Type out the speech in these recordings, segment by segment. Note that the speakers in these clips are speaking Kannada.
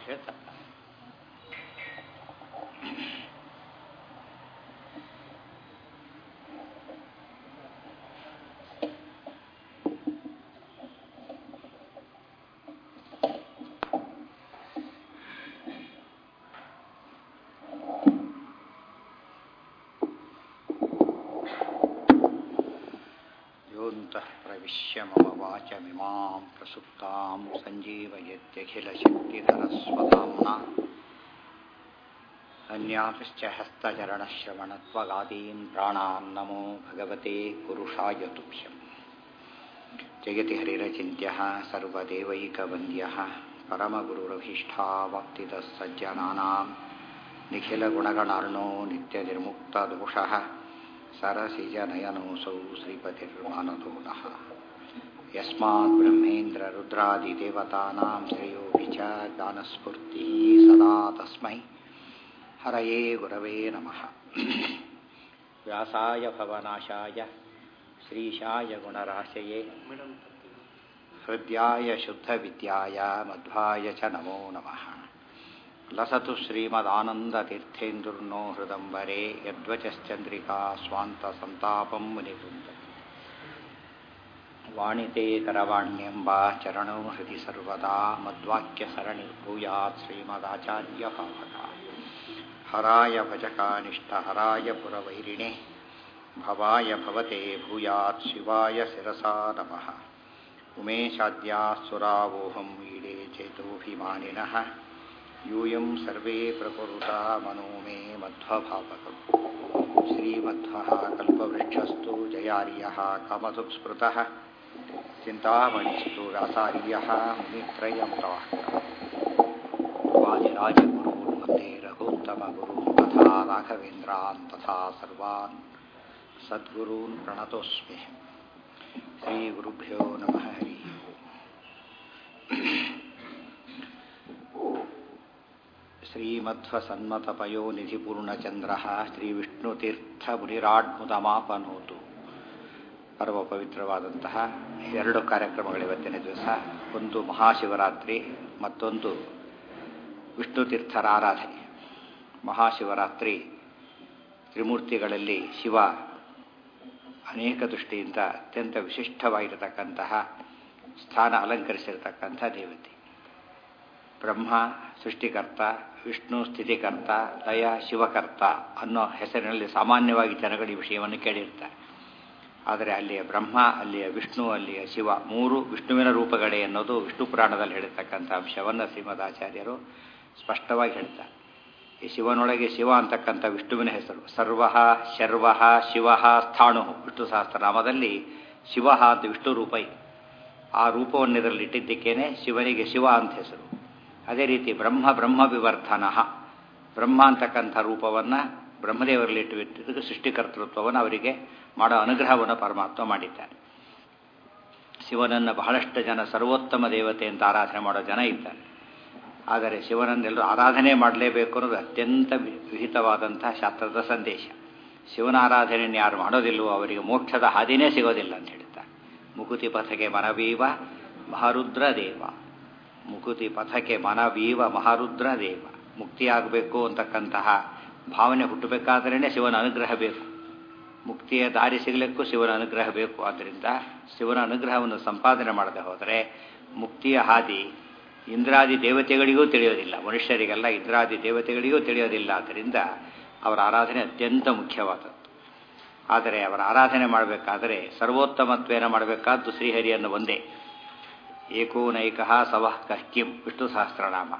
ಹೇಳ್ತಾರೆ ಯೋಂತಃ ಪ್ರವಿಶ್ಯ ಮಮ ವಾಚಮಿಮಾಂ ಪ್ರಸುಪ್ತಾಂ ಸಂಜೀವಯತ್ಯಖಿಲಶಕ್ತಿಧರಸ್ವಧಾಮ್ನಾ अन्यापश्च हस्तचरणश्रवणत्वगादीन् प्राणान् नमो भगवते पुरुषाय तुभ्यम् जगति हरिरचिन्त्यः सर्वदेवैकवन्द्यः परमगुरुरभीष्टावाप्तितः सज्जनानां निखिलगुणगणार्णो नित्यनिर्मुक्तदोषः सरसिजनयनोऽसौ श्रीपतिर्मानतो नः यस्मात् ब्रह्मेन्द्ररुद्रादिदेवतानां श्रेयोऽपि च ज्ञानस्फूर्तिः सदा तस्मै हरये गुरवे नमः व्यासाय भवनाशाय श्रीशाय गुणराशये हृद्याय शुद्धविद्याय मध्वाय च नमो नमः लसतु श्रीमदानन्दतीर्थेन्दुर्नो हृदम्बरे यद्वचश्चन्द्रिका स्वान्तसन्तापं मुनिवृन्द वाणिते करवाण्यम्ब चरणौ हृदि सर्वदा मद्वाक्यसरणिर्भूयात् श्रीमदाचार्यभावका हराय भजकानिष्ठहराय पुरवैरिणे भवाय भवते भूयात् शिवाय शिरसा नमः उमेशाद्यासुरावोहम् ईडे चेतोऽभिमानिनः यूयं सर्वे प्रकुरुता मनो मे मध्वभावकम् श्रीमध्वः कल्पवृक्षस्तु जयार्यः कामधुक्स्मृतः चिन्तामणिस्तु व्यासार्यः मुनित्रयमुदाहृतम् वादिराजगुरून् वन्दे रघोत्तमगुरून् तथा राघवेन्द्रान् तथा सर्वान् सद्गुरून् प्रणतोऽस्मि श्रीगुरुभ्यो नमः हरिः ಶ್ರೀಮಧ್ವಸನ್ಮತಪಯೋ ನಿಧಿಪೂರ್ಣಚಂದ್ರಃ ಶ್ರೀವಿಷ್ಣುತೀರ್ಥಮುನಿರಾಡ್ಮುದಮಾಪನೋತು ಪರಮ ಪವಿತ್ರವಾದಂತಹ ಎರಡು ಕಾರ್ಯಕ್ರಮಗಳು ಇವತ್ತಿನ ದಿವಸ ಒಂದು ಮಹಾಶಿವರಾತ್ರಿ ಮತ್ತೊಂದು ವಿಷ್ಣುತೀರ್ಥರ ಆರಾಧನೆ ಮಹಾಶಿವರಾತ್ರಿ ತ್ರಿಮೂರ್ತಿಗಳಲ್ಲಿ ಶಿವ ಅನೇಕ ದೃಷ್ಟಿಯಿಂದ ಅತ್ಯಂತ ವಿಶಿಷ್ಟವಾಗಿರತಕ್ಕಂತಹ ಸ್ಥಾನ ಅಲಂಕರಿಸಿರತಕ್ಕಂಥ ದೇವತೆ ಬ್ರಹ್ಮ ಸೃಷ್ಟಿಕರ್ತ ವಿಷ್ಣು ಸ್ಥಿತಿಕರ್ತ ಲಯ ಶಿವಕರ್ತ ಅನ್ನೋ ಹೆಸರಿನಲ್ಲಿ ಸಾಮಾನ್ಯವಾಗಿ ಜನಗಳು ಈ ವಿಷಯವನ್ನು ಕೇಳಿರ್ತಾರೆ ಆದರೆ ಅಲ್ಲಿಯ ಬ್ರಹ್ಮ ಅಲ್ಲಿಯ ವಿಷ್ಣು ಅಲ್ಲಿಯ ಶಿವ ಮೂರು ವಿಷ್ಣುವಿನ ರೂಪಗಳೇ ಅನ್ನೋದು ವಿಷ್ಣು ಪುರಾಣದಲ್ಲಿ ಹೇಳಿರ್ತಕ್ಕಂಥ ಅಂಶವನ್ನು ಶ್ರೀಮದಾಚಾರ್ಯರು ಸ್ಪಷ್ಟವಾಗಿ ಹೇಳ್ತಾರೆ ಈ ಶಿವನೊಳಗೆ ಶಿವ ಅಂತಕ್ಕಂಥ ವಿಷ್ಣುವಿನ ಹೆಸರು ಸರ್ವ ಶರ್ವ ಶಿವ ಸ್ಥಾಣು ವಿಷ್ಣು ಸಹಸ್ರನಾಮದಲ್ಲಿ ಶಿವ ಅಂತ ವಿಷ್ಣು ರೂಪ ಇದೆ ಆ ರೂಪವನ್ನು ಇದರಲ್ಲಿ ಇಟ್ಟಿದ್ದಕ್ಕೇನೆ ಶಿವನಿಗೆ ಶಿವ ಅಂತ ಹೆಸರು ಅದೇ ರೀತಿ ಬ್ರಹ್ಮ ಬ್ರಹ್ಮ ವಿವರ್ಧನ ಬ್ರಹ್ಮ ಅಂತಕ್ಕಂಥ ರೂಪವನ್ನು ಬ್ರಹ್ಮದೇವರಲ್ಲಿ ಇಟ್ಟು ಸೃಷ್ಟಿಕರ್ತೃತ್ವವನ್ನು ಅವರಿಗೆ ಮಾಡೋ ಅನುಗ್ರಹವನ್ನು ಪರಮಾತ್ಮ ಮಾಡಿದ್ದಾರೆ ಶಿವನನ್ನು ಬಹಳಷ್ಟು ಜನ ಸರ್ವೋತ್ತಮ ದೇವತೆ ಅಂತ ಆರಾಧನೆ ಮಾಡೋ ಜನ ಇದ್ದಾರೆ ಆದರೆ ಶಿವನನ್ನೆಲ್ಲರೂ ಆರಾಧನೆ ಮಾಡಲೇಬೇಕು ಅನ್ನೋದು ಅತ್ಯಂತ ವಿಹಿತವಾದಂಥ ಶಾಸ್ತ್ರದ ಸಂದೇಶ ಶಿವನ ಆರಾಧನೆಯನ್ನು ಯಾರು ಮಾಡೋದಿಲ್ಲವೋ ಅವರಿಗೆ ಮೋಕ್ಷದ ಹಾದಿನೇ ಸಿಗೋದಿಲ್ಲ ಅಂತ ಹೇಳ್ತಾರೆ ಮುಕುತಿ ಪಥಕ್ಕೆ ಮನವೀವ ಮಹಾರುದ್ರ ದೇವ ಮುಕುತಿ ಪಥಕ್ಕೆ ಮನವೀವ ಮಹಾರುದ್ರ ದೇವ ಮುಕ್ತಿಯಾಗಬೇಕು ಅಂತಕ್ಕಂತಹ ಭಾವನೆ ಹುಟ್ಟಬೇಕಾದ್ರೇ ಶಿವನ ಅನುಗ್ರಹ ಬೇಕು ಮುಕ್ತಿಯ ದಾರಿ ಸಿಗಲಿಕ್ಕೂ ಶಿವನ ಅನುಗ್ರಹ ಬೇಕು ಆದ್ದರಿಂದ ಶಿವನ ಅನುಗ್ರಹವನ್ನು ಸಂಪಾದನೆ ಮಾಡದೆ ಹೋದರೆ ಮುಕ್ತಿಯ ಹಾದಿ ಇಂದ್ರಾದಿ ದೇವತೆಗಳಿಗೂ ತಿಳಿಯೋದಿಲ್ಲ ಮನುಷ್ಯರಿಗೆಲ್ಲ ಇಂದ್ರಾದಿ ದೇವತೆಗಳಿಗೂ ತಿಳಿಯೋದಿಲ್ಲ ಆದ್ದರಿಂದ ಅವರ ಆರಾಧನೆ ಅತ್ಯಂತ ಮುಖ್ಯವಾದದ್ದು ಆದರೆ ಅವರ ಆರಾಧನೆ ಮಾಡಬೇಕಾದರೆ ಸರ್ವೋತ್ತಮತ್ವೇನ ಮಾಡಬೇಕಾದ್ದು ಶ್ರೀಹರಿಯನ್ನು ಒಂದೇ ಏಕೋನೈಕ ಸವಃ ಕಹ್ಕಿಂ ವಿಷ್ಣು ಸಹಸ್ರನಾಮ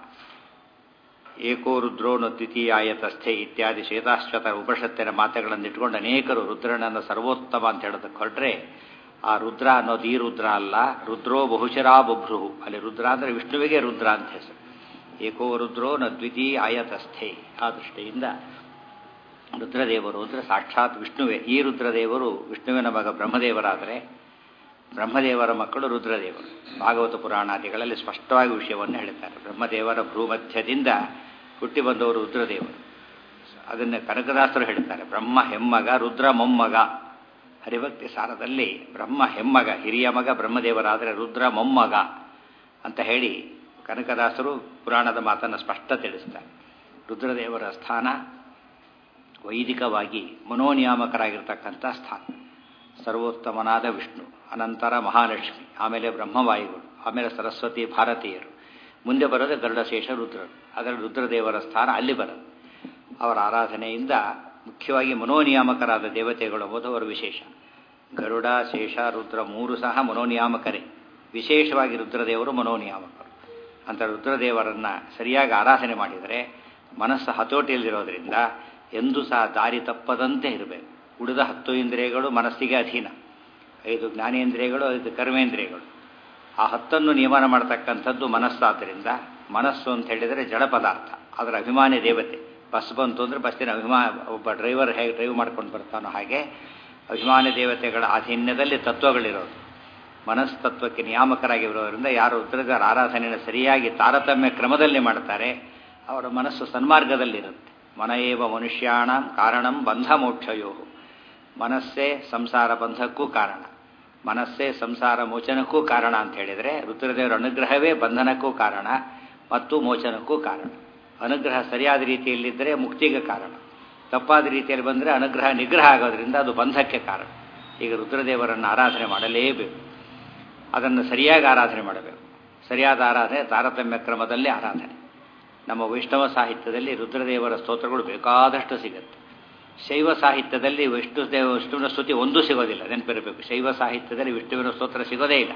ಏಕೋ ರುದ್ರೋ ನ ದ್ವಿತೀಯಾಯ ತಸ್ಥೆ ಇತ್ಯಾದಿ ಶ್ವೇತಾಶ್ವತರ ಉಪನಿಷತ್ತಿನ ಮಾತುಗಳನ್ನು ಇಟ್ಕೊಂಡು ಅನೇಕರು ರುದ್ರನನ್ನು ಸರ್ವೋತ್ತಮ ಅಂತ ಹೇಳೋದಕ್ಕೆ ಹೊರಟ್ರೆ ಆ ರುದ್ರ ಅನ್ನೋದು ಈ ರುದ್ರ ಅಲ್ಲ ರುದ್ರೋ ಬಹುಶರಾ ಬಭ್ರು ಅಲ್ಲಿ ರುದ್ರ ಅಂದರೆ ವಿಷ್ಣುವಿಗೆ ರುದ್ರ ಅಂತ ಹೆಸರು ಏಕೋ ರುದ್ರೋ ನ ದ್ವಿತೀಯ ಆಯತಸ್ಥೆ ಆ ದೃಷ್ಟಿಯಿಂದ ರುದ್ರದೇವರು ಅಂದರೆ ಸಾಕ್ಷಾತ್ ವಿಷ್ಣುವೇ ಈ ರುದ್ರದೇವರು ವಿಷ್ಣುವಿನ ಮಗ ಬ್ರಹ್ಮದೇವರಾದರೆ ಬ್ರಹ್ಮದೇವರ ಮಕ್ಕಳು ರುದ್ರದೇವರು ಭಾಗವತ ಪುರಾಣಾದಿಗಳಲ್ಲಿ ಸ್ಪಷ್ಟವಾಗಿ ವಿಷಯವನ್ನು ಹೇಳ್ತಾರೆ ಬ್ರಹ್ಮದೇವರ ಭ್ರೂಮಧ್ಯದಿಂದ ಹುಟ್ಟಿ ಬಂದವರು ರುದ್ರದೇವರು ಅದನ್ನು ಕನಕದಾಸರು ಹೇಳ್ತಾರೆ ಬ್ರಹ್ಮ ಹೆಮ್ಮಗ ರುದ್ರ ಮೊಮ್ಮಗ ಹರಿಭಕ್ತಿ ಸಾರದಲ್ಲಿ ಬ್ರಹ್ಮ ಹೆಮ್ಮಗ ಹಿರಿಯ ಮಗ ಬ್ರಹ್ಮದೇವರಾದರೆ ರುದ್ರ ಮೊಮ್ಮಗ ಅಂತ ಹೇಳಿ ಕನಕದಾಸರು ಪುರಾಣದ ಮಾತನ್ನು ಸ್ಪಷ್ಟ ತಿಳಿಸ್ತಾರೆ ರುದ್ರದೇವರ ಸ್ಥಾನ ವೈದಿಕವಾಗಿ ಮನೋನಿಯಾಮಕರಾಗಿರ್ತಕ್ಕಂಥ ಸ್ಥಾನ ಸರ್ವೋತ್ತಮನಾದ ವಿಷ್ಣು ಅನಂತರ ಮಹಾಲಕ್ಷ್ಮಿ ಆಮೇಲೆ ಬ್ರಹ್ಮವಾಯುಗಳು ಆಮೇಲೆ ಸರಸ್ವತಿ ಭಾರತೀಯರು ಮುಂದೆ ಬರೋದು ಗರುಡಶೇಷ ರುದ್ರರು ಅದರ ರುದ್ರದೇವರ ಸ್ಥಾನ ಅಲ್ಲಿ ಬರೋದು ಅವರ ಆರಾಧನೆಯಿಂದ ಮುಖ್ಯವಾಗಿ ಮನೋನಿಯಾಮಕರಾದ ದೇವತೆಗಳು ಎಂಬುದು ಅವರ ವಿಶೇಷ ಗರುಡ ಶೇಷ ರುದ್ರ ಮೂರು ಸಹ ಮನೋನಿಯಾಮಕರೇ ವಿಶೇಷವಾಗಿ ರುದ್ರದೇವರು ಮನೋನಿಯಾಮಕರು ಅಂತ ರುದ್ರದೇವರನ್ನು ಸರಿಯಾಗಿ ಆರಾಧನೆ ಮಾಡಿದರೆ ಮನಸ್ಸು ಹತೋಟಿಯಲ್ಲಿರೋದ್ರಿಂದ ಎಂದೂ ಸಹ ದಾರಿ ತಪ್ಪದಂತೆ ಇರಬೇಕು ಉಳಿದ ಹತ್ತು ಇಂದ್ರಿಯಗಳು ಮನಸ್ಸಿಗೆ ಅಧೀನ ಐದು ಜ್ಞಾನೇಂದ್ರಿಯಗಳು ಐದು ಕರ್ಮೇಂದ್ರಿಯಗಳು ಆ ಹತ್ತನ್ನು ನಿಯಮನ ಮಾಡ್ತಕ್ಕಂಥದ್ದು ಮನಸ್ಸಾದ್ದರಿಂದ ಮನಸ್ಸು ಅಂತ ಹೇಳಿದರೆ ಜಡ ಪದಾರ್ಥ ಅದರ ಅಭಿಮಾನಿ ದೇವತೆ ಬಸ್ ಬಂತು ಅಂದರೆ ಬಸ್ಸಿನ ಅಭಿಮಾ ಒಬ್ಬ ಡ್ರೈವರ್ ಹೇಗೆ ಡ್ರೈವ್ ಮಾಡ್ಕೊಂಡು ಬರ್ತಾನೋ ಹಾಗೆ ಅಭಿಮಾನಿ ದೇವತೆಗಳ ಅಧೀನ್ಯದಲ್ಲಿ ತತ್ವಗಳಿರೋದು ಮನಸ್ತತ್ವಕ್ಕೆ ನಿಯಾಮಕರಾಗಿರೋದ್ರಿಂದ ಯಾರು ರುದ್ರಗರ ಆರಾಧನೆಯನ್ನು ಸರಿಯಾಗಿ ತಾರತಮ್ಯ ಕ್ರಮದಲ್ಲಿ ಮಾಡ್ತಾರೆ ಅವರ ಮನಸ್ಸು ಸನ್ಮಾರ್ಗದಲ್ಲಿರುತ್ತೆ ಮನ ಏವ ಮನುಷ್ಯಾಣ ಕಾರಣಂ ಬಂಧ ಮೋಕ್ಷಯೋ ಮನಸ್ಸೇ ಸಂಸಾರ ಬಂಧಕ್ಕೂ ಕಾರಣ ಮನಸ್ಸೇ ಸಂಸಾರ ಮೋಚನಕ್ಕೂ ಕಾರಣ ಅಂತ ಹೇಳಿದರೆ ರುದ್ರದೇವರ ಅನುಗ್ರಹವೇ ಬಂಧನಕ್ಕೂ ಕಾರಣ ಮತ್ತು ಮೋಚನಕ್ಕೂ ಕಾರಣ ಅನುಗ್ರಹ ಸರಿಯಾದ ರೀತಿಯಲ್ಲಿದ್ದರೆ ಮುಕ್ತಿಗೆ ಕಾರಣ ತಪ್ಪಾದ ರೀತಿಯಲ್ಲಿ ಬಂದರೆ ಅನುಗ್ರಹ ನಿಗ್ರಹ ಆಗೋದ್ರಿಂದ ಅದು ಬಂಧಕ್ಕೆ ಕಾರಣ ಈಗ ರುದ್ರದೇವರನ್ನು ಆರಾಧನೆ ಮಾಡಲೇಬೇಕು ಅದನ್ನು ಸರಿಯಾಗಿ ಆರಾಧನೆ ಮಾಡಬೇಕು ಸರಿಯಾದ ಆರಾಧನೆ ತಾರತಮ್ಯ ಕ್ರಮದಲ್ಲೇ ಆರಾಧನೆ ನಮ್ಮ ವೈಷ್ಣವ ಸಾಹಿತ್ಯದಲ್ಲಿ ರುದ್ರದೇವರ ಸ್ತೋತ್ರಗಳು ಬೇಕಾದಷ್ಟು ಸಿಗುತ್ತೆ ಶೈವ ಸಾಹಿತ್ಯದಲ್ಲಿ ವಿಷ್ಣು ದೇವ ವಿಷ್ಣುವಿನ ಸ್ತುತಿ ಒಂದೂ ಸಿಗೋದಿಲ್ಲ ನೆನಪಿರಬೇಕು ಶೈವ ಸಾಹಿತ್ಯದಲ್ಲಿ ವಿಷ್ಣುವಿನ ಸ್ತೋತ್ರ ಸಿಗೋದೇ ಇಲ್ಲ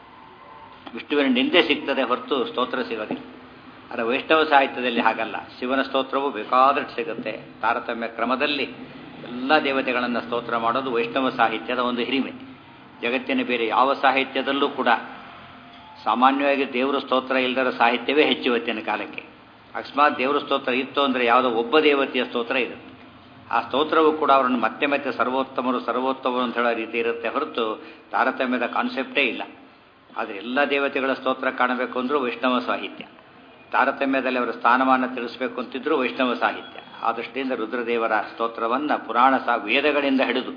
ವಿಷ್ಣುವಿನ ನಿಂದೆ ಸಿಗ್ತದೆ ಹೊರತು ಸ್ತೋತ್ರ ಸಿಗೋದಿಲ್ಲ ಆದರೆ ವೈಷ್ಣವ ಸಾಹಿತ್ಯದಲ್ಲಿ ಹಾಗಲ್ಲ ಶಿವನ ಸ್ತೋತ್ರವು ಬೇಕಾದಷ್ಟು ಸಿಗುತ್ತೆ ತಾರತಮ್ಯ ಕ್ರಮದಲ್ಲಿ ಎಲ್ಲ ದೇವತೆಗಳನ್ನು ಸ್ತೋತ್ರ ಮಾಡೋದು ವೈಷ್ಣವ ಸಾಹಿತ್ಯದ ಒಂದು ಹಿರಿಮೆ ಜಗತ್ತಿನ ಬೇರೆ ಯಾವ ಸಾಹಿತ್ಯದಲ್ಲೂ ಕೂಡ ಸಾಮಾನ್ಯವಾಗಿ ದೇವರ ಸ್ತೋತ್ರ ಇಲ್ಲದರ ಸಾಹಿತ್ಯವೇ ಹೆಚ್ಚು ಇವತ್ತಿನ ಕಾಲಕ್ಕೆ ಅಕಸ್ಮಾತ್ ದೇವರ ಸ್ತೋತ್ರ ಇತ್ತು ಅಂದರೆ ಯಾವುದೋ ಒಬ್ಬ ದೇವತೆಯ ಸ್ತೋತ್ರ ಇರುತ್ತೆ ಆ ಸ್ತೋತ್ರವು ಕೂಡ ಅವರನ್ನು ಮತ್ತೆ ಮತ್ತೆ ಸರ್ವೋತ್ತಮರು ಸರ್ವೋತ್ತಮರು ಅಂತ ಹೇಳೋ ರೀತಿ ಇರುತ್ತೆ ಹೊರತು ತಾರತಮ್ಯದ ಕಾನ್ಸೆಪ್ಟೇ ಇಲ್ಲ ಆದರೆ ಎಲ್ಲ ದೇವತೆಗಳ ಸ್ತೋತ್ರ ಕಾಣಬೇಕು ಅಂದರೂ ವೈಷ್ಣವ ಸಾಹಿತ್ಯ ತಾರತಮ್ಯದಲ್ಲಿ ಅವರ ಸ್ಥಾನಮಾನ ತಿಳಿಸಬೇಕು ಅಂತಿದ್ರು ವೈಷ್ಣವ ಸಾಹಿತ್ಯ ಆ ದೃಷ್ಟಿಯಿಂದ ರುದ್ರದೇವರ ಸ್ತೋತ್ರವನ್ನು ಪುರಾಣ ಸಾ ವೇದಗಳಿಂದ ಹಿಡಿದು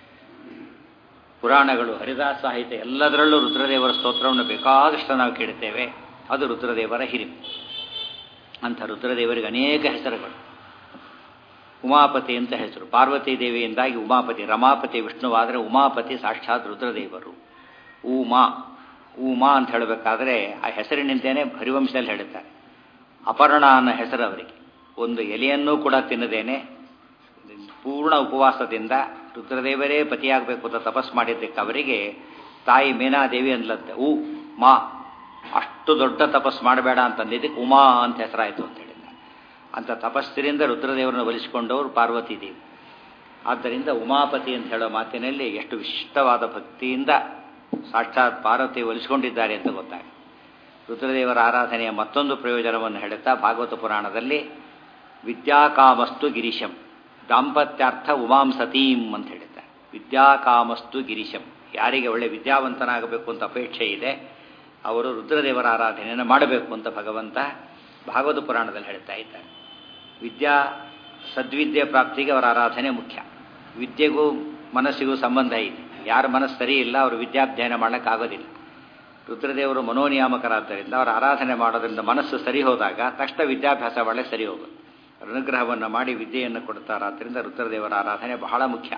ಪುರಾಣಗಳು ಹರಿದಾಸ ಸಾಹಿತ್ಯ ಎಲ್ಲದರಲ್ಲೂ ರುದ್ರದೇವರ ಸ್ತೋತ್ರವನ್ನು ಬೇಕಾದಷ್ಟು ನಾವು ಕೇಳುತ್ತೇವೆ ಅದು ರುದ್ರದೇವರ ಹಿರಿಮೆ ಅಂಥ ರುದ್ರದೇವರಿಗೆ ಅನೇಕ ಹೆಸರುಗಳು ಉಮಾಪತಿ ಅಂತ ಹೆಸರು ಪಾರ್ವತಿ ದೇವಿಯಿಂದಾಗಿ ಉಮಾಪತಿ ರಮಾಪತಿ ವಿಷ್ಣುವಾದರೆ ಉಮಾಪತಿ ಸಾಕ್ಷಾತ್ ರುದ್ರದೇವರು ಉಮಾ ಉಮಾ ಅಂತ ಹೇಳಬೇಕಾದ್ರೆ ಆ ಹೆಸರಿನಿಂದನೇ ಹರಿವಂಶದಲ್ಲಿ ಹೇಳುತ್ತಾರೆ ಅಪರ್ಣ ಅನ್ನೋ ಹೆಸರು ಅವರಿಗೆ ಒಂದು ಎಲೆಯನ್ನೂ ಕೂಡ ತಿನ್ನದೇನೆ ಪೂರ್ಣ ಉಪವಾಸದಿಂದ ರುದ್ರದೇವರೇ ಪತಿಯಾಗಬೇಕು ಅಂತ ತಪಸ್ ಮಾಡಿದ್ದಕ್ಕೆ ಅವರಿಗೆ ತಾಯಿ ಮೀನಾದೇವಿ ಅಂದ್ಲಂತೆ ಉ ಮಾ ಅಷ್ಟು ದೊಡ್ಡ ತಪಸ್ ಮಾಡಬೇಡ ಅಂತಂದಿದ್ದಕ್ಕೆ ಉಮಾ ಅಂತ ಹೆಸರಾಯಿತು ಅಂತ ಹೇಳಿದ ಅಂತ ತಪಸ್ಸಿನಿಂದ ರುದ್ರದೇವರನ್ನು ಒಲಿಸಿಕೊಂಡವರು ಪಾರ್ವತಿ ದೇವಿ ಆದ್ದರಿಂದ ಉಮಾಪತಿ ಅಂತ ಹೇಳೋ ಮಾತಿನಲ್ಲಿ ಎಷ್ಟು ವಿಶಿಷ್ಟವಾದ ಭಕ್ತಿಯಿಂದ ಸಾಕ್ಷಾತ್ ಪಾರ್ವತಿ ಒಲಿಸಿಕೊಂಡಿದ್ದಾರೆ ಅಂತ ಗೊತ್ತಾಗ ರುದ್ರದೇವರ ಆರಾಧನೆಯ ಮತ್ತೊಂದು ಪ್ರಯೋಜನವನ್ನು ಹೇಳುತ್ತಾ ಭಾಗವತ ಪುರಾಣದಲ್ಲಿ ವಿದ್ಯಾಕಾಮಸ್ತು ಗಿರೀಶಂ ದಾಂಪತ್ಯಾರ್ಥ ಉಮಾಂ ಸತೀಂ ಅಂತ ಹೇಳುತ್ತಾರೆ ವಿದ್ಯಾಕಾಮಸ್ತು ಗಿರೀಶಂ ಯಾರಿಗೆ ಒಳ್ಳೆ ವಿದ್ಯಾವಂತನಾಗಬೇಕು ಅಂತ ಅಪೇಕ್ಷೆ ಇದೆ ಅವರು ರುದ್ರದೇವರ ಆರಾಧನೆಯನ್ನು ಮಾಡಬೇಕು ಅಂತ ಭಗವಂತ ಭಾಗವತ ಪುರಾಣದಲ್ಲಿ ಹೇಳ್ತಾ ಇದ್ದಾರೆ ವಿದ್ಯಾ ಸದ್ವಿದ್ಯೆ ಪ್ರಾಪ್ತಿಗೆ ಅವರ ಆರಾಧನೆ ಮುಖ್ಯ ವಿದ್ಯೆಗೂ ಮನಸ್ಸಿಗೂ ಸಂಬಂಧ ಇದೆ ಯಾರ ಮನಸ್ಸು ಸರಿ ಇಲ್ಲ ಅವರು ವಿದ್ಯಾಧ್ಯಯನ ಮಾಡೋಕ್ಕಾಗೋದಿಲ್ಲ ರುದ್ರದೇವರು ಮನೋನಿಯಾಮಕರಾದ್ದರಿಂದ ಅವರ ಆರಾಧನೆ ಮಾಡೋದ್ರಿಂದ ಮನಸ್ಸು ಸರಿ ಹೋದಾಗ ತಕ್ಷಣ ವಿದ್ಯಾಭ್ಯಾಸ ಒಳ್ಳೆ ಸರಿ ಹೋಗುತ್ತೆ ಅನುಗ್ರಹವನ್ನು ಮಾಡಿ ವಿದ್ಯೆಯನ್ನು ಕೊಡ್ತಾರಾದ್ದರಿಂದ ರುದ್ರದೇವರ ಆರಾಧನೆ ಬಹಳ ಮುಖ್ಯ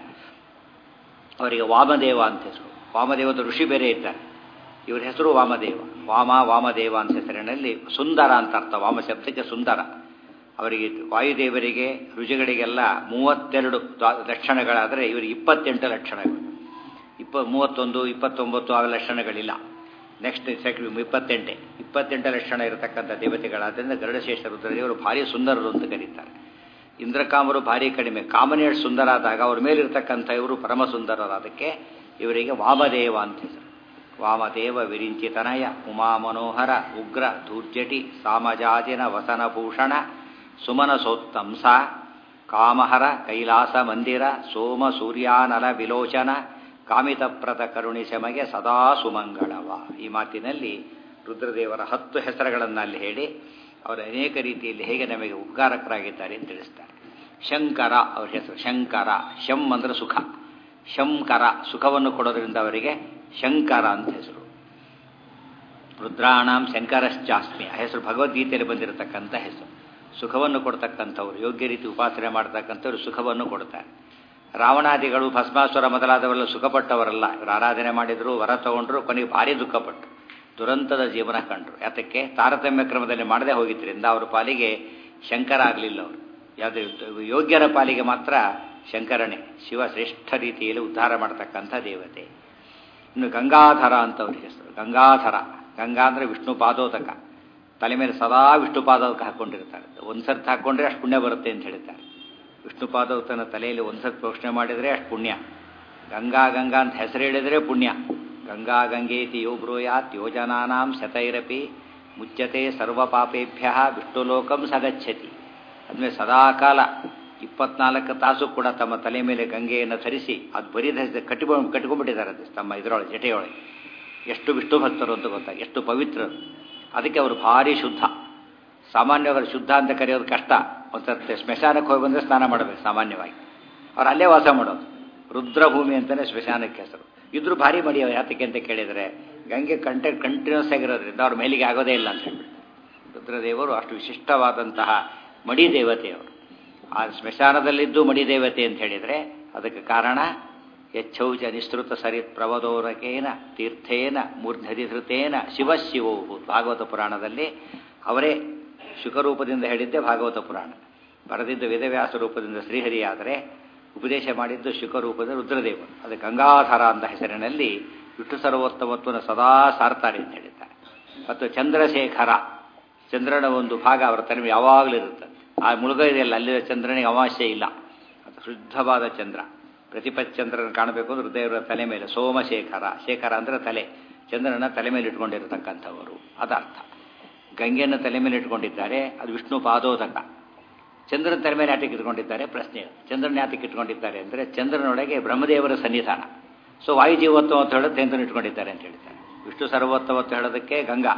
ಅವರಿಗೆ ವಾಮದೇವ ಅಂತ ಹೆಸರು ವಾಮದೇವದ ಋಷಿ ಬೇರೆ ಇದ್ದಾರೆ ಇವರ ಹೆಸರು ವಾಮದೇವ ವಾಮ ವಾಮದೇವ ಅಂತ ಹೆಸರಿನಲ್ಲಿ ಸುಂದರ ಅಂತ ಅರ್ಥ ವಾಮ ಶಬ್ದಕ್ಕೆ ಸುಂದರ ಅವರಿಗೆ ವಾಯುದೇವರಿಗೆ ರುಚಿಗಳಿಗೆಲ್ಲ ಮೂವತ್ತೆರಡು ಲಕ್ಷಣಗಳಾದರೆ ಇವರಿಗೆ ಇಪ್ಪತ್ತೆಂಟು ಲಕ್ಷಣಗಳು ಇಪ್ಪ ಮೂವತ್ತೊಂದು ಇಪ್ಪತ್ತೊಂಬತ್ತು ಆ ಲಕ್ಷಣಗಳಿಲ್ಲ ನೆಕ್ಸ್ಟ್ ಸೆಕೆಂಡ್ ಇಪ್ಪತ್ತೆಂಟೆ ಇಪ್ಪತ್ತೆಂಟು ಲಕ್ಷಣ ಇರತಕ್ಕಂಥ ದೇವತೆಗಳಾದ್ದರಿಂದ ಗರುಡಶೇಷ ರುದ್ರದೇವರು ಭಾರಿ ಸುಂದರರು ಅಂತ ಕರೀತಾರೆ ಇಂದ್ರಕಾಮರು ಭಾರಿ ಕಡಿಮೆ ಕಾಮನೇಡ್ ಸುಂದರ ಆದಾಗ ಅವ್ರ ಮೇಲಿರ್ತಕ್ಕಂಥ ಇವರು ಪರಮ ಸುಂದರರಾದಕ್ಕೆ ಇವರಿಗೆ ವಾಮದೇವ ಅಂತ ಹೆಸರು ವಾಮದೇವ ವಿರಿಂಚಿತನಯ ಉಮಾ ಮನೋಹರ ಉಗ್ರ ಧೂರ್ಜಟಿ ಸಾಮಜಾಜಿನ ವಸನಭೂಷಣ ಸುಮನಸೋತ್ತಂಸ ಕಾಮಹರ ಕೈಲಾಸ ಮಂದಿರ ಸೋಮ ಸೂರ್ಯಾನಲ ವಿಲೋಚನ ಕಾಮಿತಪ್ರತ ಕರುಣಿಸಮಗೆ ಸದಾ ಸುಮಂಗಳವ ಈ ಮಾತಿನಲ್ಲಿ ರುದ್ರದೇವರ ಹತ್ತು ಹೆಸರುಗಳನ್ನು ಅಲ್ಲಿ ಹೇಳಿ ಅವರು ಅನೇಕ ರೀತಿಯಲ್ಲಿ ಹೇಗೆ ನಮಗೆ ಉಪಕಾರಕರಾಗಿದ್ದಾರೆ ಅಂತ ತಿಳಿಸ್ತಾರೆ ಶಂಕರ ಅವ್ರ ಹೆಸರು ಶಂಕರ ಶಂ ಅಂದರೆ ಸುಖ ಶಂಕರ ಸುಖವನ್ನು ಕೊಡೋದ್ರಿಂದ ಅವರಿಗೆ ಶಂಕರ ಅಂತ ಹೆಸರು ರುದ್ರಾಣಾಂ ಶಂಕರಶ್ಚಾಸ್ಮಿ ಆ ಹೆಸರು ಭಗವದ್ಗೀತೆಯಲ್ಲಿ ಬಂದಿರತಕ್ಕಂಥ ಹೆಸರು ಸುಖವನ್ನು ಕೊಡ್ತಕ್ಕಂಥವ್ರು ಯೋಗ್ಯ ರೀತಿ ಉಪಾಸನೆ ಮಾಡ್ತಕ್ಕಂಥವ್ರು ಸುಖವನ್ನು ಕೊಡ್ತಾರೆ ರಾವಣಾದಿಗಳು ಭಸ್ಮಾಸುರ ಮೊದಲಾದವರೆಲ್ಲ ಸುಖಪಟ್ಟವರಲ್ಲ ಇವರು ಆರಾಧನೆ ಮಾಡಿದ್ರು ವರ ತಗೊಂಡ್ರು ಕೊನೆಗೆ ಭಾರಿ ದುಃಖಪಟ್ಟರು ದುರಂತದ ಜೀವನ ಕಂಡ್ರು ಯಾತಕ್ಕೆ ತಾರತಮ್ಯ ಕ್ರಮದಲ್ಲಿ ಮಾಡದೆ ಹೋಗಿದ್ದರಿಂದ ಅವ್ರ ಪಾಲಿಗೆ ಶಂಕರ ಆಗಲಿಲ್ಲ ಅವರು ಯಾವುದೇ ಯೋಗ್ಯರ ಪಾಲಿಗೆ ಮಾತ್ರ ಶಂಕರನೇ ಶಿವ ಶ್ರೇಷ್ಠ ರೀತಿಯಲ್ಲಿ ಉದ್ಧಾರ ಮಾಡತಕ್ಕಂಥ ದೇವತೆ ಇನ್ನು ಗಂಗಾಧರ ಅಂತ ಅವ್ರಿಗೆ ಹೆಸರು ಗಂಗಾಧರ ಗಂಗಾ ಅಂದರೆ ವಿಷ್ಣು ಪಾದೋದಕ ತಲೆ ಮೇಲೆ ಸದಾ ವಿಷ್ಣು ಪಾದೋದಕ ಹಾಕ್ಕೊಂಡಿರ್ತಾರೆ ಒಂದು ಸರ್ತಿ ಹಾಕ್ಕೊಂಡ್ರೆ ಅಷ್ಟು ಪುಣ್ಯ ಬರುತ್ತೆ ಅಂತ ಹೇಳ್ತಾರೆ ವಿಷ್ಣು ಪಾದೋದಕನ ತಲೆಯಲ್ಲಿ ಒಂದು ಸರ್ತಿ ಪ್ರೋಕ್ಷಣೆ ಮಾಡಿದರೆ ಅಷ್ಟು ಪುಣ್ಯ ಗಂಗಾ ಗಂಗಾ ಅಂತ ಹೆಸರು ಹೇಳಿದರೆ ಪುಣ್ಯ ಗಂಗಾ ಗಂಗೇತಿ ಯೋ ಬ್ರೂಯಾತ್ ಯೋಜನಾನಾಂ ಶತೈರಪಿ ಮುಚ್ಚತೆ ಸರ್ವ ಪಾಪೇಭ್ಯ ವಿಷ್ಣುಲೋಕಂ ಸಗಚ್ಚತಿ ಅದ್ಮೇಲೆ ಸದಾಕಾಲ ಇಪ್ಪತ್ನಾಲ್ಕು ತಾಸು ಕೂಡ ತಮ್ಮ ತಲೆ ಮೇಲೆ ಗಂಗೆಯನ್ನು ಧರಿಸಿ ಅದು ಬರೀ ಧರಿಸಿ ಕಟ್ಟಿ ಕಟ್ಕೊಂಡ್ಬಿಟ್ಟಿದ್ದಾರೆ ಅದು ತಮ್ಮ ಇದರೊಳಗೆ ಜಟೆಯೊಳಗೆ ಎಷ್ಟು ವಿಷ್ಣು ಭಕ್ತರು ಅಂತ ಗೊತ್ತಾಗ ಎಷ್ಟು ಪವಿತ್ರರು ಅದಕ್ಕೆ ಅವರು ಭಾರಿ ಶುದ್ಧ ಸಾಮಾನ್ಯವಾಗಿ ಶುದ್ಧ ಅಂತ ಕರೆಯೋದು ಕಷ್ಟ ಒಂದು ಸರ್ತಿ ಸ್ಮಶಾನಕ್ಕೆ ಹೋಗಿ ಬಂದರೆ ಸ್ನಾನ ಮಾಡಬೇಕು ಸಾಮಾನ್ಯವಾಗಿ ಅವ್ರು ಅಲ್ಲೇ ವಾಸ ಮಾಡೋದು ರುದ್ರಭೂಮಿ ಅಂತಲೇ ಸ್ಮಶಾನಕ್ಕೆ ಹೆಸರು ಇದ್ರು ಭಾರಿ ಮಡಿಯವ ಯಾತಕ್ಕೆ ಅಂತ ಕೇಳಿದರೆ ಗಂಗೆ ಕಂಟೆ ಕಂಟಿನ್ಯೂಸ್ ಆಗಿರೋದ್ರಿಂದ ಅವ್ರ ಮೇಲಿಗೆ ಆಗೋದೇ ಇಲ್ಲ ಅಂತ ಹೇಳ್ಬಿಟ್ಟು ರುದ್ರದೇವರು ಅಷ್ಟು ವಿಶಿಷ್ಟವಾದಂತಹ ಮಡಿ ದೇವತೆಯವರು ಆ ಸ್ಮಶಾನದಲ್ಲಿದ್ದು ಮಡಿ ದೇವತೆ ಅಂತ ಹೇಳಿದರೆ ಅದಕ್ಕೆ ಕಾರಣ ಯಚ್ಚೌಚ ನಿಸ್ತೃತ ಸರಿತ್ ಪ್ರವದೋರಕೇನ ತೀರ್ಥೇನ ಮೂರ್ಧಧಿಧೃತೇನ ಶಿವಶಿವೋಭೂ ಭಾಗವತ ಪುರಾಣದಲ್ಲಿ ಅವರೇ ಶುಕರೂಪದಿಂದ ಹೇಳಿದ್ದೆ ಭಾಗವತ ಪುರಾಣ ಬರೆದಿದ್ದ ವೇದವ್ಯಾಸ ರೂಪದಿಂದ ಶ್ರೀಹರಿಯಾದರೆ ಉಪದೇಶ ಮಾಡಿದ್ದು ಶುಕರೂಪದ ರುದ್ರದೇವರು ಅದು ಗಂಗಾಧರ ಅಂತ ಹೆಸರಿನಲ್ಲಿ ವಿಷ್ಣು ಸರ್ವೋತ್ತಮತ್ವವನ್ನು ಸದಾ ಸಾರ್ತಾರೆ ಅಂತ ಹೇಳಿದ್ದಾರೆ ಮತ್ತು ಚಂದ್ರಶೇಖರ ಚಂದ್ರನ ಒಂದು ಭಾಗ ಅವರ ತಲೆ ಯಾವಾಗಲೂ ಇರುತ್ತೆ ಆ ಮುಳುಗೈದೆಯಲ್ಲ ಅಲ್ಲಿನ ಚಂದ್ರನಿಗೆ ಅಮಾವಾಸ್ಯೆ ಇಲ್ಲ ಅದು ಶುದ್ಧವಾದ ಚಂದ್ರ ಪ್ರತಿಪಚ್ಚಂದ್ರನ ಕಾಣಬೇಕು ಅಂದ್ರೆ ಹೃದಯರ ತಲೆ ಮೇಲೆ ಸೋಮಶೇಖರ ಶೇಖರ ಅಂದರೆ ತಲೆ ಚಂದ್ರನ ತಲೆ ಮೇಲೆ ಇಟ್ಕೊಂಡಿರತಕ್ಕಂಥವರು ಅದರ್ಥ ಗಂಗೆಯನ್ನು ತಲೆ ಮೇಲೆ ಇಟ್ಕೊಂಡಿದ್ದಾರೆ ಅದು ವಿಷ್ಣು ಪಾದೋದಕ ಚಂದ್ರನ ತಲೆ ಮೇಲೆ ಯಾತಕ್ಕೆ ಇಟ್ಕೊಂಡಿದ್ದಾರೆ ಪ್ರಶ್ನೆ ಚಂದ್ರನ ಯಾತಕ್ಕೆ ಇಟ್ಕೊಂಡಿದ್ದಾರೆ ಅಂದರೆ ಚಂದ್ರನೊಳಗೆ ಬ್ರಹ್ಮದೇವರ ಸನ್ನಿಧಾನ ಸೊ ವಾಯುಜೀವೋತ್ತಮ ಅಂತ ಹೇಳೋದು ಚಂದ್ರನ ಇಟ್ಕೊಂಡಿದ್ದಾರೆ ಅಂತ ಹೇಳ್ತಾರೆ ವಿಷ್ಣು ಸರ್ವೋತ್ತಮ ಅಂತ ಹೇಳೋದಕ್ಕೆ ಗಂಗಾ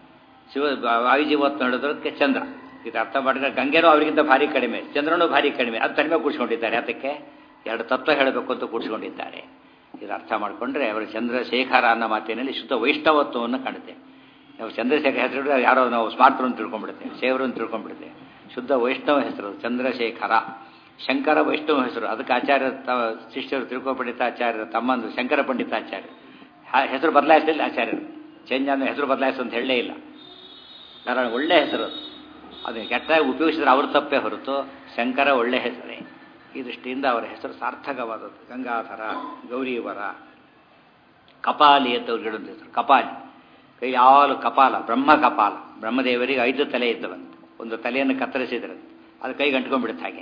ಶಿವ ವಾಯುಜೀವೋತ್ತಮ ಹೇಳೋದಕ್ಕೆ ಚಂದ್ರ ಇದು ಅರ್ಥ ಮಾಡಿದ್ರೆ ಗಂಗೆನೂ ಅವರಿಗಿಂತ ಭಾರಿ ಕಡಿಮೆ ಚಂದ್ರನೂ ಭಾರಿ ಕಡಿಮೆ ಅದು ಕಡಿಮೆ ಕೂಡಿಸ್ಕೊಂಡಿದ್ದಾರೆ ಅದಕ್ಕೆ ಎರಡು ತತ್ವ ಹೇಳಬೇಕು ಅಂತ ಕೂಡಿಸ್ಕೊಂಡಿದ್ದಾರೆ ಇದು ಅರ್ಥ ಮಾಡಿಕೊಂಡ್ರೆ ಅವರು ಚಂದ್ರಶೇಖರ ಅನ್ನೋ ಮಾತಿನಲ್ಲಿ ಶುದ್ಧ ವೈಷ್ಣವತ್ವವನ್ನು ಕಾಣುತ್ತೆ ನಾವು ಚಂದ್ರಶೇಖರ ಹೆಸರು ಯಾರೋ ನಾವು ಸ್ಮಾರ್ಟ್ ಅಂತ ತಿಳ್ಕೊಂಡ್ಬಿಡುತ್ತೆ ಶೇವರು ಅಂತ ತಿಳ್ಕೊಂಡ್ಬಿಡುತ್ತೆ ಶುದ್ಧ ವೈಷ್ಣವ ಹೆಸರು ಚಂದ್ರಶೇಖರ ಶಂಕರ ವೈಷ್ಣವ ಹೆಸರು ಅದಕ್ಕೆ ಆಚಾರ್ಯ ಶಿಷ್ಯರು ತಿಳ್ಕೊಪಂಡಿತ ಆಚಾರ್ಯರು ತಮ್ಮಂದು ಶಂಕರ ಪಂಡಿತಾಚಾರ್ಯ ಹೆಸರು ಬದಲಾಯಿಸಲಿಲ್ಲ ಆಚಾರ್ಯರು ಚೇಂಜ್ ಅಂದ್ರೆ ಹೆಸರು ಬದಲಾಯಿಸು ಅಂತ ಹೇಳಲೇ ಇಲ್ಲ ಕಾರಣ ಒಳ್ಳೆ ಹೆಸರು ಅದನ್ನು ಕೆಟ್ಟಾಗಿ ಉಪಯೋಗಿಸಿದ್ರೆ ಅವ್ರ ತಪ್ಪೇ ಹೊರತು ಶಂಕರ ಒಳ್ಳೆ ಹೆಸರೇ ಈ ದೃಷ್ಟಿಯಿಂದ ಅವರ ಹೆಸರು ಸಾರ್ಥಕವಾದದ್ದು ಗಂಗಾಧರ ಗೌರಿವರ ಕಪಾಲಿ ಅಂತ ಅವ್ರು ಹೇಳೋದು ಹೆಸರು ಕಪಾಲಿ ಕೈ ಯಾವಾಗಲೂ ಕಪಾಲ ಬ್ರಹ್ಮ ಕಪಾಲ ಬ್ರಹ್ಮದೇವರಿಗೆ ಐದು ತಲೆ ಇದ್ದವಂತೆ ಒಂದು ತಲೆಯನ್ನು ಕತ್ತರಿಸಿದ್ರಂತೆ ಅದು ಕೈ ಗಂಟ್ಕೊಂಡ್ಬಿಡುತ್ತೆ ಹಾಗೆ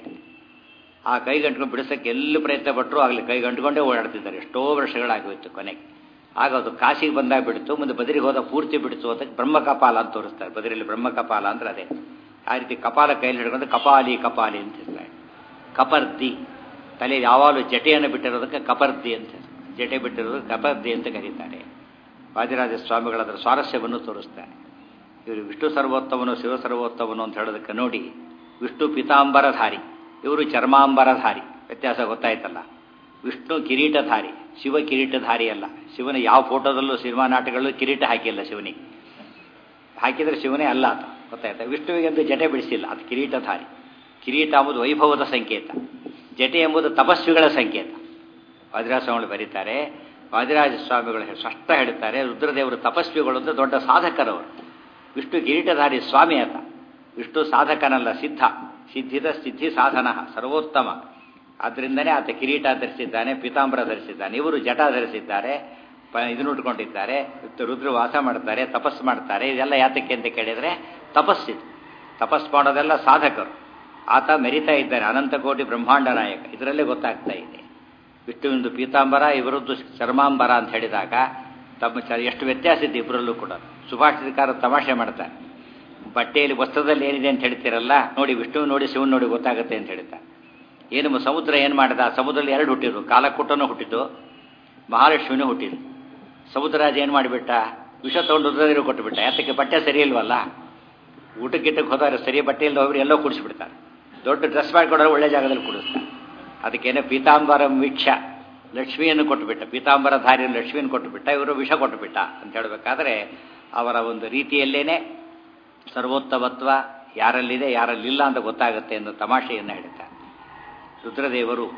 ಆ ಕೈ ಗಂಟ್ಕೊಂಡು ಬಿಡಿಸೋಕ್ಕೆ ಎಲ್ಲಿ ಪ್ರಯತ್ನ ಪಟ್ಟರು ಆಗಲಿ ಕೈ ಗಂಟ್ಕೊಂಡೇ ಓಡಾಡ್ತಿದ್ದಾರೆ ಎಷ್ಟೋ ವರ್ಷಗಳಾಗೋಯ್ತು ಕೊನೆಗೆ ಆಗ ಅದು ಕಾಶಿಗೆ ಬಂದಾಗ ಬಿಡ್ತು ಮುಂದೆ ಬದರಿಗೆ ಹೋದ ಪೂರ್ತಿ ಬಿಡಿಸು ಅದಕ್ಕೆ ಬ್ರಹ್ಮ ಕಪಾಲ ಅಂತ ತೋರಿಸ್ತಾರೆ ಬದರಿಯಲ್ಲಿ ಬ್ರಹ್ಮ ಕಪಾಲ ಅಂದ್ರೆ ಅದೇ ಆ ರೀತಿ ಕಪಾಲ ಕೈಯಲ್ಲಿ ಹಿಡ್ಕೊಂಡು ಕಪಾಲಿ ಕಪಾಲಿ ಅಂತ ಹೇಳ್ತಾರೆ ಕಪರ್ದಿ ತಲೆ ಯಾವಾಗಲೂ ಜಟೆಯನ್ನು ಬಿಟ್ಟಿರೋದಕ್ಕೆ ಕಪರ್ದಿ ಅಂತ ಜಟೆ ಬಿಟ್ಟಿರೋದು ಕಪರ್ದಿ ಅಂತ ಕರೀತಾರೆ ವಾದಿರಾಜ ಸ್ವಾಮಿಗಳ ಅದರ ಸ್ವಾರಸ್ಯವನ್ನು ತೋರಿಸ್ತಾರೆ ಇವರು ವಿಷ್ಣು ಸರ್ವೋತ್ತಮನು ಶಿವ ಸರ್ವೋತ್ತಮನು ಅಂತ ಹೇಳೋದಕ್ಕೆ ನೋಡಿ ವಿಷ್ಣು ಪಿತಾಂಬರಧಾರಿ ಇವರು ಚರ್ಮಾಂಬರಧಾರಿ ವ್ಯತ್ಯಾಸ ಗೊತ್ತಾಯ್ತಲ್ಲ ವಿಷ್ಣು ಕಿರೀಟಧಾರಿ ಶಿವ ಕಿರೀಟಧಾರಿ ಅಲ್ಲ ಶಿವನ ಯಾವ ಫೋಟೋದಲ್ಲೂ ಸಿನಿಮಾ ನಾಟಕಗಳಲ್ಲೂ ಕಿರೀಟ ಹಾಕಿಲ್ಲ ಶಿವನಿಗೆ ಹಾಕಿದರೆ ಶಿವನೇ ಅಲ್ಲ ಆತ ಗೊತ್ತಾಯ್ತಾ ವಿಷ್ಣುವಿಗೆ ಅಂತ ಜಟೆ ಬಿಡಿಸಿಲ್ಲ ಅದು ಕಿರೀಟಧಾರಿ ಕಿರೀಟ ಎಂಬುದು ವೈಭವದ ಸಂಕೇತ ಜಟೆ ಎಂಬುದು ತಪಸ್ವಿಗಳ ಸಂಕೇತ ವಾದಿರಾಜ ಸ್ವಾಮಿಗಳು ಬರೀತಾರೆ ವಾದಿರಾಜ ಸ್ವಾಮಿಗಳು ಸ್ಪಷ್ಟ ಹೇಳುತ್ತಾರೆ ರುದ್ರದೇವರು ತಪಸ್ವಿಗಳು ಅಂತ ದೊಡ್ಡ ಸಾಧಕರವರು ವಿಷ್ಣು ಕಿರೀಟಧಾರಿ ಸ್ವಾಮಿ ಆತ ವಿಷ್ಣು ಸಾಧಕನಲ್ಲ ಸಿದ್ಧ ಸಿದ್ಧಿತ ಸಿದ್ಧಿ ಸಾಧನ ಸರ್ವೋತ್ತಮ ಆದ್ದರಿಂದನೇ ಆತ ಕಿರೀಟ ಧರಿಸಿದ್ದಾನೆ ಪೀತಾಂಬರ ಧರಿಸಿದ್ದಾನೆ ಇವರು ಜಟ ಧರಿಸಿದ್ದಾರೆ ಇದನ್ನು ಉಟ್ಕೊಂಡಿದ್ದಾರೆ ರುದ್ರ ವಾಸ ಮಾಡ್ತಾರೆ ತಪಸ್ಸು ಮಾಡ್ತಾರೆ ಇದೆಲ್ಲ ಯಾತಕ್ಕೆ ಅಂತ ಕೇಳಿದರೆ ತಪಸ್ಸಿದು ತಪಸ್ಸು ಮಾಡೋದೆಲ್ಲ ಸಾಧಕರು ಆತ ಮೆರಿತಾ ಇದ್ದಾರೆ ಅನಂತಕೋಟಿ ಬ್ರಹ್ಮಾಂಡ ನಾಯಕ ಇದರಲ್ಲೇ ಗೊತ್ತಾಗ್ತಾ ಇದೆ ವಿಷ್ಣುವಿಂದು ಪೀತಾಂಬರ ಇವರದ್ದು ಚರ್ಮಾಂಬರ ಅಂತ ಹೇಳಿದಾಗ ತಮ್ಮ ಚ ಎಷ್ಟು ವ್ಯತ್ಯಾಸ ಇದೆ ಇಬ್ಬರಲ್ಲೂ ಕೂಡ ಸುಭಾಷಿತಕಾರ ತಮಾಷೆ ಮಾಡ್ತಾರೆ ಬಟ್ಟೆಯಲ್ಲಿ ವಸ್ತ್ರದಲ್ಲಿ ಏನಿದೆ ಅಂತ ಹೇಳ್ತೀರಲ್ಲ ನೋಡಿ ವಿಷ್ಣು ನೋಡಿ ಶಿವನ್ ನೋಡಿ ಗೊತ್ತಾಗುತ್ತೆ ಅಂತ ಹೇಳ್ತಾರೆ ಏನು ಸಮುದ್ರ ಏನು ಮಾಡಿದ ಸಮುದ್ರದಲ್ಲಿ ಎರಡು ಹುಟ್ಟಿದ್ರು ಕಾಲಕೂಟನೂ ಹುಟ್ಟಿದ್ದು ಮಹಾಲಕ್ಷ್ಮಿನೂ ಹುಟ್ಟಿದ್ದು ಸಮುದ್ರರಾಜ ಏನು ಮಾಡಿಬಿಟ್ಟ ವಿಷ ತೊಗೊಂಡು ರುದ್ರದೇವರು ಕೊಟ್ಟುಬಿಟ್ಟ ಯಾತಕ್ಕೆ ಬಟ್ಟೆ ಸರಿ ಇಲ್ವಲ್ಲ ಊಟಕ್ಕಿಟ್ಟಕ್ಕೆ ಹೋದವ್ರು ಸರಿ ಬಟ್ಟೆಯಲ್ಲಿ ಹೋಗ್ರಿ ಎಲ್ಲೋ ಕುಡಿಸ್ಬಿಡ್ತಾರೆ ದೊಡ್ಡ ಡ್ರೆಸ್ ಮಾಡಿಕೊಡೋರು ಒಳ್ಳೆ ಜಾಗದಲ್ಲಿ ಕುಡಿಸ್ತಾರೆ ಅದಕ್ಕೇನೆ ಪೀತಾಂಬರ ವೀಕ್ಷ ಲಕ್ಷ್ಮಿಯನ್ನು ಕೊಟ್ಟುಬಿಟ್ಟ ಪೀತಾಂಬರ ಧಾರಿಯನ್ನು ಲಕ್ಷ್ಮಿಯನ್ನು ಕೊಟ್ಟುಬಿಟ್ಟ ಇವರು ವಿಷ ಕೊಟ್ಟುಬಿಟ್ಟ ಅಂತ ಹೇಳಬೇಕಾದ್ರೆ ಅವರ ಒಂದು ರೀತಿಯಲ್ಲೇನೆ ಸರ್ವೋತ್ತಮತ್ವ ಯಾರಲ್ಲಿದೆ ಯಾರಲ್ಲಿಲ್ಲ ಅಂತ ಗೊತ್ತಾಗುತ್ತೆ ಎಂದು ತಮಾಷೆಯನ್ನು ಹೇಳ್ತಾರೆ ರುದ್ರದೇವರು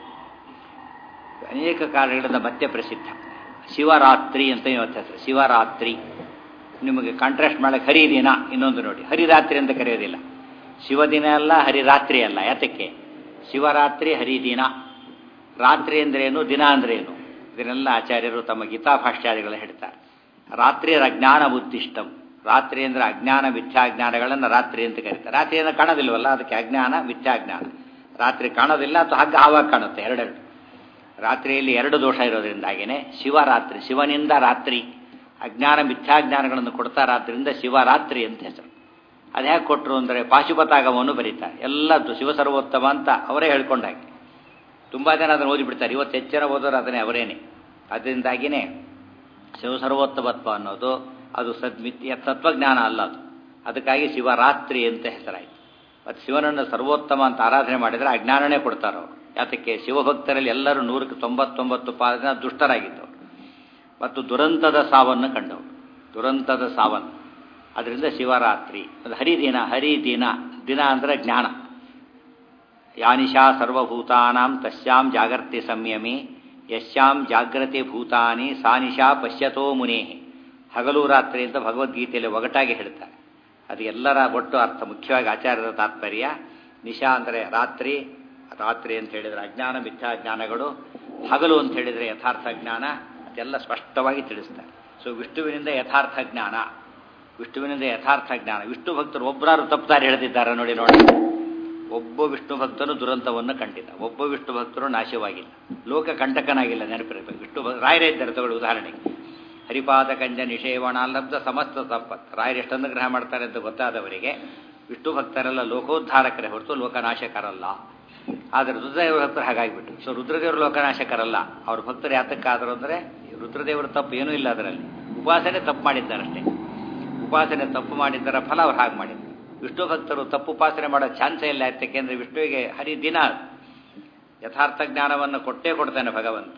ಅನೇಕ ಕಾರಣಗಳಿಂದ ಮತ್ತೆ ಪ್ರಸಿದ್ಧ ಶಿವರಾತ್ರಿ ಅಂತ ಇವತ್ತು ಹೆಸರು ಶಿವರಾತ್ರಿ ನಿಮಗೆ ಕಾಂಟ್ರಾಸ್ಟ್ ಮಾಡಕ್ಕೆ ಹರಿದಿನ ಇನ್ನೊಂದು ನೋಡಿ ಹರಿರಾತ್ರಿ ಅಂತ ಕರೆಯೋದಿಲ್ಲ ಶಿವದಿನ ಅಲ್ಲ ಹರಿರಾತ್ರಿ ಅಲ್ಲ ಯಾತಕ್ಕೆ ಶಿವರಾತ್ರಿ ಹರಿದಿನ ರಾತ್ರಿ ಅಂದ್ರೇನು ದಿನ ಅಂದ್ರೇನು ಇದನ್ನೆಲ್ಲ ಆಚಾರ್ಯರು ತಮ್ಮ ಗೀತಾಭಾಷ್ಯಾದಿಗಳು ಹೇಳ್ತಾರೆ ರಾತ್ರಿ ಅಜ್ಞಾನ ಉದ್ದಿಷ್ಟಂ ರಾತ್ರಿ ಅಂದರೆ ಅಜ್ಞಾನ ಮಿಥ್ಯಾಜ್ಞಾನಗಳನ್ನು ರಾತ್ರಿ ಅಂತ ಕರೀತಾರೆ ರಾತ್ರಿಯನ್ನು ಕಾಣೋದಿಲ್ವಲ್ಲ ಅದಕ್ಕೆ ಅಜ್ಞಾನ ಮಿಥ್ಯಾಜ್ಞಾನ ರಾತ್ರಿ ಕಾಣೋದಿಲ್ಲ ಅಥವಾ ಹಗ್ಗ ಆವಾಗ ಕಾಣುತ್ತೆ ಎರಡೆರಡು ರಾತ್ರಿಯಲ್ಲಿ ಎರಡು ದೋಷ ಇರೋದ್ರಿಂದಾಗೇನೆ ಶಿವರಾತ್ರಿ ಶಿವನಿಂದ ರಾತ್ರಿ ಅಜ್ಞಾನ ಮಿಥ್ಯಾಜ್ಞಾನಗಳನ್ನು ಕೊಡ್ತಾರಾದ್ರಿಂದ ಶಿವರಾತ್ರಿ ಅಂತ ಹೆಸರು ಅದು ಹೇಗೆ ಕೊಟ್ಟರು ಅಂದರೆ ಪಾಶುಪತಾಗಮವನ್ನು ಬರೀತಾರೆ ಎಲ್ಲ ಶಿವಸರ್ವೋತ್ತಮ ಅಂತ ಅವರೇ ಹೇಳ್ಕೊಂಡಾಗೆ ತುಂಬ ಜನ ಅದನ್ನು ಓದಿಬಿಡ್ತಾರೆ ಇವತ್ತು ಹೆಚ್ಚು ಜನ ಓದೋರು ಅದನ್ನೇ ಅವರೇನೆ ಅದರಿಂದಾಗಿಯೇ ಶಿವಸರ್ವೋತ್ತಮತ್ವ ಅನ್ನೋದು ಅದು ಸದ್ಮಿತ್ಯ ತತ್ವಜ್ಞಾನ ಅಲ್ಲ ಅದು ಅದಕ್ಕಾಗಿ ಶಿವರಾತ್ರಿ ಅಂತ ಹೆಸರಾಯಿತು ಮತ್ತು ಶಿವನನ್ನು ಸರ್ವೋತ್ತಮ ಅಂತ ಆರಾಧನೆ ಮಾಡಿದರೆ ಅಜ್ಞಾನನೇ ಕೊಡ್ತಾರೆ ಅವರು ಯಾತಕ್ಕೆ ಶಿವಭಕ್ತರಲ್ಲಿ ಎಲ್ಲರೂ ನೂರಕ್ಕೆ ತೊಂಬತ್ತೊಂಬತ್ತು ಪಾದ ದುಷ್ಟರಾಗಿದ್ದವರು ಮತ್ತು ದುರಂತದ ಸಾವನ್ನು ಕಂಡವರು ದುರಂತದ ಸಾವನ್ನು ಅದರಿಂದ ಶಿವರಾತ್ರಿ ಅದು ಹರಿದಿನ ಹರಿದಿನ ದಿನ ಅಂದರೆ ಜ್ಞಾನ ಯಾನಿಶಾ ಸರ್ವಭೂತಾನಾಂ ತಸ್ಯಾಂ ಜಾಗರ್ತಿ ಸಂಯಮಿ ಯಶ್ಯಾಂ ಜಾಗ್ರತೆ ಭೂತಾನಿ ಸಾನಿಶಾ ಪಶ್ಯತೋ ಮುನೇ ಹಗಲು ರಾತ್ರಿ ಅಂತ ಭಗವದ್ಗೀತೆಯಲ್ಲಿ ಒಗಟಾಗಿ ಹೇಳ್ತಾರೆ ಅದು ಎಲ್ಲರ ಒಟ್ಟು ಅರ್ಥ ಮುಖ್ಯವಾಗಿ ಆಚಾರ್ಯರ ತಾತ್ಪರ್ಯ ನಿಶಾ ಅಂದರೆ ರಾತ್ರಿ ರಾತ್ರಿ ಅಂತ ಹೇಳಿದರೆ ಅಜ್ಞಾನ ಮಿಥ್ಯಾಜ್ಞಾನಗಳು ಹಗಲು ಅಂತ ಹೇಳಿದರೆ ಯಥಾರ್ಥ ಜ್ಞಾನ ಅದೆಲ್ಲ ಸ್ಪಷ್ಟವಾಗಿ ತಿಳಿಸ್ತಾರೆ ಸೊ ವಿಷ್ಣುವಿನಿಂದ ಯಥಾರ್ಥ ಜ್ಞಾನ ವಿಷ್ಣುವಿನಿಂದ ಯಥಾರ್ಥ ಜ್ಞಾನ ವಿಷ್ಣು ಭಕ್ತರು ಒಬ್ಬರಾರು ತಪ್ಪುದಾರಿ ಹೇಳ್ತಿದ್ದಾರೆ ನೋಡಿ ನೋಡಿ ಒಬ್ಬ ವಿಷ್ಣು ಭಕ್ತನು ದುರಂತವನ್ನು ಕಂಡಿಲ್ಲ ಒಬ್ಬ ವಿಷ್ಣು ಭಕ್ತರು ನಾಶವಾಗಿಲ್ಲ ಲೋಕ ಕಂಟಕನಾಗಿಲ್ಲ ನೆನಪಿರಬೇಕು ವಿಷ್ಣು ಭಕ್ ರಾಯರೇ ಇದ್ದಾರೆ ತಗೊಳ್ಳಿ ಉದಾಹರಣೆಗೆ ಹರಿಪಾದ ಕಂಜ ನಿಷೇವಣ ಲಬ್ಧ ಸಮಸ್ತ ಸಂಪತ್ ರಾಯರು ಎಷ್ಟು ಅನುಗ್ರಹ ಮಾಡ್ತಾರೆ ಅಂತ ಗೊತ್ತಾದವರಿಗೆ ವಿಷ್ಣು ಭಕ್ತರೆಲ್ಲ ಲೋಕೋದ್ಧಾರಕರೇ ಹೊರತು ಲೋಕನಾಶಕರಲ್ಲ ಆದರೆ ರುದ್ರದೇವರ ಭಕ್ತರು ಹಾಗಾಗಿಬಿಟ್ರು ಸೊ ರುದ್ರದೇವರು ಲೋಕನಾಶಕರಲ್ಲ ಅವ್ರ ಭಕ್ತರು ಯಾತಕ್ಕಾದರು ಅಂದರೆ ರುದ್ರದೇವರ ತಪ್ಪು ಏನೂ ಇಲ್ಲ ಅದರಲ್ಲಿ ಉಪಾಸನೆ ತಪ್ಪು ಮಾಡಿದ್ದಾರಷ್ಟೇ ಉಪಾಸನೆ ತಪ್ಪು ಮಾಡಿದ್ದರ ಫಲ ಅವ್ರು ಹಾಗೆ ಮಾಡಿದ್ರು ವಿಷ್ಣು ಭಕ್ತರು ತಪ್ಪು ಉಪಾಸನೆ ಮಾಡೋ ಚಾನ್ಸೇ ಇಲ್ಲ ಯಾಕೆಂದ್ರೆ ವಿಷ್ಣುವಿಗೆ ಹರಿ ದಿನ ಯಥಾರ್ಥ ಜ್ಞಾನವನ್ನು ಕೊಟ್ಟೇ ಕೊಡ್ತಾನೆ ಭಗವಂತ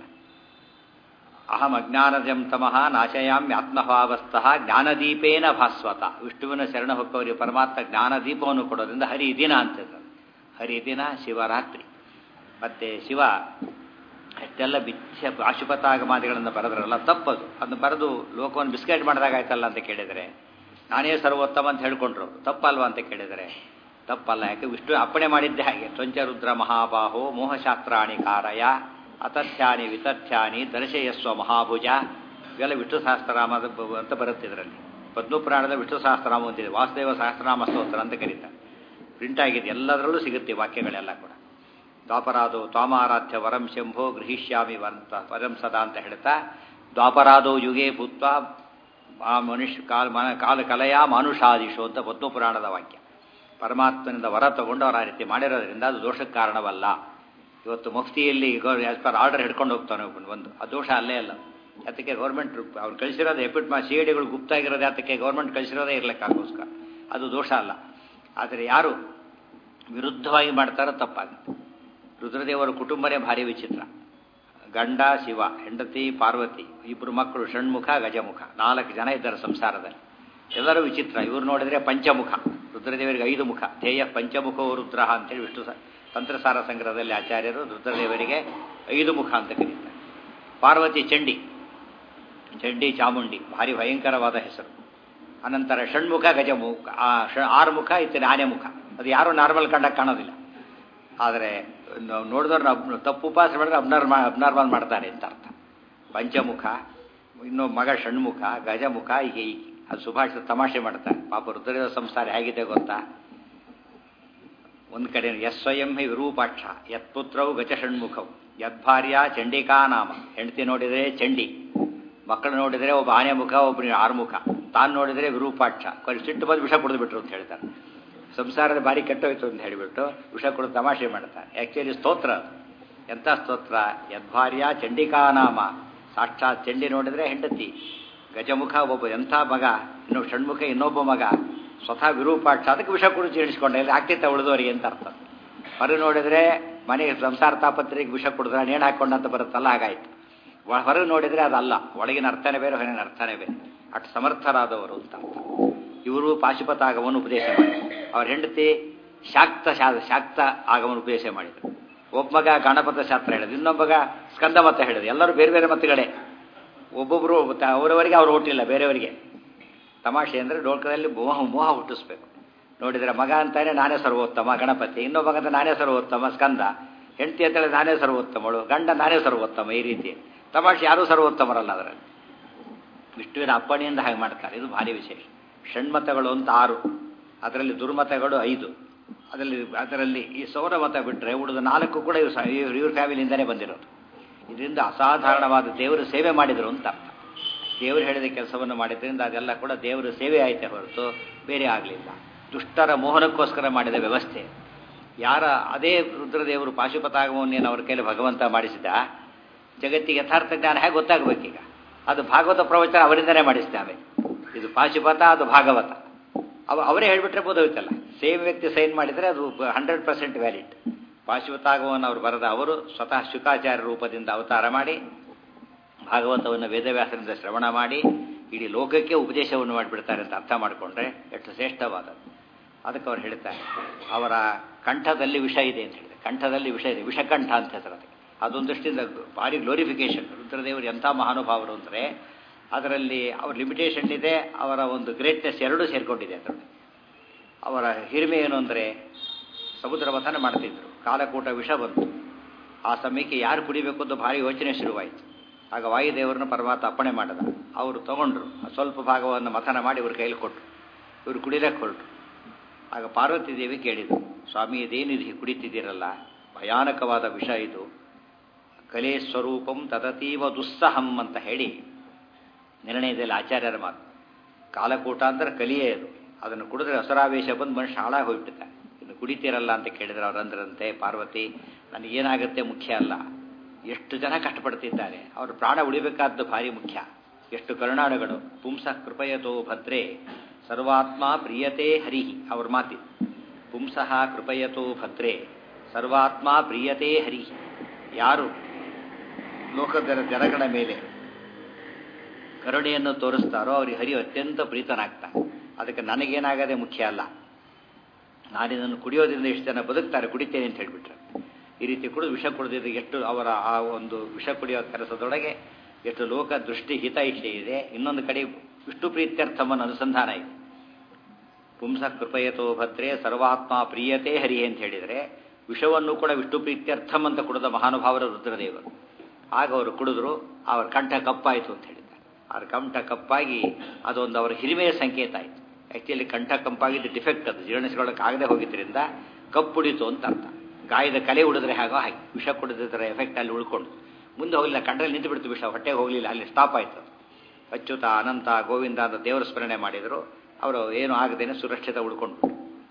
ಅಹಂ ಅಜ್ಞಾನಜಂ ತಮಃ ನಾಶಯಾಮ್ಯ ಆತ್ಮಭಾವಸ್ಥಃ ಜ್ಞಾನದೀಪೇನ ಭಾಸ್ವತ ವಿಷ್ಣುವಿನ ಶರಣ ಹೊಕ್ಕವರಿಗೆ ಪರಮಾತ್ಮ ಜ್ಞಾನದೀಪವನ್ನು ಕೊಡೋದ್ರಿಂದ ಹರಿ ದಿನ ಅಂತ ಹರಿ ದಿನ ಶಿವರಾತ್ರಿ ಮತ್ತೆ ಶಿವ ಅಷ್ಟೆಲ್ಲ ಬಿಚ್ಚ ಪಾಶುಪತಾಗಮಾದಿಗಳನ್ನು ಬರೆದ್ರಲ್ಲ ತಪ್ಪದು ಅದನ್ನು ಬರೆದು ಲೋಕವನ್ನು ಬಿಸ್ಕೆಟ್ ಮಾಡಿದಾಗ ಆಯ್ತಲ್ಲ ಅಂತ ಕೇಳಿದರೆ ನಾನೇ ಸರ್ವೋತ್ತಮ ಅಂತ ಹೇಳ್ಕೊಂಡ್ರು ತಪ್ಪಲ್ವಾ ಅಂತ ಕೇಳಿದರೆ ತಪ್ಪಲ್ಲ ಯಾಕೆ ವಿಷ್ಣು ಅಪ್ಪಣೆ ಮಾಡಿದ್ದೆ ಹಾಗೆ ತ್ವಂಚರುದ್ರ ಮಹಾಬಾಹೋ ಮೋಹಶಾಸ್ತ್ರಾಣಿ ಕಾರಯ ಅತಥ್ಯಾನಿ ವಿತಥ್ಯಾನಿ ದರ್ಶಯಸ್ವ ಮಹಾಭುಜ ಇವೆಲ್ಲ ವಿಷ್ಣು ಸಹಸ್ರನಾಮ ಅಂತ ಬರುತ್ತೆ ಇದರಲ್ಲಿ ಪದ್ಮಪುರಾಣದ ವಿಷ್ಣು ಸಹಸ್ರನಾಮ ಅಂತಿದೆ ವಾಸುದೇವ ಸಹಸ್ರನಾಮ ಸ್ತೋತ್ರ ಅಂತ ಕರೀತಾರೆ ಪ್ರಿಂಟ್ ಆಗಿದೆ ಎಲ್ಲದರಲ್ಲೂ ಸಿಗುತ್ತೆ ವಾಕ್ಯಗಳೆಲ್ಲ ಕೂಡ ದ್ವಾಪರಾದೋ ತ್ವಾಮಾರಾಧ್ಯ ವರಂ ಶಂಭೋ ಗೃಹಿಷ್ಯಾಮಿ ವಂತ ವರಂ ಸದಾ ಅಂತ ಹೇಳ್ತಾ ದ್ವಾಪರಾದೋ ಯುಗೇ ಭೂತ್ವ ಆ ಮನುಷ್ಯ ಕಾಲ ಮನ ಕಾಲ ಕಲೆಯ ಮಾನುಷಾದಿಶೋ ಅಂತ ಪದ್ಮಪುರಾಣದ ವಾಕ್ಯ ಪರಮಾತ್ಮನಿಂದ ವರ ತಗೊಂಡು ಅವ್ರು ಆ ರೀತಿ ಮಾಡಿರೋದ್ರಿಂದ ಅದು ದೋಷಕ್ಕೆ ಕಾರಣವಲ್ಲ ಇವತ್ತು ಮುಫ್ತಿಯಲ್ಲಿ ಆಸ್ ಪರ್ ಆರ್ಡರ್ ಹಿಡ್ಕೊಂಡು ಹೋಗ್ತಾನೆ ಒಬ್ಬನು ಒಂದು ಆ ದೋಷ ಅಲ್ಲೇ ಅಲ್ಲ ಅದಕ್ಕೆ ಗೌರ್ಮೆಂಟ್ ಅವ್ರು ಕಳಿಸಿರೋದು ಎಪಿಟ್ ಮಾ ಸಿ ಡಿಗಳು ಗುಪ್ತ ಆಗಿರೋದು ಅದಕ್ಕೆ ಗೌರ್ಮೆಂಟ್ ಕಳಿಸಿರೋದೇ ಇರ್ಲಿಕ್ಕಾಗೋಸ್ಕರ ಅದು ದೋಷ ಅಲ್ಲ ಆದರೆ ಯಾರು ವಿರುದ್ಧವಾಗಿ ಮಾಡ್ತಾರೋ ತಪ್ಪಾಗುತ್ತೆ ರುದ್ರದೇವರ ಕುಟುಂಬನೇ ಭಾರಿ ವಿಚಿತ್ರ ಗಂಡ ಶಿವ ಹೆಂಡತಿ ಪಾರ್ವತಿ ಇಬ್ಬರು ಮಕ್ಕಳು ಷಣ್ಮುಖ ಗಜಮುಖ ನಾಲ್ಕು ಜನ ಇದ್ದಾರೆ ಸಂಸಾರದಲ್ಲಿ ಎಲ್ಲರೂ ವಿಚಿತ್ರ ಇವ್ರು ನೋಡಿದ್ರೆ ಪಂಚಮುಖ ರುದ್ರದೇವರಿಗೆ ಐದು ಮುಖ ಧ್ಯೇಯ ಪಂಚಮುಖೋ ರುದ್ರ ಅಂತೇಳಿ ವಿಷ್ಣು ತಂತ್ರಸಾರ ಸಂಗ್ರಹದಲ್ಲಿ ಆಚಾರ್ಯರು ರುದ್ರದೇವರಿಗೆ ಐದು ಮುಖ ಅಂತ ಕರೀತಾರೆ ಪಾರ್ವತಿ ಚಂಡಿ ಚಂಡಿ ಚಾಮುಂಡಿ ಭಾರಿ ಭಯಂಕರವಾದ ಹೆಸರು ಅನಂತರ ಷಣ್ಮುಖ ಗಜಮುಖ ಆ ಷ ಆರು ಮುಖ ಇತ್ತಿನ ಆನೆ ಮುಖ ಅದು ಯಾರೂ ನಾರ್ಮಲ್ ಕಂಡಾಗ ಕಾಣೋದಿಲ್ಲ ಆದರೆ ನೋಡಿದವ್ರು ತಪ್ಪು ಉಪಾಸನೆ ಮಾಡಿದ್ರೆ ಅಬ್ನಾರ್ಮಲ್ ಅಬ್ನಾರ್ಮಲ್ ಮಾಡ್ತಾರೆ ಅಂತ ಅರ್ಥ ಪಂಚಮುಖ ಇನ್ನು ಮಗ ಷಣ್ಮುಖ ಗಜಮುಖ ಹೀಗೆ ಹೀಗೆ ಅದು ಸುಭಾಷಿತ ತಮಾಷೆ ಮಾಡ್ತಾರೆ ಪಾಪ ರುದ್ರದೇವ ಸಂಸಾರ ಹೇಗಿದೆ ಗೊತ್ತಾ ಒಂದು ಕಡೆ ಎಸ್ ಸ್ವಯಂ ಹಿ ವಿರೂಪಾಕ್ಷ ಯತ್ಪುತ್ರವು ಗಜ ಷಣ್ಮುಖವು ಯದ್ಭಾರ್ಯ ಚಂಡಿಕಾ ನಾಮ ಹೆಂಡತಿ ನೋಡಿದರೆ ಚಂಡಿ ಮಕ್ಕಳು ನೋಡಿದರೆ ಒಬ್ಬ ಆನೆ ಮುಖ ಒಬ್ಬನಿಗೆ ಆರುಮುಖ ತಾನು ನೋಡಿದರೆ ವಿರೂಪಾಕ್ಷ ಕೊನೆ ಸಿಟ್ಟು ಬಂದು ವಿಷ ಕುಡಿದು ಬಿಟ್ರು ಅಂತ ಹೇಳ್ತಾರೆ ಸಂಸಾರದ ಬಾರಿ ಕೆಟ್ಟೋಯ್ತು ಅಂತ ಹೇಳಿಬಿಟ್ಟು ವಿಷ ಕುಡಿದು ತಮಾಷೆ ಮಾಡ್ತಾರೆ ಆ್ಯಕ್ಚುಲಿ ಸ್ತೋತ್ರ ಎಂಥ ಸ್ತೋತ್ರ ಯದ್ಭಾರ್ಯ ಚಂಡಿಕಾ ನಾಮ ಸಾಕ್ಷಾತ್ ಚಂಡಿ ನೋಡಿದರೆ ಹೆಂಡತಿ ಗಜಮುಖ ಒಬ್ಬ ಎಂಥ ಮಗ ಇನ್ನು ಷಣ್ಮುಖ ಇನ್ನೊಬ್ಬ ಮಗ ಸ್ವತಃ ವಿರೂಪಾಕ್ಷ ಅದಕ್ಕೆ ವಿಷ ಕುಡಿದು ಜೀರ್ಣಿಸ್ಕೊಂಡೆ ಇಲ್ಲಿ ಆಗ್ತಿತ್ತ ಉಳಿದವರಿಗೆ ಅಂತ ಅರ್ಥ ಹೊರ ನೋಡಿದರೆ ಮನೆಗೆ ಸಂಸಾರ ತಾಪತ್ರಿಗೆ ವಿಷ ಕುಡಿದ್ರೆ ನೇಣು ಹಾಕೊಂಡಂತ ಬರುತ್ತಲ್ಲ ಹಾಗಾಯ್ತು ಹೊರಗೆ ನೋಡಿದರೆ ಅದಲ್ಲ ಒಳಗಿನ ಅರ್ಥನೇ ಬೇರೆ ಹೊರಗಿನ ಅರ್ಥನೇ ಬೇರೆ ಅಟ್ ಸಮರ್ಥರಾದವರು ಅಂತ ಇವರು ಪಾಶುಪತ ಆಗಮನ ಉಪದೇಶ ಮಾಡಿದರು ಅವ್ರ ಹೆಂಡತಿ ಶಾಕ್ತ ಶಾ ಶಾಕ್ತ ಆಗಮನ ಉಪದೇಶ ಮಾಡಿದರು ಒಬ್ಬ ಮಗ ಗಣಪತ ಶಾಸ್ತ್ರ ಹೇಳಿದ್ರು ಇನ್ನೊಬ್ಬಗ ಸ್ಕಂದ ಮತ ಹೇಳಿದ್ರು ಎಲ್ಲರೂ ಬೇರೆ ಬೇರೆ ಮತಗಳೇ ಒಬ್ಬೊಬ್ಬರು ಅವರವರಿಗೆ ಅವ್ರು ಹುಟ್ಟಿಲ್ಲ ಬೇರೆಯವರಿಗೆ ತಮಾಷೆ ಅಂದರೆ ಡೋಲ್ಕದಲ್ಲಿ ಮೋಹ ಮೋಹ ಹುಟ್ಟಿಸ್ಬೇಕು ನೋಡಿದರೆ ಮಗ ಅಂತಾನೆ ನಾನೇ ಸರ್ವೋತ್ತಮ ಗಣಪತಿ ಇನ್ನೊಬ್ಬ ಮಗ ಅಂತ ನಾನೇ ಸರ್ವೋತ್ತಮ ಸ್ಕಂದ ಹೆಂಡತಿ ಅಂತೇಳಿ ನಾನೇ ಸರ್ವೋತ್ತಮಳು ಗಂಡ ನಾನೇ ಸರ್ವೋತ್ತಮ ಈ ರೀತಿ ತಮಾಷೆ ಯಾರೂ ಸರ್ವೋತ್ತಮರಲ್ಲ ಅದರಲ್ಲಿ ವಿಷ್ಣುವಿನ ಅಪ್ಪಣೆಯಿಂದ ಹಾಗೆ ಮಾಡ್ತಾರೆ ಇದು ಭಾರಿ ವಿಶೇಷ ಷಣ್ಮತಗಳು ಅಂತ ಆರು ಅದರಲ್ಲಿ ದುರ್ಮತಗಳು ಐದು ಅದರಲ್ಲಿ ಅದರಲ್ಲಿ ಈ ಸೌರ ಮತ ಬಿಟ್ಟರೆ ಉಳಿದ ನಾಲ್ಕು ಕೂಡ ಇವ್ರು ಸ- ಇವ್ರ ಇವ್ರ ಫ್ಯಾಮಿಲಿಯಿಂದನೇ ಬಂದಿರೋದು ಇದರಿಂದ ಅಸಾಧಾರಣವಾದ ದೇವರು ಸೇವೆ ಮಾಡಿದರು ಅಂತ ಅರ್ಥ ದೇವರು ಹೇಳಿದ ಕೆಲಸವನ್ನು ಮಾಡಿದ್ರಿಂದ ಅದೆಲ್ಲ ಕೂಡ ದೇವರ ಸೇವೆ ಆಯ್ತೆ ಹೊರತು ಬೇರೆ ಆಗಲಿಲ್ಲ ದುಷ್ಟರ ಮೋಹನಕ್ಕೋಸ್ಕರ ಮಾಡಿದ ವ್ಯವಸ್ಥೆ ಯಾರ ಅದೇ ರುದ್ರದೇವರು ಪಾಶುಪತಾಗಮವನ್ನೇನು ಅವ್ರ ಕೈಲಿ ಭಗವಂತ ಮಾಡಿಸಿದ ಜಗತ್ತಿಗೆ ಯಥಾರ್ಥ ಜ್ಞಾನ ಹೇಗೆ ಗೊತ್ತಾಗಬೇಕೀಗ ಅದು ಭಾಗವತ ಪ್ರವಚನ ಅವರಿಂದನೇ ಮಾಡಿಸ್ತಾವೆ ಇದು ಪಾಶುಪತ ಅದು ಭಾಗವತ ಅವ ಅವರೇ ಹೇಳಿಬಿಟ್ರೆ ಬೋಧವಿತ್ತಲ್ಲ ಸೇಮ್ ವ್ಯಕ್ತಿ ಸೈನ್ ಮಾಡಿದರೆ ಅದು ಹಂಡ್ರೆಡ್ ಪರ್ಸೆಂಟ್ ವ್ಯಾಲಿಡ್ ಪಾಶುಪತಾಗಮವನ್ನು ಅವರು ಬರೆದ ಅವರು ಸ್ವತಃ ಶುಕಾಚಾರ್ಯ ರೂಪದಿಂದ ಅವತಾರ ಮಾಡಿ ಭಾಗವತವನ್ನು ವೇದವ್ಯಾಸರಿಂದ ಶ್ರವಣ ಮಾಡಿ ಇಡೀ ಲೋಕಕ್ಕೆ ಉಪದೇಶವನ್ನು ಮಾಡಿಬಿಡ್ತಾರೆ ಅಂತ ಅರ್ಥ ಮಾಡಿಕೊಂಡ್ರೆ ಎಷ್ಟು ಶ್ರೇಷ್ಠವಾದದ್ದು ಅದಕ್ಕೆ ಅವ್ರು ಹೇಳ್ತಾರೆ ಅವರ ಕಂಠದಲ್ಲಿ ವಿಷ ಇದೆ ಅಂತ ಹೇಳಿದೆ ಕಂಠದಲ್ಲಿ ವಿಷ ಇದೆ ವಿಷಕಂಠ ಅಂತ ಹೆಸರು ಅದಕ್ಕೆ ಅದೊಂದು ದೃಷ್ಟಿಯಿಂದ ಭಾರಿ ಗ್ಲೋರಿಫಿಕೇಶನ್ ರುದ್ರದೇವರು ಎಂಥ ಮಹಾನುಭಾವರು ಅಂದರೆ ಅದರಲ್ಲಿ ಅವ್ರ ಲಿಮಿಟೇಷನ್ ಇದೆ ಅವರ ಒಂದು ಗ್ರೇಟ್ನೆಸ್ ಎರಡೂ ಸೇರಿಕೊಂಡಿದೆ ಅದರಲ್ಲಿ ಅವರ ಹಿರಿಮೆ ಏನು ಅಂದರೆ ಸಮುದ್ರ ಮಥನ ಮಾಡ್ತಿದ್ರು ಕಾಲಕೂಟ ವಿಷ ಬಂತು ಆ ಸಮಯಕ್ಕೆ ಯಾರು ಕುಡಿಬೇಕು ಅಂತ ಭಾರಿ ಯೋಚನೆ ಶುರುವಾಯಿತು ಆಗ ವಾಯುದೇವರನ್ನು ಪರಮಾತ್ಮ ಅಪ್ಪಣೆ ಮಾಡಿದ ಅವರು ತಗೊಂಡ್ರು ಆ ಸ್ವಲ್ಪ ಭಾಗವನ್ನು ಮಥನ ಮಾಡಿ ಇವ್ರ ಕೈಲಿ ಕೊಟ್ಟರು ಇವರು ಕುಡಿಲಕ್ಕೆ ಹೊರಟರು ಆಗ ಪಾರ್ವತಿ ದೇವಿ ಕೇಳಿದರು ಸ್ವಾಮಿ ಇದೇನಿದು ಹೀಗೆ ಕುಡಿತಿದ್ದೀರಲ್ಲ ಭಯಾನಕವಾದ ವಿಷ ಇದು ಕಲೆ ಸ್ವರೂಪಂ ತದತೀವ ದುಸ್ಸಹಂ ಅಂತ ಹೇಳಿ ನಿರ್ಣಯದಲ್ಲಿ ಆಚಾರ್ಯರ ಮಾತು ಕಾಲಕೂಟ ಅಂದ್ರೆ ಕಲಿಯೇ ಅದು ಅದನ್ನು ಕುಡಿದ್ರೆ ಹಸರಾವೇಶ ಬಂದು ಮನುಷ್ಯ ಹಾಳಾಗಿ ಹೋಗ್ಬಿಡ್ತಾನೆ ಇನ್ನು ಕುಡಿತೀರಲ್ಲ ಅಂತ ಕೇಳಿದ್ರೆ ಅವರಂದ್ರಂತೆ ಪಾರ್ವತಿ ನನಗೇನಾಗುತ್ತೆ ಮುಖ್ಯ ಅಲ್ಲ ಎಷ್ಟು ಜನ ಕಷ್ಟಪಡ್ತಿದ್ದಾರೆ ಅವ್ರ ಪ್ರಾಣ ಉಳಿಬೇಕಾದ್ದು ಭಾರಿ ಮುಖ್ಯ ಎಷ್ಟು ಕರುಣಾಳುಗಳು ಪುಂಸ ಕೃಪಯತೋ ಭದ್ರೇ ಸರ್ವಾತ್ಮ ಪ್ರಿಯತೆ ಹರಿಹಿ ಅವ್ರ ಮಾತಿ ಪುಂಸಃ ಕೃಪಯತೋ ಭದ್ರೇ ಸರ್ವಾತ್ಮ ಪ್ರಿಯತೆ ಹರಿಹಿ ಯಾರು ಲೋಕದ ಜನಗಳ ಮೇಲೆ ಕರುಣೆಯನ್ನು ತೋರಿಸ್ತಾರೋ ಅವ್ರಿಗೆ ಹರಿ ಅತ್ಯಂತ ಪ್ರೀತನಾಗ್ತಾನೆ ಅದಕ್ಕೆ ನನಗೇನಾಗದೆ ಮುಖ್ಯ ಅಲ್ಲ ನಾನಿದನ್ನು ಕುಡಿಯೋದ್ರಿಂದ ಎಷ್ಟು ಜನ ಬದುಕ್ತಾರೆ ಕುಡಿತೇನೆ ಅಂತ ಹೇಳಿಬಿಟ್ರೆ ಈ ರೀತಿ ಕುಡಿದು ವಿಷ ಕುಡಿದಿದ್ದು ಎಷ್ಟು ಅವರ ಆ ಒಂದು ವಿಷ ಕುಡಿಯೋ ಕೆಲಸದೊಳಗೆ ಎಷ್ಟು ಲೋಕ ದೃಷ್ಟಿ ಹಿತೈಷೆ ಇದೆ ಇನ್ನೊಂದು ಕಡೆ ವಿಷ್ಣು ಪ್ರೀತ್ಯರ್ಥಮನ ಅನುಸಂಧಾನ ಇದೆ ಪುಂಸ ಕೃಪಯತೋ ಭದ್ರೇ ಸರ್ವಾತ್ಮ ಪ್ರಿಯತೆ ಹರಿ ಅಂತ ಹೇಳಿದರೆ ವಿಷವನ್ನು ಕೂಡ ವಿಷ್ಣು ಪ್ರೀತ್ಯರ್ಥಂ ಅಂತ ಕುಡಿದ ಮಹಾನುಭಾವರ ರುದ್ರದೇವರು ಆಗ ಅವರು ಕುಡಿದ್ರು ಅವರ ಕಂಠ ಕಪ್ಪಾಯಿತು ಅಂತ ಹೇಳಿದ್ದಾರೆ ಅವ್ರ ಕಂಠ ಕಪ್ಪಾಗಿ ಅದೊಂದು ಅವರ ಹಿರಿಮೆಯ ಸಂಕೇತ ಆಯಿತು ಆ್ಯಕ್ಚುಲಿ ಕಂಠ ಕಂಪಾಗಿದ್ದು ಡಿಫೆಕ್ಟ್ ಅದು ಜೀರ್ಣಿಸ್ಕೊಳ್ಳೋಕೆ ಆಗದೆ ಹೋಗಿದ್ದರಿಂದ ಕಪ್ಪುಡಿತು ಅಂತ ಅರ್ಥ ಗಾಯದ ಕಲೆ ಉಡಿದ್ರೆ ಹಾಗೋ ಹಾಗೆ ವಿಷ ಕುಡಿದಿದ್ದರ ಎಫೆಕ್ಟ್ ಅಲ್ಲಿ ಉಳ್ಕೊಂಡು ಮುಂದೆ ಹೋಗಲಿಲ್ಲ ಕಂಡಲ್ಲಿ ನಿಂತು ಬಿಡ್ತು ವಿಷ ಹೊಟ್ಟೆಗೆ ಹೋಗಲಿಲ್ಲ ಅಲ್ಲಿ ಸ್ಟಾಪ್ ಆಯಿತು ಅಚ್ಯುತ ಅನಂತ ಗೋವಿಂದ ಅಂತ ದೇವರ ಸ್ಮರಣೆ ಮಾಡಿದರು ಅವರು ಏನು ಆಗದೇನೆ ಸುರಕ್ಷಿತ ಉಳ್ಕೊಂಡು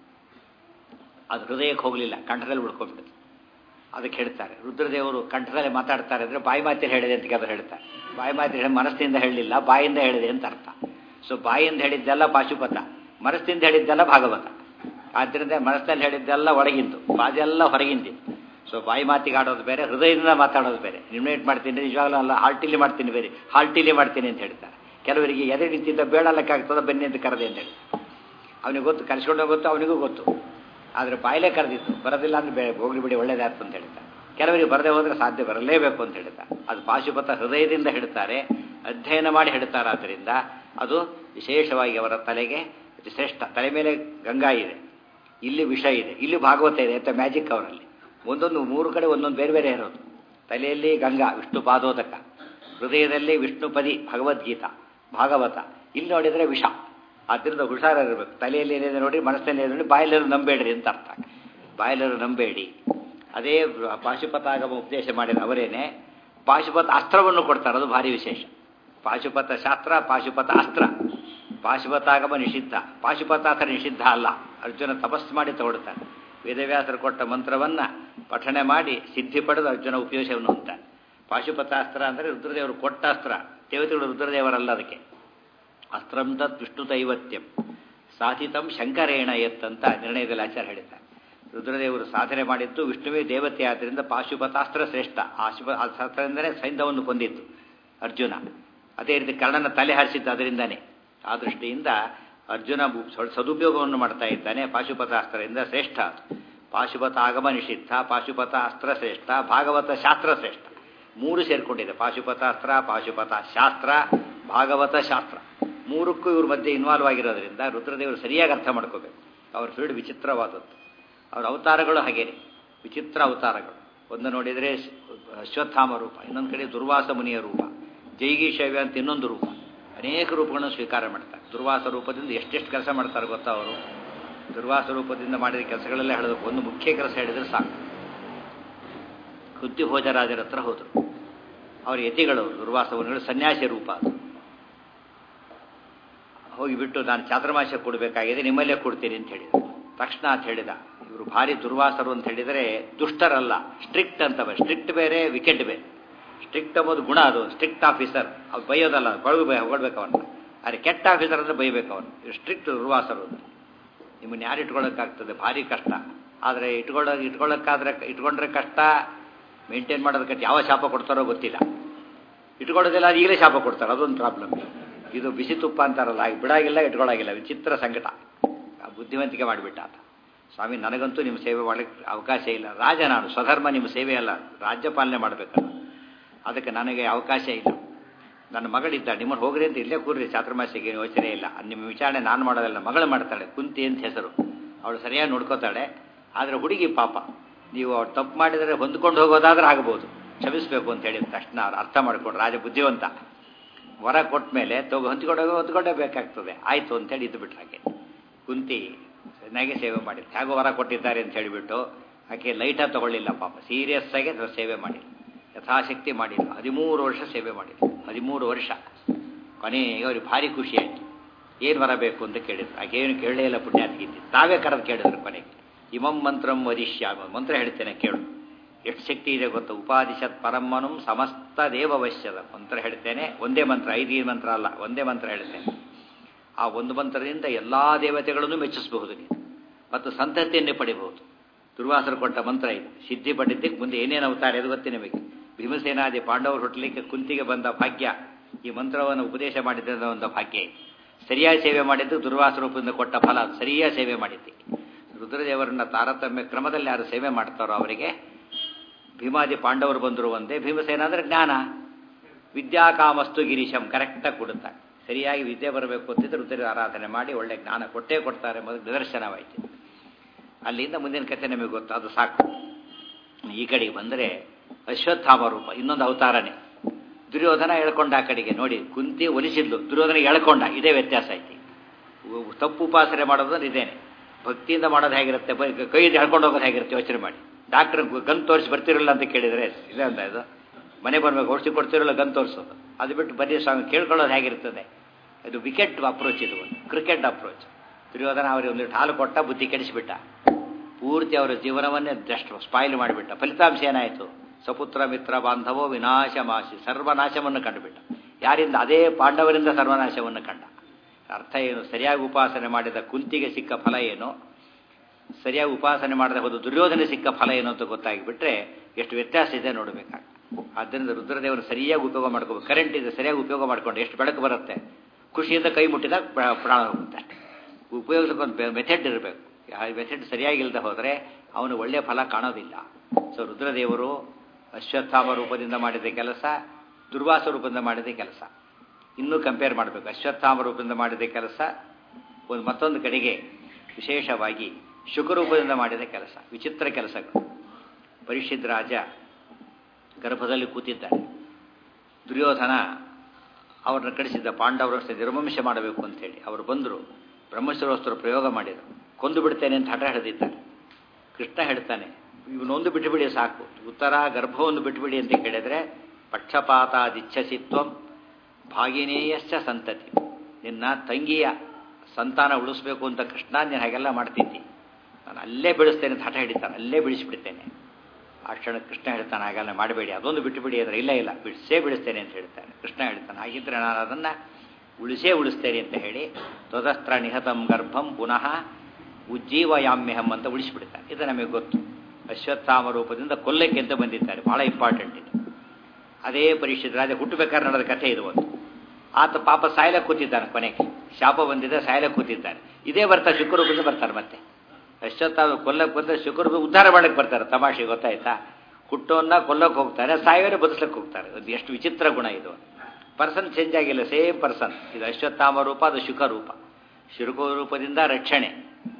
ಅದು ಹೃದಯಕ್ಕೆ ಹೋಗಲಿಲ್ಲ ಕಂಠದಲ್ಲಿ ಉಳ್ಕೊಂಡ್ಬಿಡ್ತು ಅದಕ್ಕೆ ಹೇಳ್ತಾರೆ ರುದ್ರದೇವರು ಕಂಠದಲ್ಲಿ ಮಾತಾಡ್ತಾರೆ ಅಂದರೆ ಬಾಯಿ ಮಾತಿನ ಹೇಳಿದೆ ಅಂತ ಕೆಲವರು ಹೇಳ್ತಾರೆ ಬಾಯಿ ಮಾತಿನ ಹೇಳಿ ಮನಸ್ಸಿಂದ ಹೇಳಲಿಲ್ಲ ಬಾಯಿಂದ ಹೇಳಿದೆ ಅಂತ ಅರ್ಥ ಸೊ ಬಾಯಿಂದ ಹೇಳಿದ್ದೆಲ್ಲ ಪಾಶುಪತ ಮನಸ್ಸಿಂದ ಹೇಳಿದ್ದೆಲ್ಲ ಭಾಗವತ ಆದ್ದರಿಂದ ಮನಸ್ಸಲ್ಲಿ ಹೇಳಿದ್ದೆಲ್ಲ ಒಳಗಿಂದು ಬಾದೆಲ್ಲ ಹೊರಗಿಂದು ಸೊ ಬಾಯಿ ಮಾತಿಗೆ ಆಡೋದು ಬೇರೆ ಹೃದಯದಿಂದ ಮಾತಾಡೋದು ಬೇರೆ ನಿಮ್ನೇಟ್ ಮಾಡ್ತೀನಿ ನಿಜವಾಗ್ಲೂ ಅಲ್ಲ ಹಾಲ್ಟಿಲಿ ಮಾಡ್ತೀನಿ ಬೇರೆ ಹಾಲ್ಟಿಲಿ ಮಾಡ್ತೀನಿ ಅಂತ ಹೇಳ್ತಾರೆ ಕೆಲವರಿಗೆ ಎದೆ ನಿಂತಿದ್ದ ಬೇಡಲಕ್ಕಾಗ್ತದ ಬನ್ನಿ ಅಂತ ಕರೆದೆ ಅಂತ ಹೇಳಿ ಅವನಿಗೆ ಗೊತ್ತು ಕರೆಸ್ಕೊಂಡು ಗೊತ್ತು ಅವನಿಗೂ ಗೊತ್ತು ಆದರೆ ಬಾಯಿಲೇ ಕರೆದಿತ್ತು ಬರೋದಿಲ್ಲ ಅಂದ್ರೆ ಬೇ ಹೋಗ್ಲಿ ಬಿಡಿ ಒಳ್ಳೇದಾಯ್ತು ಅಂತ ಹೇಳ್ತಾರೆ ಕೆಲವರಿಗೆ ಬರದೇ ಹೋದರೆ ಸಾಧ್ಯ ಬರಲೇಬೇಕು ಅಂತ ಹೇಳ್ತಾರೆ ಅದು ಪಾಶುಪತ ಹೃದಯದಿಂದ ಹೇಳ್ತಾರೆ ಅಧ್ಯಯನ ಮಾಡಿ ಹೇಳ್ತಾರೆ ಆದ್ದರಿಂದ ಅದು ವಿಶೇಷವಾಗಿ ಅವರ ತಲೆಗೆ ಅತಿ ಶ್ರೇಷ್ಠ ತಲೆ ಮೇಲೆ ಗಂಗಾ ಇದೆ ಇಲ್ಲಿ ವಿಷ ಇದೆ ಇಲ್ಲಿ ಭಾಗವತ ಇದೆ ಅಂತ ಮ್ಯಾಜಿಕ್ ಅವರಲ್ಲಿ ಒಂದೊಂದು ಮೂರು ಕಡೆ ಒಂದೊಂದು ಬೇರೆ ಬೇರೆ ಇರೋದು ತಲೆಯಲ್ಲಿ ಗಂಗಾ ವಿಷ್ಣು ಪಾದೋದಕ ಹೃದಯದಲ್ಲಿ ವಿಷ್ಣುಪದಿ ಭಗವದ್ಗೀತಾ ಭಾಗವತ ಇಲ್ಲಿ ನೋಡಿದರೆ ವಿಷ ಆದ್ದರಿಂದ ಹುಷಾರಿರಬೇಕು ತಲೆಯಲ್ಲಿ ಏನಿದೆ ನೋಡಿ ಮನಸ್ಸಲ್ಲಿ ಏನಿದೆ ನೋಡಿ ಬಾಯಲ್ಲರೂ ನಂಬೇಡ್ರಿ ಅಂತ ಅರ್ಥ ಬಾಯಲ್ಲರೂ ನಂಬೇಡಿ ಅದೇ ಪಾಶುಪತಾಗಮ ಉಪದೇಶ ಮಾಡಿದ ಅವರೇನೆ ಪಾಶುಪತ ಅಸ್ತ್ರವನ್ನು ಕೊಡ್ತಾರೆ ಅದು ಭಾರಿ ವಿಶೇಷ ಪಾಶುಪತ ಶಾಸ್ತ್ರ ಪಾಶುಪತ ಅಸ್ತ್ರ ಪಾಶುಪತಾಗಮ ನಿಷಿದ್ಧ ಪಾಶುಪತಾಸ್ತ್ರ ನಿಷಿದ್ಧ ಅಲ್ಲ ಅರ್ಜುನ ತಪಸ್ಸು ಮಾಡಿ ತಗೊಳ್ತಾನೆ ವೇದವ್ಯಾಸರು ಕೊಟ್ಟ ಮಂತ್ರವನ್ನು ಪಠಣೆ ಮಾಡಿ ಸಿದ್ಧಿ ಪಡೆದು ಅರ್ಜುನ ಉಪಯೋಗವನ್ನು ಹೊಂದ್ತಾನೆ ಪಾಶುಪತಾಸ್ತ್ರ ಅಂದರೆ ರುದ್ರದೇವರು ಕೊಟ್ಟ ಅಸ್ತ್ರ ದೇವತೆಗಳು ರುದ್ರದೇವರಲ್ಲ ಅದಕ್ಕೆ ಅಸ್ತ್ರಂ ತತ್ ವಿಷ್ಣು ದೈವತ್ಯಂ ಸಾಧಿತಂ ಶಂಕರೇಣ ಎತ್ತಂತ ನಿರ್ಣಯದಲ್ಲಿ ಆಚಾರ ಹೇಳಿದ್ದಾರೆ ರುದ್ರದೇವರು ಸಾಧನೆ ಮಾಡಿದ್ದು ವಿಷ್ಣುವೇ ದೇವತೆ ಆದ್ದರಿಂದ ಪಾಶುಪತಾಸ್ತ್ರ ಶ್ರೇಷ್ಠ ಆಶುಪ ಅಸ್ತ್ರದಿಂದಲೇ ಸೈನ್ಯವನ್ನು ಕೊಂದಿತ್ತು ಅರ್ಜುನ ಅದೇ ರೀತಿ ಕರ್ಣನ ತಲೆ ಹಾರಿಸಿದ್ದು ಅದರಿಂದಾನೇ ಆ ದೃಷ್ಟಿಯಿಂದ ಅರ್ಜುನ ಬು- ಸದುಪಯೋಗವನ್ನು ಮಾಡ್ತಾ ಇದ್ದಾನೆ ಪಾಶುಪತ ಅಸ್ತ್ರದಿಂದ ಶ್ರೇಷ್ಠ ಅದು. ಪಾಶುಪತ ಆಗಮ ನಿಷಿದ್ಧ ಪಾಶುಪತ ಅಸ್ತ್ರ ಶ್ರೇಷ್ಠ ಭಾಗವತ ಶಾಸ್ತ್ರ ಶ್ರೇಷ್ಠ ಮೂರು ಸೇರ್ಕೊಂಡಿದೆ ಪಾಶುಪತ ಅಸ್ತ್ರ ಪಾಶುಪತ ಶಾಸ್ತ್ರ ಭಾಗವತ ಶಾಸ್ತ್ರ ಮೂರಕ್ಕೂ ಇವ್ರ ಮಧ್ಯೆ ಇನ್ವಾಲ್ವ್ ಆಗಿರೋದ್ರಿಂದ ರುದ್ರದೇವರು ಸರಿಯಾಗಿ ಅರ್ಥ ಮಾಡ್ಕೋಬೇಕು ಅವ್ರ ಫೀಲ್ಡ್ ವಿಚಿತ್ರವಾದದ್ದು ಅವ್ರ ಅವತಾರಗಳು ಹಾಗೇನೆ ವಿಚಿತ್ರ ಅವತಾರಗಳು ಒಂದು ನೋಡಿದರೆ ಅಶ್ವತ್ಥಾಮ ರೂಪ ಇನ್ನೊಂದು ಕಡೆ ದುರ್ವಾಸ ಮುನಿಯ ರೂಪ ಜೈಗಿ ಶೈವ್ಯ ಅಂತ ಇನ್ನೊಂದು ರೂಪ ಅನೇಕ ರೂಪಗಳನ್ನು ಸ್ವೀಕಾರ ಮಾಡ್ತಾರೆ ದುರ್ವಾಸ ರೂಪದಿಂದ ಎಷ್ಟೆಷ್ಟು ಕೆಲಸ ಮಾಡ್ತಾರೆ ಗೊತ್ತಾ ಅವರು ದುರ್ವಾಸ ರೂಪದಿಂದ ಮಾಡಿದ ಕೆಲಸಗಳೆಲ್ಲ ಹೇಳೋದಕ್ಕೆ ಒಂದು ಮುಖ್ಯ ಕೆಲಸ ಹೇಳಿದ್ರೆ ಸಾಕು ಕುದ್ದಿ ಭೋಜರಾಜರ ಹತ್ರ ಹೋದರು ಅವ್ರ ಯತಿಗಳು ದುರ್ವಾಸ ಮುನಿಗಳು ಸನ್ಯಾಸಿ ರೂಪ ಅದು ಹೋಗಿಬಿಟ್ಟು ನಾನು ಚಾತುರ್ಮಾಸ್ಯ ಕೊಡಬೇಕಾಗಿದೆ ನಿಮ್ಮಲ್ಲೇ ಕೊಡ್ತೀನಿ ಅಂತ ಹೇಳಿದರು ತಕ್ಷಣ ಅಂತ ಹೇಳಿದ ಇವರು ಭಾರಿ ದುರ್ವಾಸರು ಅಂತ ಹೇಳಿದರೆ ದುಷ್ಟರಲ್ಲ ಸ್ಟ್ರಿಕ್ಟ್ ಅಂತ ಸ್ಟ್ರಿಕ್ಟ್ ಬೇರೆ ವಿಕೆಟ್ ಬೇರೆ ಸ್ಟ್ರಿಕ್ಟ್ ಅಂಬೋದು ಗುಣ ಅದು ಸ್ಟ್ರಿಕ್ಟ್ ಆಫೀಸರ್ ಅವ್ರು ಬೈಯೋದಲ್ಲ ಬಳಗು ಬೈ ಹೊಗಳ್ಬೇಕು ಅವನ್ನ ಆದರೆ ಕೆಟ್ಟ ಆಫೀಸರ್ ಅಂದರೆ ಬೈಬೇಕು ಅವನು ಇವ್ರು ಸ್ಟ್ರಿಕ್ಟ್ ದುರ್ವಾಸರು ಅಂತ ನಿಮ್ಮನ್ನು ಯಾರು ಇಟ್ಕೊಳ್ಳೋಕ್ಕಾಗ್ತದೆ ಭಾರಿ ಕಷ್ಟ ಆದರೆ ಇಟ್ಕೊಳ್ಳೋ ಇಟ್ಕೊಳ್ಳೋಕ್ಕಾದ್ರೆ ಇಟ್ಕೊಂಡ್ರೆ ಕಷ್ಟ ಮೇಂಟೈನ್ ಮಾಡೋದಕ್ಕೆ ಯಾವ ಶಾಪ ಕೊಡ್ತಾರೋ ಗೊತ್ತಿಲ್ಲ ಇಟ್ಕೊಳ್ಳೋದಿಲ್ಲ ಅದು ಈಗಲೇ ಶಾಪ ಕೊಡ್ತಾರೆ ಅದೊಂದು ಪ್ರಾಬ್ಲಮ್ ಇದು ಬಿಸಿ ತುಪ್ಪ ಅಂತಾರಲ್ಲ ಹಾಗೆ ಬಿಡಾಗಿಲ್ಲ ಇಟ್ಕೊಳ್ಳಾಗಿಲ್ಲ ವಿಚಿತ್ರ ಸಂಕಟ ಆ ಬುದ್ಧಿವಂತಿಕೆ ಮಾಡಿಬಿಟ್ಟ ಆತ ಸ್ವಾಮಿ ನನಗಂತೂ ನಿಮ್ಮ ಸೇವೆ ಮಾಡಲಿಕ್ಕೆ ಅವಕಾಶ ಇಲ್ಲ ರಾಜ ನಾನು ಸ್ವಧರ್ಮ ನಿಮ್ಮ ಸೇವೆ ಅಲ್ಲ ರಾಜ್ಯ ಪಾಲನೆ ಮಾಡಬೇಕಲ್ಲ ಅದಕ್ಕೆ ನನಗೆ ಅವಕಾಶ ಇಲ್ಲ ನನ್ನ ಮಗಳಿದ್ದ ನಿಮ್ಮನ್ನು ಹೋಗ್ರಿ ಅಂತ ಇಲ್ಲೇ ಕೂರ್ರಿ ಚಾತುರ್ಮಾಸಿಗೆ ಯೋಚನೆ ಇಲ್ಲ ನಿಮ್ಮ ವಿಚಾರಣೆ ನಾನು ಮಾಡೋದಲ್ಲ ಮಗಳು ಮಾಡ್ತಾಳೆ ಕುಂತಿ ಅಂತ ಹೆಸರು ಅವಳು ಸರಿಯಾಗಿ ನೋಡ್ಕೋತಾಳೆ ಆದರೆ ಹುಡುಗಿ ಪಾಪ ನೀವು ಅವ್ರು ತಪ್ಪು ಮಾಡಿದರೆ ಹೊಂದ್ಕೊಂಡು ಹೋಗೋದಾದ್ರೆ ಆಗ್ಬೋದು ಕ್ಷಮಿಸಬೇಕು ಅಂತ ಹೇಳಿದ ತಕ್ಷಣ ಅವ್ರು ಅರ್ಥ ಮಾಡ್ಕೊಂಡು ರಾಜ ಬುದ್ಧಿವಂತ ವರ ಕೊಟ್ಟ ಮೇಲೆ ತಗೋ ಹೊಂದ್ಕೊಂಡೋಗಿ ಹೊಂದ್ಕೊಂಡೇ ಬೇಕಾಗ್ತದೆ ಆಯಿತು ಅಂತೇಳಿ ಇದ್ದು ಬಿಟ್ರು ಆಕೆ ಕುಂತಿ ಚೆನ್ನಾಗಿ ಸೇವೆ ಮಾಡಿದ್ರು ಹೇಗೋ ವರ ಕೊಟ್ಟಿದ್ದಾರೆ ಅಂತ ಹೇಳಿಬಿಟ್ಟು ಆಕೆ ಲೈಟ ತಗೊಳ್ಳಿಲ್ಲ ಪಾಪ ಸೀರಿಯಸ್ ಆಗಿ ಅದ್ರ ಸೇವೆ ಮಾಡಿಲ್ಲ ಯಥಾಶಕ್ತಿ ಮಾಡಿಲ್ಲ ಹದಿಮೂರು ವರ್ಷ ಸೇವೆ ಮಾಡಿಲ್ಲ ಹದಿಮೂರು ವರ್ಷ ಕೊನೆಗೆ ಅವ್ರಿಗೆ ಭಾರಿ ಖುಷಿ ಆಯಿತು ಏನು ವರ ಬೇಕು ಅಂತ ಕೇಳಿದ್ರು ಆಕೆ ಏನು ಕೇಳಲೇ ಇಲ್ಲ ಪುಣ್ಯಾತ್ಗಿದ್ದಿ ತಾವೇ ಕರೆದು ಕೇಳಿದ್ರು ಕೊನೆಗೆ ಇಮಂ ಮಂತ್ರಂ ವದಿಷ್ಯಾಮ ಮಂತ್ರ ಹೇಳ್ತೇನೆ ಕೇಳು ಎಷ್ಟು ಶಕ್ತಿ ಇದೆ ಗೊತ್ತಾ ಉಪಾದಿಶತ್ ಪರಮ್ಮನಂ ಸಮಸ್ತ ದೇವವಶ್ಯದ ಮಂತ್ರ ಹೇಳ್ತೇನೆ ಒಂದೇ ಮಂತ್ರ ಐದು ಮಂತ್ರ ಅಲ್ಲ ಒಂದೇ ಮಂತ್ರ ಹೇಳ್ತೇನೆ ಆ ಒಂದು ಮಂತ್ರದಿಂದ ಎಲ್ಲ ದೇವತೆಗಳನ್ನು ಮೆಚ್ಚಿಸಬಹುದು ನೀನು ಮತ್ತು ಸಂತತಿಯನ್ನೇ ಪಡಿಬಹುದು ದುರ್ವಾಸರು ಕೊಟ್ಟ ಮಂತ್ರ ಇದು ಸಿದ್ಧಿ ಪಂಡಿತಕ್ಕೆ ಮುಂದೆ ಏನೇನು ಅವತಾರ ಅದು ಗೊತ್ತೇ ನಿಮಗೆ ಭೀಮಸೇನಾದಿ ಪಾಂಡವರು ಹುಟ್ಟಲಿಕ್ಕೆ ಕುಂತಿಗೆ ಬಂದ ಭಾಗ್ಯ ಈ ಮಂತ್ರವನ್ನು ಉಪದೇಶ ಮಾಡಿದ್ದ ಒಂದು ಭಾಗ್ಯ ಇದು ಸರಿಯಾಗಿ ಸೇವೆ ಮಾಡಿದ್ದು ದುರ್ವಾಸ ರೂಪದಿಂದ ಕೊಟ್ಟ ಫಲ ಅದು ಸರಿಯಾಗಿ ಸೇವೆ ಮಾಡಿದ್ದೆ ರುದ್ರದೇವರನ್ನ ತಾರತಮ್ಯ ಕ್ರಮದಲ್ಲಿ ಯಾರು ಸೇವೆ ಮಾಡ್ತಾರೋ ಅವರಿಗೆ ಭೀಮಾದಿ ಪಾಂಡವರು ಬಂದರು ಒಂದೇ ಭೀಮಸೇನ ಅಂದರೆ ಜ್ಞಾನ ವಿದ್ಯಾಕಾಮಸ್ತು ಗಿರೀಶಂ ಕರೆಕ್ಟಾಗಿ ಕೊಡುತ್ತಾರೆ ಸರಿಯಾಗಿ ವಿದ್ಯೆ ಬರಬೇಕು ಅಂತಿದ್ರೆ ರುದ್ರ ಆರಾಧನೆ ಮಾಡಿ ಒಳ್ಳೆ ಜ್ಞಾನ ಕೊಟ್ಟೇ ಕೊಡ್ತಾರೆ ಮೊದಲು ನಿದರ್ಶನವಾಯಿತು ಅಲ್ಲಿಂದ ಮುಂದಿನ ಕಥೆ ನಮಗೆ ಗೊತ್ತು ಅದು ಸಾಕು ಈ ಕಡೆಗೆ ಬಂದರೆ ಅಶ್ವತ್ಥಾಮ ರೂಪ ಇನ್ನೊಂದು ಅವತಾರನೇ ದುರ್ಯೋಧನ ಎಳ್ಕೊಂಡ ಆ ಕಡೆಗೆ ನೋಡಿ ಕುಂತಿ ಒಲಿಸಿದ್ಲು ದುರ್ಯೋಧನ ಎಳ್ಕೊಂಡ ಇದೇ ವ್ಯತ್ಯಾಸ ಐತಿ ಉ- ತಪ್ಪು ಉಪಾಸನೆ ಮಾಡೋದು ಇದೇನೆ ಭಕ್ತಿಯಿಂದ ಮಾಡೋದು ಹೇಗಿರುತ್ತೆ ಬರೀ ಕೈ ಎಳ್ಕೊಂಡು ಹೋಗೋದು ಹೇಗಿರುತ್ತೆ ಯೋಚನೆ ಮಾಡಿ ಡಾಕ್ಟರ್ ಗನ್ ತೋರಿಸಿ ಬರ್ತಿರಲ್ಲ ಅಂತ ಕೇಳಿದರೆ ಇಲ್ಲ ಅಂತ ಇದು ಮನೆ ಬರ್ಬೇಕು ಔಷಧಿ ಕೊಡ್ತಿರಲ್ಲ ಗನ್ ತೋರಿಸೋದು ಅದು ಬಿಟ್ಟು ಬರೀ ಸ್ವಾಮಿ ಕೇಳ್ಕೊಳ್ಳೋದು ಹೇಗಿರ್ತದೆ ಇದು ವಿಕೆಟ್ ಅಪ್ರೋಚ್ ಇದು ಒಂದು ಕ್ರಿಕೆಟ್ ಅಪ್ರೋಚ್ ದುರ್ಯೋಧನ ಅವರಿಗೆ ಒಂದಿಟ್ಟು ಹಾಲು ಕೊಟ್ಟ ಬುದ್ಧಿ ಕೆಡಿಸಿಬಿಟ್ಟ ಪೂರ್ತಿ ಅವರ ಜೀವನವನ್ನೇ ಜಸ್ಟ್ ಸ್ಪಾಯಿಲ್ ಮಾಡಿಬಿಟ್ಟ ಫಲಿತಾಂಶ ಏನಾಯಿತು ಸಪುತ್ರ ಮಿತ್ರ ಬಾಂಧವೋ ವಿನಾಶ ಮಾಸಿ ಸರ್ವನಾಶವನ್ನು ಕಂಡುಬಿಟ್ಟ ಯಾರಿಂದ ಅದೇ ಪಾಂಡವರಿಂದ ಸರ್ವನಾಶವನ್ನು ಕಂಡ ಅರ್ಥ ಏನು ಸರಿಯಾಗಿ ಉಪಾಸನೆ ಮಾಡಿದ ಕುಂತಿಗೆ ಸಿಕ್ಕ ಫಲ ಏನು ಸರಿಯಾಗಿ ಉಪಾಸನೆ ಮಾಡದೆ ಹೋದ ದುರ್ಯೋಧನೆ ಸಿಕ್ಕ ಫಲ ಏನು ಅಂತ ಗೊತ್ತಾಗಿಬಿಟ್ರೆ ಎಷ್ಟು ವ್ಯತ್ಯಾಸ ಇದೆ ನೋಡಬೇಕಾಗ ಆದ್ದರಿಂದ ರುದ್ರದೇವರು ಸರಿಯಾಗಿ ಉಪಯೋಗ ಮಾಡ್ಕೋಬೇಕು ಕರೆಂಟ್ ಇದೆ ಸರಿಯಾಗಿ ಉಪಯೋಗ ಮಾಡ್ಕೊಂಡು ಎಷ್ಟು ಬೆಳಕು ಬರುತ್ತೆ ಖುಷಿಯಿಂದ ಕೈ ಮುಟ್ಟಿದಾಗ ಪ್ರ- ಪ್ರಾಣ ಹೋಗುತ್ತೆ ಉಪಯೋಗಿಸೋಕೊಂದು ಮೆಥಡ್ ಇರಬೇಕು ಆ ಮೆಥಡ್ ಸರಿಯಾಗಿಲ್ಲದೆ ಹೋದರೆ ಅವನು ಒಳ್ಳೆಯ ಫಲ ಕಾಣೋದಿಲ್ಲ ಸೊ ರುದ್ರದೇವರು ಅಶ್ವತ್ಥಾಮ ರೂಪದಿಂದ ಮಾಡಿದ ಕೆಲಸ ದುರ್ವಾಸ ರೂಪದಿಂದ ಮಾಡಿದ ಕೆಲಸ ಇನ್ನೂ ಕಂಪೇರ್ ಮಾಡಬೇಕು ಅಶ್ವತ್ಥಾಮ ರೂಪದಿಂದ ಮಾಡಿದ ಕೆಲಸ ಒಂದು ಮತ್ತೊಂದು ಕಡೆಗೆ ವಿಶೇಷವಾಗಿ ಶುಕರೂಪದಿಂದ ಮಾಡಿದ ಕೆಲಸ ವಿಚಿತ್ರ ಕೆಲಸಗಳು ಪರಿಷಿದ್ ರಾಜ ಗರ್ಭದಲ್ಲಿ ಕೂತಿದ್ದಾನೆ ದುರ್ಯೋಧನ ಅವ್ರನ್ನ ಕಳಿಸಿದ್ದ ಪಾಂಡವರಷ್ಟು ನಿರ್ವಂಶ ಮಾಡಬೇಕು ಅಂತೇಳಿ ಅವರು ಬಂದರು ಬ್ರಹ್ಮಶಿರೋಸ್ತ್ರ ಪ್ರಯೋಗ ಮಾಡಿದರು ಕೊಂದು ಬಿಡ್ತೇನೆ ಅಂತ ಹಠ ಹಿಡಿದಿದ್ದಾನೆ ಕೃಷ್ಣ ಹೇಳ್ತಾನೆ ಇವನೊಂದು ಬಿಟ್ಟುಬಿಡಿ ಸಾಕು ಉತ್ತರ ಗರ್ಭವನ್ನು ಬಿಟ್ಟುಬಿಡಿ ಅಂತ ಕೇಳಿದರೆ ಪಕ್ಷಪಾತಾದಿಚ್ಛಸಿತ್ವಂ ಭಾಗಿನೇಯಶ್ಚ ಸಂತತಿ ನಿನ್ನ ತಂಗಿಯ ಸಂತಾನ ಉಳಿಸ್ಬೇಕು ಅಂತ ಕೃಷ್ಣ ನೀನು ಹಾಗೆಲ್ಲ ಮಾಡ್ತಿದ್ದಿ ನಾನು ಅಲ್ಲೇ ಬೆಳೆಸ್ತೇನೆ ಅಂತ ಹಠ ಹಿಡಿತಾನೆ ಅಲ್ಲೇ ಬಿಡಿಸ್ಬಿಡ್ತೇನೆ ಆ ಕ್ಷಣ ಕೃಷ್ಣ ಹೇಳ್ತಾನೆ ಹಾಗೆಲ್ಲ ಮಾಡಬೇಡಿ ಅದೊಂದು ಬಿಟ್ಟು ಬಿಡಿ ಅಂದರೆ ಇಲ್ಲ ಇಲ್ಲ ಬಿಡಿಸೇ ಬಿಡಿಸ್ತೇನೆ ಅಂತ ಹೇಳ್ತಾನೆ ಕೃಷ್ಣ ಹೇಳ್ತಾನೆ ಹಾಗಿದ್ರೆ ನಾನು ಅದನ್ನು ಉಳಿಸೇ ಉಳಿಸ್ತೇನೆ ಅಂತ ಹೇಳಿ ತ್ವದಸ್ತ್ರ ನಿಹತಂ ಗರ್ಭಂ ಪುನಃ ಉಜ್ಜೀವಯಾಮ್ಯಹಂ ಅಂತ ಉಳಿಸಿಬಿಡ್ತಾನೆ ಇದು ನಮಗೆ ಗೊತ್ತು ಅಶ್ವತ್ಥಾಮ ರೂಪದಿಂದ ಕೊಲ್ಲಕ್ಕೆ ಅಂತ ಬಂದಿದ್ದಾರೆ ಬಹಳ ಇಂಪಾರ್ಟೆಂಟ್ ಇದು ಅದೇ ಪರಿಷತ್ ರಾಜ ಹುಟ್ಟಬೇಕಾದ್ರೆ ನಡೆದ ಕಥೆ ಇದು ಒಂದು ಆತ ಪಾಪ ಸಾಯ್ಲಕ್ಕೆ ಕೂತಿದ್ದಾನೆ ಕೊನೆಗೆ ಶಾಪ ಬಂದಿದೆ ಸಾಯಲಕ್ಕೆ ಕೂತಿದ್ದಾರೆ ಇದೇ ಬರ್ತಾರೆ ಶುಕ್ರರೂಪದಿಂದ ಬರ್ತಾರೆ ಮತ್ತೆ ಅಶ್ವತ್ಥಾಮ ಕೊಲ್ಲಕ್ಕೆ ಬಂದರೆ ಶುಕ್ರರೂಪ ಉದ್ಧಾರ ಮಾಡಕ್ಕೆ ಬರ್ತಾರೆ ತಮಾಷೆ ಗೊತ್ತಾಯ್ತಾ ಹುಟ್ಟೋನ್ನ ಕೊಲ್ಲಕ್ಕೆ ಹೋಗ್ತಾರೆ ಸಾಯೋರೆ ಬದುಸ್ಲಕ್ಕೆ ಹೋಗ್ತಾರೆ ಅದು ಎಷ್ಟು ವಿಚಿತ್ರ ಗುಣ ಇದು ಪರ್ಸನ್ ಚೇಂಜ್ ಆಗಿಲ್ಲ ಸೇಮ್ ಪರ್ಸನ್ ಇದು ಅಶ್ವತ್ಥಾಮ ರೂಪ ಅದು ಶುಕ ರೂಪ ಶುಕ ರೂಪದಿಂದ ರಕ್ಷಣೆ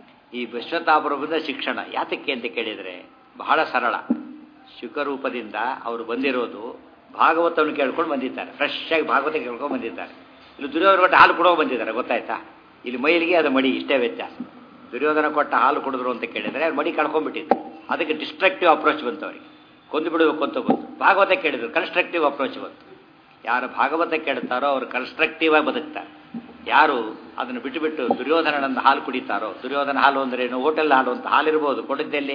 ಈ ಅಶ್ವತ್ಥಾಮ ರೂಪದಿಂದ ಶಿಕ್ಷಣ ಯಾತಕ್ಕೆ ಅಂತ ಕೇಳಿದರೆ ಬಹಳ ಸರಳ ಶುಕ ರೂಪದಿಂದ ಅವರು ಬಂದಿರೋದು ಭಾಗವತವನ್ನು ಕೇಳ್ಕೊಂಡು ಬಂದಿದ್ದಾರೆ ಫ್ರೆಶ್ ಆಗಿ ಭಾಗವತ ಕೇಳ್ಕೊಂಡು ಬಂದಿದ್ದಾರೆ ಇಲ್ಲಿ ದುರ್ಯೋಧನ ಕೊಟ್ಟ ಹಾಲು ಕೊಡೋ ಬಂದಿದ್ದಾರೆ ಗೊತ್ತಾಯ್ತಾ ಇಲ್ಲಿ ಮೈಲಿಗೆ ಅದು ಮಡಿ ಇಷ್ಟೇ ವ್ಯತ್ಯಾಸ ದುರ್ಯೋಧನ ಕೊಟ್ಟ ಹಾಲು ಕುಡಿದ್ರು ಅಂತ ಕೇಳಿದರೆ ಮಡಿ ಕಳ್ಕೊಂಡ್ಬಿಟ್ಟಿದ್ದು ಅದಕ್ಕೆ ಡಿಸ್ಟ್ರಕ್ಟಿವ್ ಅಪ್ರೋಚ್ ಬಂತು ಅವರಿಗೆ ಕೊಂದು ಬಿಡಬೇಕು ಅಂತ ಬಂತು ಭಾಗವತ ಕೇಳಿದ್ರು ಕನ್ಸ್ಟ್ರಕ್ಟಿವ್ ಅಪ್ರೋಚ್ ಬಂತು ಯಾರು ಭಾಗವತ ಕೇಳ್ತಾರೋ ಅವರು ಕನ್ಸ್ಟ್ರಕ್ಟಿವ್ ಆಗಿ ಬದುಕ್ತಾರೆ ಯಾರು ಅದನ್ನು ಬಿಟ್ಟು ಬಿಟ್ಟು ದುರ್ಯೋಧನನನ್ನು ಹಾಲು ಕುಡಿತಾರೋ ದುರ್ಯೋಧನ ಹಾಲು ಅಂದ್ರೆ ಏನು ಹೋಟೆಲ್ ಹಾಲು ಅಂತ ಹಾಲಿರ್ಬೋದು ಕೊಟ್ಟಿದ್ದಲ್ಲಿ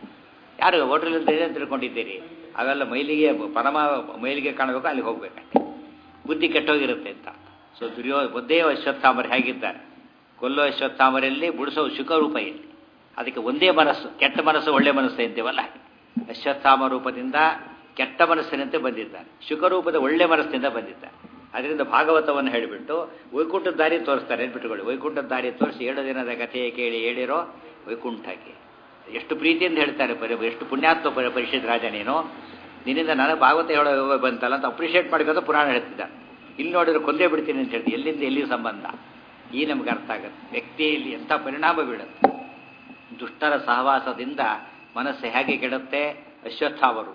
ಯಾರು ಹೋಟೆಲ್ ಅಂತ ಇದೆ ಅಂತ ತಿಳ್ಕೊಂಡಿದ್ದೀರಿ ಅವೆಲ್ಲ ಮೈಲಿಗೆ ಪರಮ ಮೈಲಿಗೆ ಕಾಣಬೇಕು ಅಲ್ಲಿಗೆ ಹೋಗ್ಬೇಕಂತೆ ಬುದ್ಧಿ ಕೆಟ್ಟೋಗಿರುತ್ತೆ ಅಂತ ಸೊ ದುರ್ಯೋ ಬುದ್ಧೇ ಅಶ್ವತ್ಥಾಮರು ಹೇಗಿದ್ದಾರೆ ಕೊಲ್ಲೋ ಅಶ್ವತ್ಥಾಮರಲ್ಲಿ ಬುಡಿಸೋ ಶುಕ ರೂಪ ಇಲ್ಲಿ ಅದಕ್ಕೆ ಒಂದೇ ಮನಸ್ಸು ಕೆಟ್ಟ ಮನಸ್ಸು ಒಳ್ಳೆ ಮನಸ್ಸು ಅಂತೀವಲ್ಲ ಅಶ್ವತ್ಥಾಮ ರೂಪದಿಂದ ಕೆಟ್ಟ ಮನಸ್ಸಿನಂತೆ ಬಂದಿದ್ದಾರೆ ಶುಕರೂಪದ ಒಳ್ಳೆ ಮನಸ್ಸಿನಿಂದ ಬಂದಿದ್ದಾರೆ ಅದರಿಂದ ಭಾಗವತವನ್ನು ಹೇಳಿಬಿಟ್ಟು ವೈಕುಂಠದ ದಾರಿ ತೋರಿಸ್ತಾರೆ ಬಿಟ್ಟುಕೊಳ್ಳಿ ವೈಕುಂಠದ ದಾರಿ ತೋರಿಸಿ ಏಳು ದಿನದ ಕಥೆ ಕೇಳಿ ಹೇಳಿರೋ ವೈಕುಂಠಕ್ಕೆ ಎಷ್ಟು ಪ್ರೀತಿಯಿಂದ ಹೇಳ್ತಾರೆ ಪರಿ ಎಷ್ಟು ಪುಣ್ಯಾತ್ಮ ಪರಿ ಪರಿಷತ್ ರಾಜ ನೀನು ನಿನ್ನಿಂದ ನನಗೆ ಭಾಗವತ ಹೇಳೋ ಯೋಗ ಬಂತಲ್ಲ ಅಂತ ಅಪ್ರಿಷಿಯೇಟ್ ಮಾಡ್ಕೊಂಡು ಪುರಾಣ ಹೇಳ್ತಿದ್ದಾರೆ ಇಲ್ಲಿ ನೋಡಿದ್ರೆ ಕೊಂದೇ ಬಿಡ್ತೀನಿ ಅಂತ ಹೇಳ್ತೀವಿ ಎಲ್ಲಿಂದ ಎಲ್ಲಿ ಸಂಬಂಧ ಈ ನಮ್ಗೆ ಅರ್ಥ ಆಗುತ್ತೆ ವ್ಯಕ್ತಿಯಲ್ಲಿ ಎಂಥ ಪರಿಣಾಮ ಬೀಳುತ್ತೆ ದುಷ್ಟರ ಸಹವಾಸದಿಂದ ಮನಸ್ಸು ಹೇಗೆ ಕೆಡುತ್ತೆ ಅಶ್ವತ್ಥಾವರು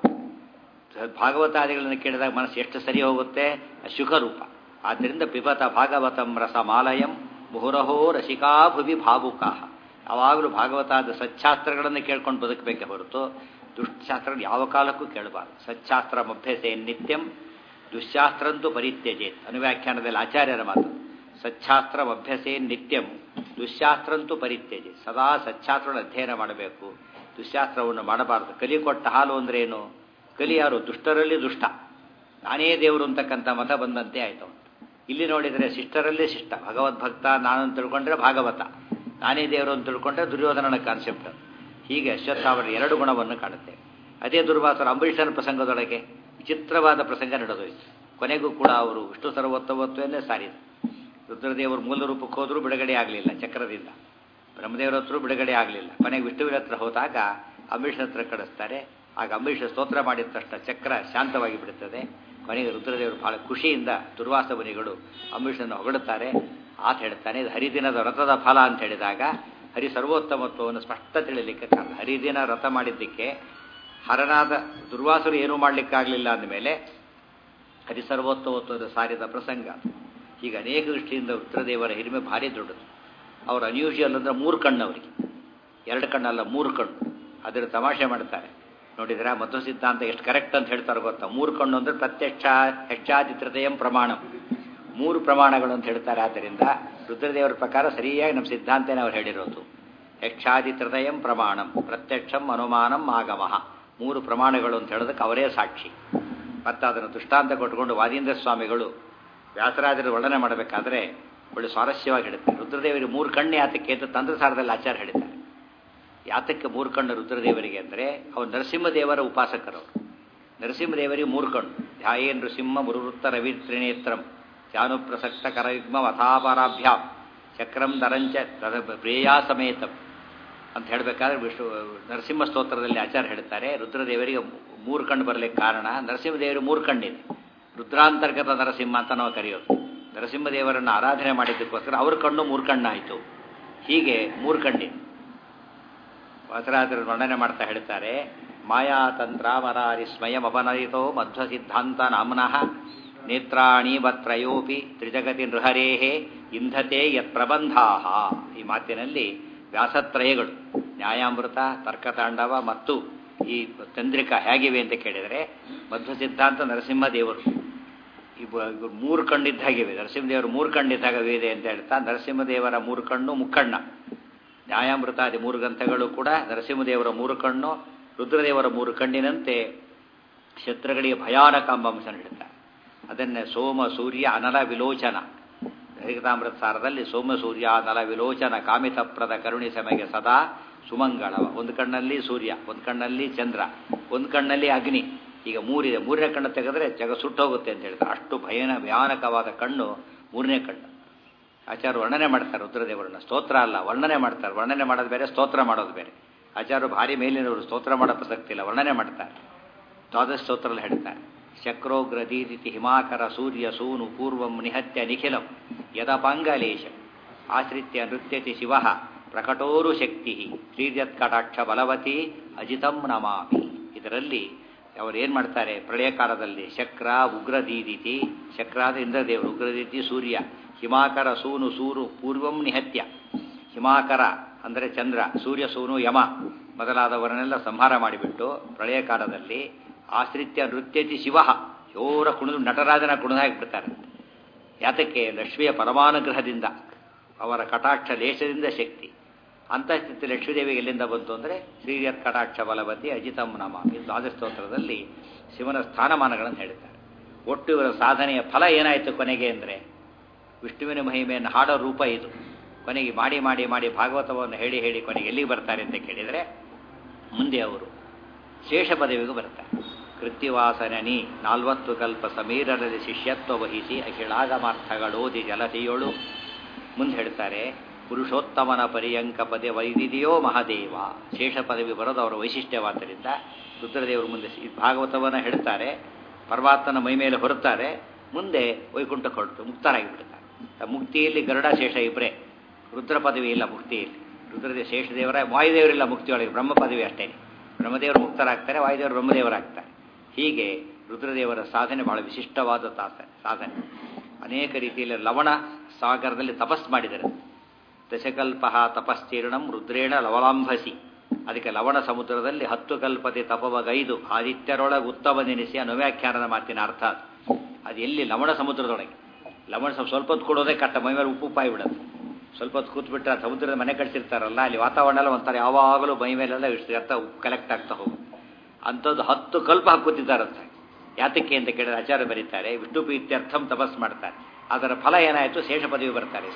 ಭಾಗವತಾದಿಗಳನ್ನು ಕೇಳಿದಾಗ ಮನಸ್ಸು ಎಷ್ಟು ಸರಿ ಹೋಗುತ್ತೆ ಶುಕರೂಪ ಆದ್ದರಿಂದ ಪಿಬತ ಭಾಗವತಂ ರಸಮಾಲಯಂ ಮುಹುರಹೋ ರಸಿಕಾ ಭುವಿ ಭಾವುಕಾಹ ಯಾವಾಗಲೂ ಭಾಗವತಾದ ಸಚ್ಛಾಸ್ತ್ರಗಳನ್ನು ಕೇಳ್ಕೊಂಡು ಬದುಕಬೇಕೆ ಹೊರತು ದುಶ್ಶಾಸ್ತ್ರ ಯಾವ ಕಾಲಕ್ಕೂ ಕೇಳಬಾರ್ದು ಸಚ್ಛಾಸ್ತ್ರ ಅಭ್ಯಸೆ ನಿತ್ಯಂ ದುಶ್ಶಾಸ್ತ್ರಂತೂ ಪರಿತ್ಯಜೇತ್ ಅನುವ್ಯಾಖ್ಯಾನದಲ್ಲಿ ಆಚಾರ್ಯರ ಮಾತು ಸಚ್ಛಾಸ್ತ್ರ ಅಭ್ಯಸೆ ನಿತ್ಯಂ ದುಶ್ಶಾಸ್ತ್ರಂತೂ ಪರಿತ್ಯಜೆ ಸದಾ ಸಚ್ಛಾಸ್ತ್ರವನ್ನು ಅಧ್ಯಯನ ಮಾಡಬೇಕು ದುಶ್ಶಾಸ್ತ್ರವನ್ನು ಮಾಡಬಾರದು ಕಲಿ ಕೊಟ್ಟ ಹಾಲು ಅಂದ್ರೆ ಏನು ಕಲಿ ಯಾರು ದುಷ್ಟರಲ್ಲಿ ದುಷ್ಟ ನಾನೇ ದೇವರು ಅಂತಕ್ಕಂಥ ಮತ ಬಂದಂತೆ ಆಯ್ತು ಇಲ್ಲಿ ನೋಡಿದರೆ ಶಿಷ್ಟರಲ್ಲಿ ಶಿಷ್ಟ ಭಗವದ್ಭಕ್ತ ನಾನು ಅಂತ ತಿಳ್ಕೊಂಡ್ರೆ ಭಾಗವತ ನಾನೇ ದೇವರು ಅಂತ ತಿಳ್ಕೊಂಡ್ರೆ ದುರ್ಯೋಧನನ ಕಾನ್ಸೆಪ್ಟ್ ಹೀಗೆ ಅಶ್ವತ್ಥಾವರ ಎರಡು ಗುಣವನ್ನು ಕಾಣುತ್ತೆ ಅದೇ ದುರ್ವಾಸರ ಅಂಬರೀಷನ ಪ್ರಸಂಗದೊಳಗೆ ವಿಚಿತ್ರವಾದ ಪ್ರಸಂಗ ನಡೆದೋಯ್ತು ಕೊನೆಗೂ ಕೂಡ ಅವರು ವಿಷ್ಣು ಸರ್ವೋತ್ತಮತ್ವನ್ನೇ ಸಾರಿದ್ರು ರುದ್ರದೇವರು ಮೂಲ ರೂಪಕ್ಕೆ ಹೋದರೂ ಬಿಡುಗಡೆ ಆಗಲಿಲ್ಲ ಚಕ್ರದಿಂದ ಬ್ರಹ್ಮದೇವರ ಹತ್ರ ಬಿಡುಗಡೆ ಆಗಲಿಲ್ಲ ಕೊನೆಗೆ ವಿಷ್ಣುವಿನ ಹತ್ರ ಹೋದಾಗ ಅಂಬರೀಷನ ಹತ್ರ ಕಳಿಸ್ತಾರೆ ಆಗ ಅಂಬರೀಷ ಸ್ತೋತ್ರ ಮಾಡಿದ ತಕ್ಷಣ ಚಕ್ರ ಶಾಂತವಾಗಿ ಬಿಡುತ್ತದೆ ಕೊನೆಗೆ ರುದ್ರದೇವರು ಬಹಳ ಖುಷಿಯಿಂದ ದುರ್ವಾಸ ಮುನಿಗಳು ಅಂಬರೀಷನನ್ನು ಹೊಗಳುತ್ತಾರೆ ಆತ ಹೇಳ್ತಾನೆ ಇದು ಹರಿದಿನದ ವ್ರತದ ಫಲ ಅಂತ ಹೇಳಿದಾಗ ಹರಿ ಸರ್ವೋತ್ತಮತ್ವವನ್ನು ಸ್ಪಷ್ಟ ತಿಳಿಲಿಕ್ಕೆ ಕಾರಣ ಹರಿದಿನ ವ್ರತ ಮಾಡಿದ್ದಕ್ಕೆ ಹರನಾದ ದುರ್ವಾಸರು ಏನೂ ಮಾಡಲಿಕ್ಕಾಗಲಿಲ್ಲ ಅಂದಮೇಲೆ ಹರಿ ಸರ್ವೋತ್ತಮತ್ವದ ಸಾರಿದ ಪ್ರಸಂಗ ಈಗ ಅನೇಕ ದೃಷ್ಟಿಯಿಂದ ರುದ್ರದೇವರ ಹಿರಿಮೆ ಭಾರಿ ದೊಡ್ಡದು ಅವರು ಅನ್ಯೂಷಿಯಲ್ ಅಂದ್ರೆ ಮೂರು ಕಣ್ಣು ಅವರಿಗೆ ಎರಡು ಕಣ್ಣಲ್ಲ ಮೂರು ಕಣ್ಣು ಅದರ ತಮಾಷೆ ಮಾಡ್ತಾರೆ ನೋಡಿದ್ರೆ ಮಧ್ವ ಸಿದ್ಧಾಂತ ಎಷ್ಟು ಕರೆಕ್ಟ್ ಅಂತ ಹೇಳ್ತಾರೆ ಗೊತ್ತಾ ಮೂರು ಕಣ್ಣು ಅಂದ್ರೆ ಪ್ರತ್ಯಕ್ಷ ಹೆಚ್ಚಾದಿತ್ರತೆಯಂ ಪ್ರಮಾಣ ಮೂರು ಪ್ರಮಾಣಗಳು ಅಂತ ಹೇಳ್ತಾರೆ ಆದ್ದರಿಂದ ರುದ್ರದೇವರ ಪ್ರಕಾರ ಸರಿಯಾಗಿ ನಮ್ಮ ಸಿದ್ಧಾಂತನೇ ಅವ್ರು ಹೇಳಿರೋದು ಹೆಚ್ಚಾದಿತ್ರತಯಂ ಪ್ರಮಾಣಂ ಪ್ರತ್ಯಕ್ಷಂ ಅನುಮಾನಂ ಆಗಮಃ ಮೂರು ಪ್ರಮಾಣಗಳು ಅಂತ ಹೇಳೋದಕ್ಕೆ ಅವರೇ ಸಾಕ್ಷಿ ಮತ್ತು ಅದನ್ನು ದೃಷ್ಟಾಂತ ಕೊಟ್ಟುಕೊಂಡು ವಾದೀಂದ್ರ ಸ್ವಾಮಿಗಳು ವ್ಯಾಸರಾಜರು ವರ್ಣನೆ ಮಾಡಬೇಕಾದ್ರೆ ಒಳ್ಳೆ ಸ್ವಾರಸ್ಯವಾಗಿ ಹೇಳುತ್ತೆ ರುದ್ರದೇವರಿಗೆ ಮೂರು ಕಣ್ಣು ಯಾತಕ್ಕೆ ಅಂತ ತಂತ್ರಸಾರದಲ್ಲಿ ಆಚಾರ ಹೇಳಿದ್ದಾರೆ ಯಾತಕ್ಕೆ ಮೂರು ಕಣ್ಣು ರುದ್ರದೇವರಿಗೆ ಅಂದರೆ ಅವರು ನರಸಿಂಹದೇವರ ಉಪಾಸಕರವರು ನರಸಿಂಹದೇವರಿಗೆ ಮೂರು ಕಣ್ಣು ಧ್ಯಾಯೇನ್ ನೃಸಿಂಹ ಮುರುವೃತ್ತ ರವಿ ತ್ರಿನೇತ್ರಂ ಧ್ಯಾನುಪ್ರಸಕ್ತ ಕರಯುಗ್ಮ ಅಥಾಪರಾಭ್ಯಾಂ ಚಕ್ರಂ ದರಂಚ ಪ್ರೇಯಾ ಸಮೇತಂ ಅಂತ ಹೇಳಬೇಕಾದ್ರೆ ವಿಷ್ಣು ನರಸಿಂಹ ಸ್ತೋತ್ರದಲ್ಲಿ ಆಚಾರ ಹೇಳ್ತಾರೆ ರುದ್ರದೇವರಿಗೆ ಮೂರು ಕಣ್ಣು ಬರಲಿಕ್ಕೆ ಕಾರಣ ನರಸಿಂಹದೇವರಿಗೆ ಮೂರು ಕಣ್ಣಿದೆ ರುದ್ರಾಂತರ್ಗತ ನರಸಿಂಹ ಅಂತ ನಾವು ಕರೆಯೋದು ನರಸಿಂಹದೇವರನ್ನು ಆರಾಧನೆ ಮಾಡಿದ್ದಕ್ಕೋಸ್ಕರ ಅವ್ರ ಕಣ್ಣು ಮೂರು ಕಣ್ಣಾಯಿತು ಹೀಗೆ ಮೂರು ಕಣ್ಣಿದೆ ವಾಸರಾಜರು ವರ್ಣನೆ ಮಾಡ್ತಾ ಹೇಳ್ತಾರೆ ಮಾಯಾತಂತ್ರ ಮರಾರಿ ಸ್ವಯಂ ಅಪನಯಿತೋ ಮಧ್ವ ಸಿದ್ಧಾಂತ ನಾಮ್ನಃ ನೇತ್ರಾಣಿ ವತ್ರಯೋಪಿ ತ್ರಿಜಗತಿ ನೃಹರೇಹೇ ಇಂಧತೆ ಯತ್ ಪ್ರಬಂಧಾ ಈ ಮಾತಿನಲ್ಲಿ ವ್ಯಾಸತ್ರಯಗಳು ನ್ಯಾಯಾಮೃತ ತರ್ಕತಾಂಡವ ಮತ್ತು ಈ ಚಂದ್ರಿಕ ಹೇಗಿವೆ ಅಂತ ಕೇಳಿದರೆ ಮಧ್ವ ಸಿದ್ಧಾಂತ ನರಸಿಂಹದೇವರು ಇವು ಮೂರು ಕಣ್ಣಿದ್ದ ಹಾಗಿವೆ ನರಸಿಂಹದೇವರು ಮೂರು ಕಣ್ಣಿದ್ದಾಗ ಇದೆ ಅಂತ ಹೇಳ್ತಾ ನರಸಿಂಹದೇವರ ಮೂರು ಕಣ್ಣು ಮುಕ್ಕಣ್ಣ ನ್ಯಾಯಾಮೃತಾದಿ ಮೂರು ಗ್ರಂಥಗಳು ಕೂಡ ನರಸಿಂಹದೇವರ ಮೂರು ಕಣ್ಣು ರುದ್ರದೇವರ ಮೂರು ಕಣ್ಣಿನಂತೆ ಶತ್ರುಗಳಿಗೆ ಭಯಾನಕ ಎಂಬ ಅಂಶ ಹೇಳ್ತಾರೆ ಅದನ್ನೇ ಸೋಮ ಸೂರ್ಯ ಅನಲ ವಿಲೋಚನ ಹರಿಕತಾಮೃತ ಸಾರದಲ್ಲಿ ಸೋಮ ಸೂರ್ಯ ಅನಲ ವಿಲೋಚನ ಕಾಮಿತಪ್ರದ ಕರುಣಿ ಸಮೆಗೆ ಸದಾ ಸುಮಂಗಳವ ಒಂದು ಕಣ್ಣಲ್ಲಿ ಸೂರ್ಯ ಒಂದು ಕಣ್ಣಲ್ಲಿ ಚಂದ್ರ ಒಂದು ಕಣ್ಣಲ್ಲಿ ಅಗ್ನಿ ಈಗ ಮೂರಿದೆ ಮೂರನೇ ಕಣ್ಣು ತೆಗೆದ್ರೆ ಜಗ ಸುಟ್ಟೋಗುತ್ತೆ ಅಂತ ಹೇಳ್ತಾರೆ ಅಷ್ಟು ಭಯನ ಭಯಾನಕವಾದ ಕಣ್ಣು ಮೂರನೇ ಕಣ್ಣು ಆಚಾರ್ಯ ವರ್ಣನೆ ಮಾಡ್ತಾರೆ ರುದ್ರದೇವರನ್ನ ಸ್ತೋತ್ರ ಅಲ್ಲ ವರ್ಣನೆ ಮಾಡ್ತಾರೆ ವರ್ಣನೆ ಮಾಡೋದು ಬೇರೆ ಸ್ತೋತ್ರ ಮಾಡೋದು ಬೇರೆ ಆಚಾರ್ಯರು ಭಾರಿ ಮೇಲಿನವರು ಸ್ತೋತ್ರ ಮಾಡೋ ಪ್ರಸಕ್ತಿ ಇಲ್ಲ ವರ್ಣನೆ ಮಾಡ್ತಾರೆ ದ್ವಾದಶ ಸ್ತೋತ್ರದಲ್ಲಿ ಹೇಳ್ತಾರೆ ಶಕ್ರೋಗ್ರ ದೀದಿತಿ ಹಿಮಾಕರ ಸೂರ್ಯ ಸೂನು ಪೂರ್ವಂ ನಿಹತ್ಯ ನಿಖಿಲಂ ಯದಪಾಂಗಲೇಶ ಆಶ್ರಿತ್ಯ ನೃತ್ಯತಿ ಶಿವ ಪ್ರಕಟೋರು ಶಕ್ತಿ ಶ್ರೀರ್ಯತ್ಕಟಾಕ್ಷ ಬಲವತಿ ಅಜಿತಂ ನಮಾಮಿ ಇದರಲ್ಲಿ ಅವರು ಏನು ಮಾಡ್ತಾರೆ ಪ್ರಳಯ ಕಾಲದಲ್ಲಿ ಶಕ್ರ ಉಗ್ರ ದೀದಿತಿ ಶಕ್ರ ಅಂದರೆ ಇಂದ್ರದೇವರು ಉಗ್ರದೀತಿ ಸೂರ್ಯ ಹಿಮಾಕರ ಸೂನು ಸೂರು ಪೂರ್ವಂ ನಿಹತ್ಯ ಹಿಮಾಕರ ಅಂದರೆ ಚಂದ್ರ ಸೂರ್ಯ ಸೂನು ಯಮ ಮೊದಲಾದವರನ್ನೆಲ್ಲ ಸಂಹಾರ ಮಾಡಿಬಿಟ್ಟು ಪ್ರಳಯ ಕಾಲದಲ್ಲಿ ಆಶ್ರಿತ್ಯ ನೃತ್ಯತಿ ಶಿವ ಜೋರ ಕುಣಿದು ನಟರಾಜನ ಕುಣಿದು ಹಾಕಿಬಿಡ್ತಾರೆ ಯಾತಕ್ಕೆ ಲಕ್ಷ್ಮಿಯ ಪರಮಾನುಗ್ರಹದಿಂದ ಅವರ ಕಟಾಕ್ಷ ಲೇಷದಿಂದ ಶಕ್ತಿ ಅಂತಸ್ಥಿತಿ ಲಕ್ಷ್ಮೀದೇವಿಗೆ ಎಲ್ಲಿಂದ ಬಂತು ಅಂದರೆ ಶ್ರೀಯತ್ ಕಟಾಕ್ಷ ಬಲವತಿ ಅಜಿತಂ ನಮ ಈ ದ್ವಾದಸ್ತೋತ್ರದಲ್ಲಿ ಶಿವನ ಸ್ಥಾನಮಾನಗಳನ್ನು ಹೇಳ್ತಾರೆ ಒಟ್ಟು ಇವರ ಸಾಧನೆಯ ಫಲ ಏನಾಯಿತು ಕೊನೆಗೆ ಅಂದರೆ ವಿಷ್ಣುವಿನ ಮಹಿಮೆಯನ್ನು ಹಾಡೋ ರೂಪ ಇದು ಕೊನೆಗೆ ಮಾಡಿ ಮಾಡಿ ಮಾಡಿ ಭಾಗವತವನ್ನು ಹೇಳಿ ಹೇಳಿ ಕೊನೆಗೆ ಎಲ್ಲಿಗೆ ಬರ್ತಾರೆ ಅಂತ ಕೇಳಿದರೆ ಮುಂದೆ ಅವರು ಶೇಷ ಪದವಿಗೂ ಬರ್ತಾರೆ ಕೃತ್ಯವಾಸನನಿ ನಾಲ್ವತ್ತು ಕಲ್ಪ ಸಮೀರರಲ್ಲಿ ಶಿಷ್ಯತ್ವ ವಹಿಸಿ ಅಖಿಳಾಗಮಾರ್ಥಗಳೋದಿ ಜಲತಿಯೋಳು ಮುಂದೆ ಹೇಳ್ತಾರೆ ಪುರುಷೋತ್ತಮನ ಪರ್ಯಂಕ ಪದೇ ವೈದಿದೆಯೋ ಮಹಾದೇವ ಶೇಷ ಪದವಿ ಬರೋದು ಅವರ ವೈಶಿಷ್ಟ್ಯವಾದ್ದರಿಂದ ರುದ್ರದೇವರು ಮುಂದೆ ಈ ಭಾಗವತವನ್ನು ಹೇಳ್ತಾರೆ ಪರಮಾತ್ಮನ ಮೈ ಮೇಲೆ ಹೊರುತ್ತಾರೆ ಮುಂದೆ ವೈಕುಂಠ ಹೊರಟು ಮುಕ್ತರಾಗಿಬಿಡ್ತಾರೆ ಮುಕ್ತಿಯಲ್ಲಿ ಗರುಡ ಶೇಷ ಇಬ್ಬರೇ ರುದ್ರ ಪದವಿ ಇಲ್ಲ ಮುಕ್ತಿಯಲ್ಲಿ ರುದ್ರದೇವ ಶೇಷದೇವರ ವಾಯುದೇವರಿಲ್ಲ ಮುಕ್ತಿಯೊಳಗೆ ಬ್ರಹ್ಮ ಪದವಿ ಅಷ್ಟೇ ಬ್ರಹ್ಮದೇವರು ಮುಕ್ತರಾಗ್ತಾರೆ ವಾಯುದೇವರು ಬ್ರಹ್ಮದೇವರಾಗ್ತಾರೆ ಹೀಗೆ ರುದ್ರದೇವರ ಸಾಧನೆ ಬಹಳ ವಿಶಿಷ್ಟವಾದ ತಾಸ- ಸಾಧನೆ ಅನೇಕ ರೀತಿಯಲ್ಲಿ ಲವಣ ಸಾಗರದಲ್ಲಿ ತಪಸ್ ಮಾಡಿದ್ದಾರೆ ದಶಕಲ್ಪ ತಪಶ್ಚೀರ್ಣಂ ರುದ್ರೇಣ ಲವಲಾಂಭಸಿ ಅದಕ್ಕೆ ಲವಣ ಸಮುದ್ರದಲ್ಲಿ ಹತ್ತು ಕಲ್ಪತೆ ತಪವಗೈದು ಆದಿತ್ಯರೊಳಗೆ ಉತ್ತಮ ನೆನೆಸಿ ಅನುವ್ಯಾಖ್ಯಾನದ ಮಾತಿನ ಅರ್ಥ ಅದು ಅದು ಎಲ್ಲಿ ಲವಣ ಸಮುದ್ರದೊಳಗೆ ಲವಣ ಸ್ವಲ್ಪ ಸ್ವಲ್ಪ ಹೊತ್ತು ಕೊಡೋದೇ ಕಟ್ಟ ಮೈ ಮೇಲೆ ಉಪ್ಪು ಉಪ್ಪಾಯಿ ಬಿಡೋದು ಸ್ವಲ್ಪ ಹೊತ್ತು ಕೂತ್ಬಿಟ್ರೆ ಆ ಸಮುದ್ರದ ಮನೆ ಕಟ್ಸಿರ್ತಾರಲ್ಲ ಅಲ್ಲಿ ವಾತಾವರಣ ಎಲ್ಲ ಒಂಥರ ಯಾವಾಗಲೂ ಮೈ ಮೇಲೆಲ್ಲ ಇಷ್ಟು ಅರ್ಥ ಕಲೆಕ್ಟ್ ಆಗ್ತಾ ಹೋಗು ಅಂಥದ್ದು ಹತ್ತು ಕಲ್ಪ ಹಾಕುತ್ತಿದ್ದಾರಂತ ಯಾತಕ್ಕೆ ಅಂತ ಕೇಳಿದ್ರೆ ಆಚಾರ್ಯ ಬರೀತಾರೆ ವಿಷ್ಣು ಪ್ರೀತ್ಯರ್ಥಂ ತಪಸ್ ಮಾಡ್ತಾರೆ ಅದರ ಫಲ ಏನಾಯಿತು ಶೇಷ ಪದವಿ ಬರ್ತಾರೆ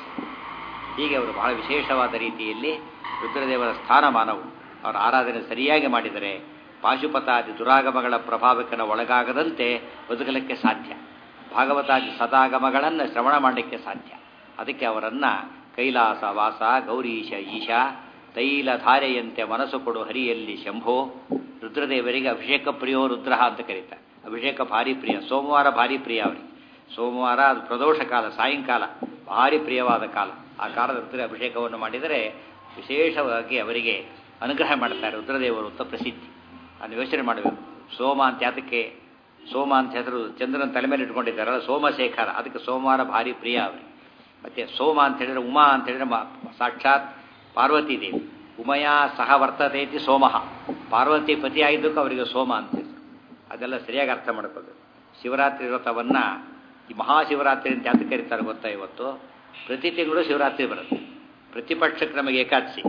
ಹೀಗೆ ಅವರು ಬಹಳ ವಿಶೇಷವಾದ ರೀತಿಯಲ್ಲಿ ರುದ್ರದೇವರ ಸ್ಥಾನಮಾನವು ಅವರ ಆರಾಧನೆ ಸರಿಯಾಗಿ ಮಾಡಿದರೆ ಪಾಶುಪತಾದಿ ದುರಾಗಮಗಳ ಪ್ರಭಾವಕ್ಕೆ ಒಳಗಾಗದಂತೆ ಬದುಕಲಿಕ್ಕೆ ಸಾಧ್ಯ ಭಾಗವತಾದಿ ಸದಾಗಮಗಳನ್ನು ಶ್ರವಣ ಮಾಡಲಿಕ್ಕೆ ಸಾಧ್ಯ ಅದಕ್ಕೆ ಅವರನ್ನು ಕೈಲಾಸ ವಾಸ ಗೌರೀಶ ಈಶಾ ತೈಲಧಾರೆಯಂತೆ ಮನಸ್ಸು ಕೊಡು ಹರಿಯಲ್ಲಿ ಶಂಭೋ ರುದ್ರದೇವರಿಗೆ ಅಭಿಷೇಕ ಪ್ರಿಯೋ ರುದ್ರ ಅಂತ ಕರೀತಾರೆ ಅಭಿಷೇಕ ಭಾರಿ ಪ್ರಿಯ ಸೋಮವಾರ ಭಾರಿ ಪ್ರಿಯ ಅವರಿಗೆ ಸೋಮವಾರ ಅದು ಪ್ರದೋಷ ಕಾಲ ಸಾಯಂಕಾಲ ಭಾರಿ ಪ್ರಿಯವಾದ ಕಾಲ ಆ ಕಾಲದ ರುದ್ರ ಅಭಿಷೇಕವನ್ನು ಮಾಡಿದರೆ ವಿಶೇಷವಾಗಿ ಅವರಿಗೆ ಅನುಗ್ರಹ ಮಾಡ್ತಾರೆ ರುದ್ರದೇವರು ಅಂತ ಪ್ರಸಿದ್ಧಿ ಅದನ್ನು ಯೋಚನೆ ಮಾಡಬೇಕು ಸೋಮ ಅಂತ ಯಾತಕ್ಕೆ ಸೋಮ ಅಂತ ಹೆಸರು ಚಂದ್ರನ ತಲೆ ಮೇಲೆ ಇಟ್ಕೊಂಡಿದ್ದಾರಲ್ಲ ಸೋಮಶೇಖರ ಅದಕ್ಕೆ ಸೋಮವಾರ ಭಾರಿ ಪ್ರಿಯ ಅವರಿಗೆ ಮತ್ತೆ ಸೋಮ ಅಂತ ಹೇಳಿದ್ರೆ ಉಮಾ ಅಂತ ಹೇಳಿದ್ರೆ ಮ- ಸಾಕ್ಷಾತ್ ಪಾರ್ವತಿ ದೇವಿ ಉಮಯ ಸಹ ವರ್ತತೇತಿ ಸೋಮಃ ಪಾರ್ವತಿ ಪತಿಯಾಗಿದ್ದಕ್ಕೂ ಅವರಿಗೆ ಸೋಮ ಅಂತ ಹೆಸರು ಅದೆಲ್ಲ ಸರಿಯಾಗಿ ಅರ್ಥ ಮಾಡ್ಕೋಬೇಕು ಶಿವರಾತ್ರಿ ವ್ರತವನ್ನು ಈ ಮಹಾಶಿವರಾತ್ರಿ ಅಂತ ಯಾಕೆ ಕರೀತಾರೆ ಗೊತ್ತಾ ಇವತ್ತು ಪ್ರತಿ ತಿಂಗಳು ಶಿವರಾತ್ರಿ ಬರುತ್ತೆ ಪ್ರತಿ ಪಕ್ಷಕ್ಕೆ ನಮಗೆ ಏಕಾದಶಿ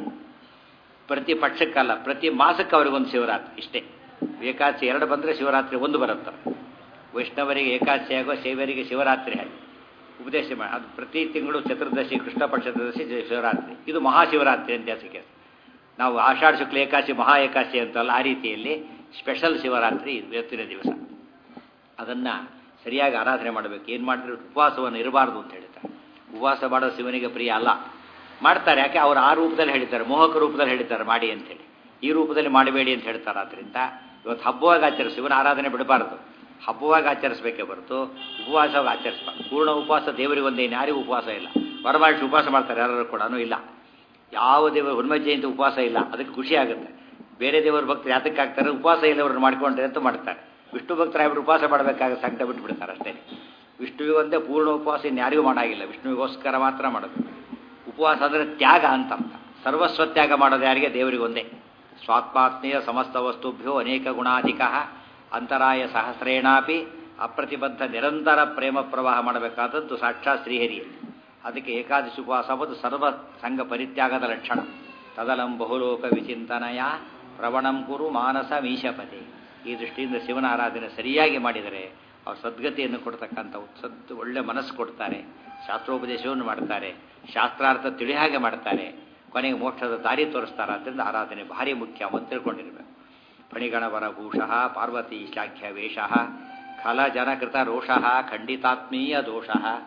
ಪ್ರತಿ ಪಕ್ಷಕ್ಕಲ್ಲ ಪ್ರತಿ ಮಾಸಕ್ಕೆ ಅವರಿಗೊಂದು ಶಿವರಾತ್ರಿ ಇಷ್ಟೇ ಏಕಾದಶಿ ಎರಡು ಬಂದರೆ ಶಿವರಾತ್ರಿ ಒಂದು ಬರುತ್ತೆ ವೈಷ್ಣವರಿಗೆ ಏಕಾದಶಿ ಆಗೋ ಶೈವರಿಗೆ ಶಿವರಾತ್ರಿ ಹಾಗೆ ಉಪದೇಶ ಮಾಡಿ ಅದು ಪ್ರತಿ ತಿಂಗಳು ಚತುರ್ದಶಿ ಕೃಷ್ಣ ಪಕ್ಷ ಚತುರ್ದಶಿ ಜ- ಶಿವರಾತ್ರಿ ಇದು ಮಹಾಶಿವರಾತ್ರಿ ಅಂತ ಹೆಸರಿಗೆ ನಾವು ಆಷಾಢ ಶುಕ್ಲ ಏಕಾದಶಿ ಮಹಾ ಏಕಾದಶಿ ಅಂತಲ್ಲ ಆ ರೀತಿಯಲ್ಲಿ ಸ್ಪೆಷಲ್ ಶಿವರಾತ್ರಿ ಇವತ್ತಿನ ದಿವಸ ಅದನ್ನು ಸರಿಯಾಗಿ ಆರಾಧನೆ ಮಾಡಬೇಕು ಏನು ಮಾಡಿದ್ರೆ ಉಪವಾಸವನ್ನು ಇರಬಾರ್ದು ಅಂತ ಹೇಳ್ತಾರೆ ಉಪವಾಸ ಮಾಡೋ ಶಿವನಿಗೆ ಪ್ರಿಯ ಅಲ್ಲ ಮಾಡ್ತಾರೆ ಯಾಕೆ ಅವರು ಆ ರೂಪದಲ್ಲಿ ಹೇಳಿದ್ದಾರೆ ಮೋಹಕ ರೂಪದಲ್ಲಿ ಹೇಳಿದ್ದಾರೆ ಮಾಡಿ ಅಂತೇಳಿ ಈ ರೂಪದಲ್ಲಿ ಮಾಡಬೇಡಿ ಅಂತ ಹೇಳ್ತಾರೆ ಆದ್ದರಿಂದ ಇವತ್ತು ಹಬ್ಬವಾಗಿ ಆಚರಿಸಿ ಶಿವನ ಆರಾಧನೆ ಬಿಡಬಾರ್ದು ಹಬ್ಬವಾಗಿ ಆಚರಿಸಬೇಕೇ ಹೊರತು ಉಪವಾಸವಾಗಿ ಆಚರಿಸಬಾರ್ದು ಪೂರ್ಣ ಉಪವಾಸ ದೇವರಿಗೊಂದೇ ಯಾರಿಗೂ ಉಪವಾಸ ಇಲ್ಲ ವರಮಹರ್ಷಿ ಉಪವಾಸ ಮಾಡ್ತಾರೆ ಯಾರು ಕೂಡ ಇಲ್ಲ ಯಾವ ದೇವರು ಹುಣ್ಮೆ ಜಯಂತಿ ಉಪವಾಸ ಇಲ್ಲ ಅದಕ್ಕೆ ಖುಷಿ ಆಗುತ್ತೆ ಬೇರೆ ದೇವರ ಭಕ್ತರು ಯಾತಕ್ಕೆ ಆಗ್ತಾರೆ ಉಪವಾಸ ಇಲ್ಲವ್ರನ್ನ ಮಾಡ್ಕೊಂಡ್ರೆ ಅಂತ ಮಾಡ್ತಾರೆ ವಿಷ್ಣು ಭಕ್ತರಾಗಿಬಿಟ್ಟು ಉಪವಾಸ ಮಾಡಬೇಕಾಗ ಸಂಕಟ ಬಿಟ್ಟು ಬಿಡ್ತಾರೆ ಅಷ್ಟೇ ವಿಷ್ಣುವಿಗೊಂದೇ ಪೂರ್ಣ ಉಪವಾಸ ಇನ್ಯಾರಿಗೂ ಮಾಡಾಗಿಲ್ಲ ವಿಷ್ಣುವಿಗೋಸ್ಕರ ಮಾತ್ರ ಮಾಡೋದು ಉಪವಾಸ ಅಂದರೆ ತ್ಯಾಗ ಅಂತ ಅರ್ಥ ಸರ್ವಸ್ವ ತ್ಯಾಗ ಮಾಡೋದು ಯಾರಿಗೆ ದೇವರಿಗೆ ಒಂದೇ ಸ್ವಾತ್ಮಾತ್ಮೀಯ ಸಮಸ್ತ ವಸ್ತುಭ್ಯೋ ಅನೇಕ ಗುಣಾಧಿಕ ಅಂತರಾಯ ಸಹಸ್ರೇಣಾಪಿ ಅಪ್ರತಿಬದ್ಧ ನಿರಂತರ ಪ್ರೇಮ ಪ್ರವಾಹ ಮಾಡಬೇಕಾದದ್ದು ಸಾಕ್ಷಾತ್ ಶ್ರೀಹರಿಯಲ್ಲಿ ಅದಕ್ಕೆ ಏಕಾದಶಿ ಉಪವಾಸ ಎಂಬುದು ಸರ್ವ ಸಂಘ ಪರಿತ್ಯಾಗದ ಲಕ್ಷಣ ತದಲಂ ಬಹುಲೋಕ ವಿಚಿಂತನಯ ಪ್ರವಣಂ ಕುರು ಮಾನಸ ಮೀಶಪತಿ ಈ ದೃಷ್ಟಿಯಿಂದ ಶಿವನ ಆರಾಧನೆ ಸರಿಯಾಗಿ ಮಾಡಿದರೆ ಅವ್ರು ಸದ್ಗತಿಯನ್ನು ಕೊಡ್ತಕ್ಕಂಥ ಸದ್ ಒಳ್ಳೆ ಮನಸ್ಸು ಕೊಡ್ತಾರೆ ಶಾಸ್ತ್ರೋಪದೇಶವನ್ನು ಮಾಡ್ತಾರೆ ಶಾಸ್ತ್ರಾರ್ಥ ತಿಳಿ ಹಾಗೆ ಮಾಡ್ತಾರೆ ಕೊನೆಗೆ ಮೋಕ್ಷದ ದಾರಿ ತೋರಿಸ್ತಾರೆ ಆದ್ದರಿಂದ ಆರಾಧನೆ ಭಾರಿ ಮುಖ್ಯ ಅಂತ ತಿಳ್ಕೊಂಡಿರ್ಬೇಕು ಫಣಿಗಣವರ ಭೂಷಃ ಪಾರ್ವತಿ ಶಾಖ್ಯ ವೇಷ ಖಲ ಜನಕೃತ ರೋಷಃ ಖಂಡಿತಾತ್ಮೀಯ ದೋಷ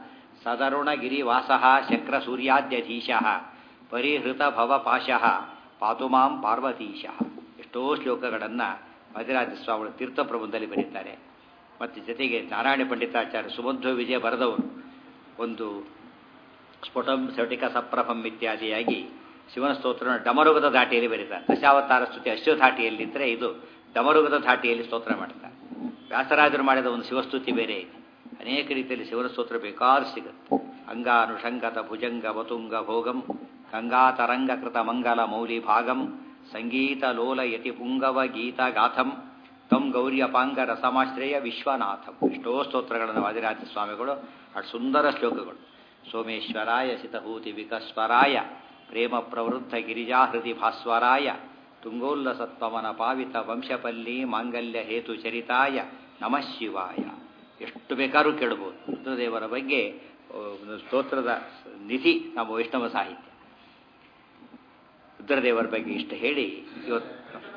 ಸದರುಣಗಿರಿವಾಸಃ ಶಕ್ರಸೂರ್ಯಾದ್ಯಧೀಶಃ ಪರಿಹೃತ ಭವಪಾಶಃ ಪಾತುಮಾಂ ಪಾರ್ವತೀಶಃ ಎಷ್ಟೋ ಶ್ಲೋಕಗಳನ್ನು ಮಧುರಾಜ ಸ್ವಾಮಿಗಳು ತೀರ್ಥಪ್ರಬಂಧದಲ್ಲಿ ಬರೀತಾರೆ ಮತ್ತು ಜೊತೆಗೆ ನಾರಾಯಣ ಪಂಡಿತಾಚಾರ್ಯ ಸುಮಧ್ವ ವಿಜಯ ಬರೆದವರು ಒಂದು ಸ್ಫುಟಂ ಸಟಿಕ ಸಪ್ರಭಂ ಇತ್ಯಾದಿಯಾಗಿ ಶಿವನ ಸ್ತೋತ್ರ ಡಮರುಗದ ಧಾಟಿಯಲ್ಲಿ ಬರೀತಾರೆ ದಶಾವತಾರ ಸ್ತುತಿ ಅಶ್ವಧಾಟಿಯಲ್ಲಿದ್ದರೆ ಇದು ಡಮರುಗದ ಧಾಟಿಯಲ್ಲಿ ಸ್ತೋತ್ರ ಮಾಡ್ತಾರೆ ವ್ಯಾಸರಾಜರು ಮಾಡಿದ ಒಂದು ಶಿವಸ್ತುತಿ ಬೇರೆ ಇದೆ ಅನೇಕ ರೀತಿಯಲ್ಲಿ ಶಿವನ ಸ್ತೋತ್ರ ಬೇಕಾದ್ರೂ ಸಿಗುತ್ತೆ ಅಂಗಾನುಷಂಗತ ಭುಜಂಗ ವತುಂಗ ಭೋಗಂ ಗಂಗಾತರಂಗ ಕೃತ ಮಂಗಲ ಮೌಲಿ ಭಾಗಂ ಸಂಗೀತ ಲೋಲ ಯತಿ ಪುಂಗವ ಗೀತ ಗಾಥಂ ತಂ ಗೌರ್ಯಪಾಂಗ ರಸಮಾಶ್ರಯ ವಿಶ್ವನಾಥಂ ಎಷ್ಟೋ ಸ್ತೋತ್ರಗಳನ್ನು ವಾದಿರಾಜ ಸ್ವಾಮಿಗಳು ಅಷ್ಟು ಸುಂದರ ಶ್ಲೋಕಗಳು ಸೋಮೇಶ್ವರಾಯ ಸಿತಭೂತಿ ವಿಕಸ್ವರಾಯ ಪ್ರೇಮ ಪ್ರವೃದ್ಧ ಗಿರಿಜಾಹೃದಿ ಭಾಸ್ವರಾಯ ತುಂಗೋಲ್ಲಸತ್ವಮನ ಪಾವಿತ ವಂಶಪಲ್ಲಿ ಮಾಂಗಲ್ಯ ಹೇತು ಚರಿತಾಯ ನಮಃ ಶಿವಾಯ ಎಷ್ಟು ಬೇಕಾದ್ರೂ ಕೇಳಬಹುದು ರುದ್ರದೇವರ ಬಗ್ಗೆ ಒಂದು ಸ್ತೋತ್ರದ ನಿಧಿ ನಮ್ಮ ವೈಷ್ಣವ ಸಾಹಿತ್ಯ ರುದ್ರದೇವರ ಬಗ್ಗೆ ಇಷ್ಟು ಹೇಳಿ ಇವತ್ತು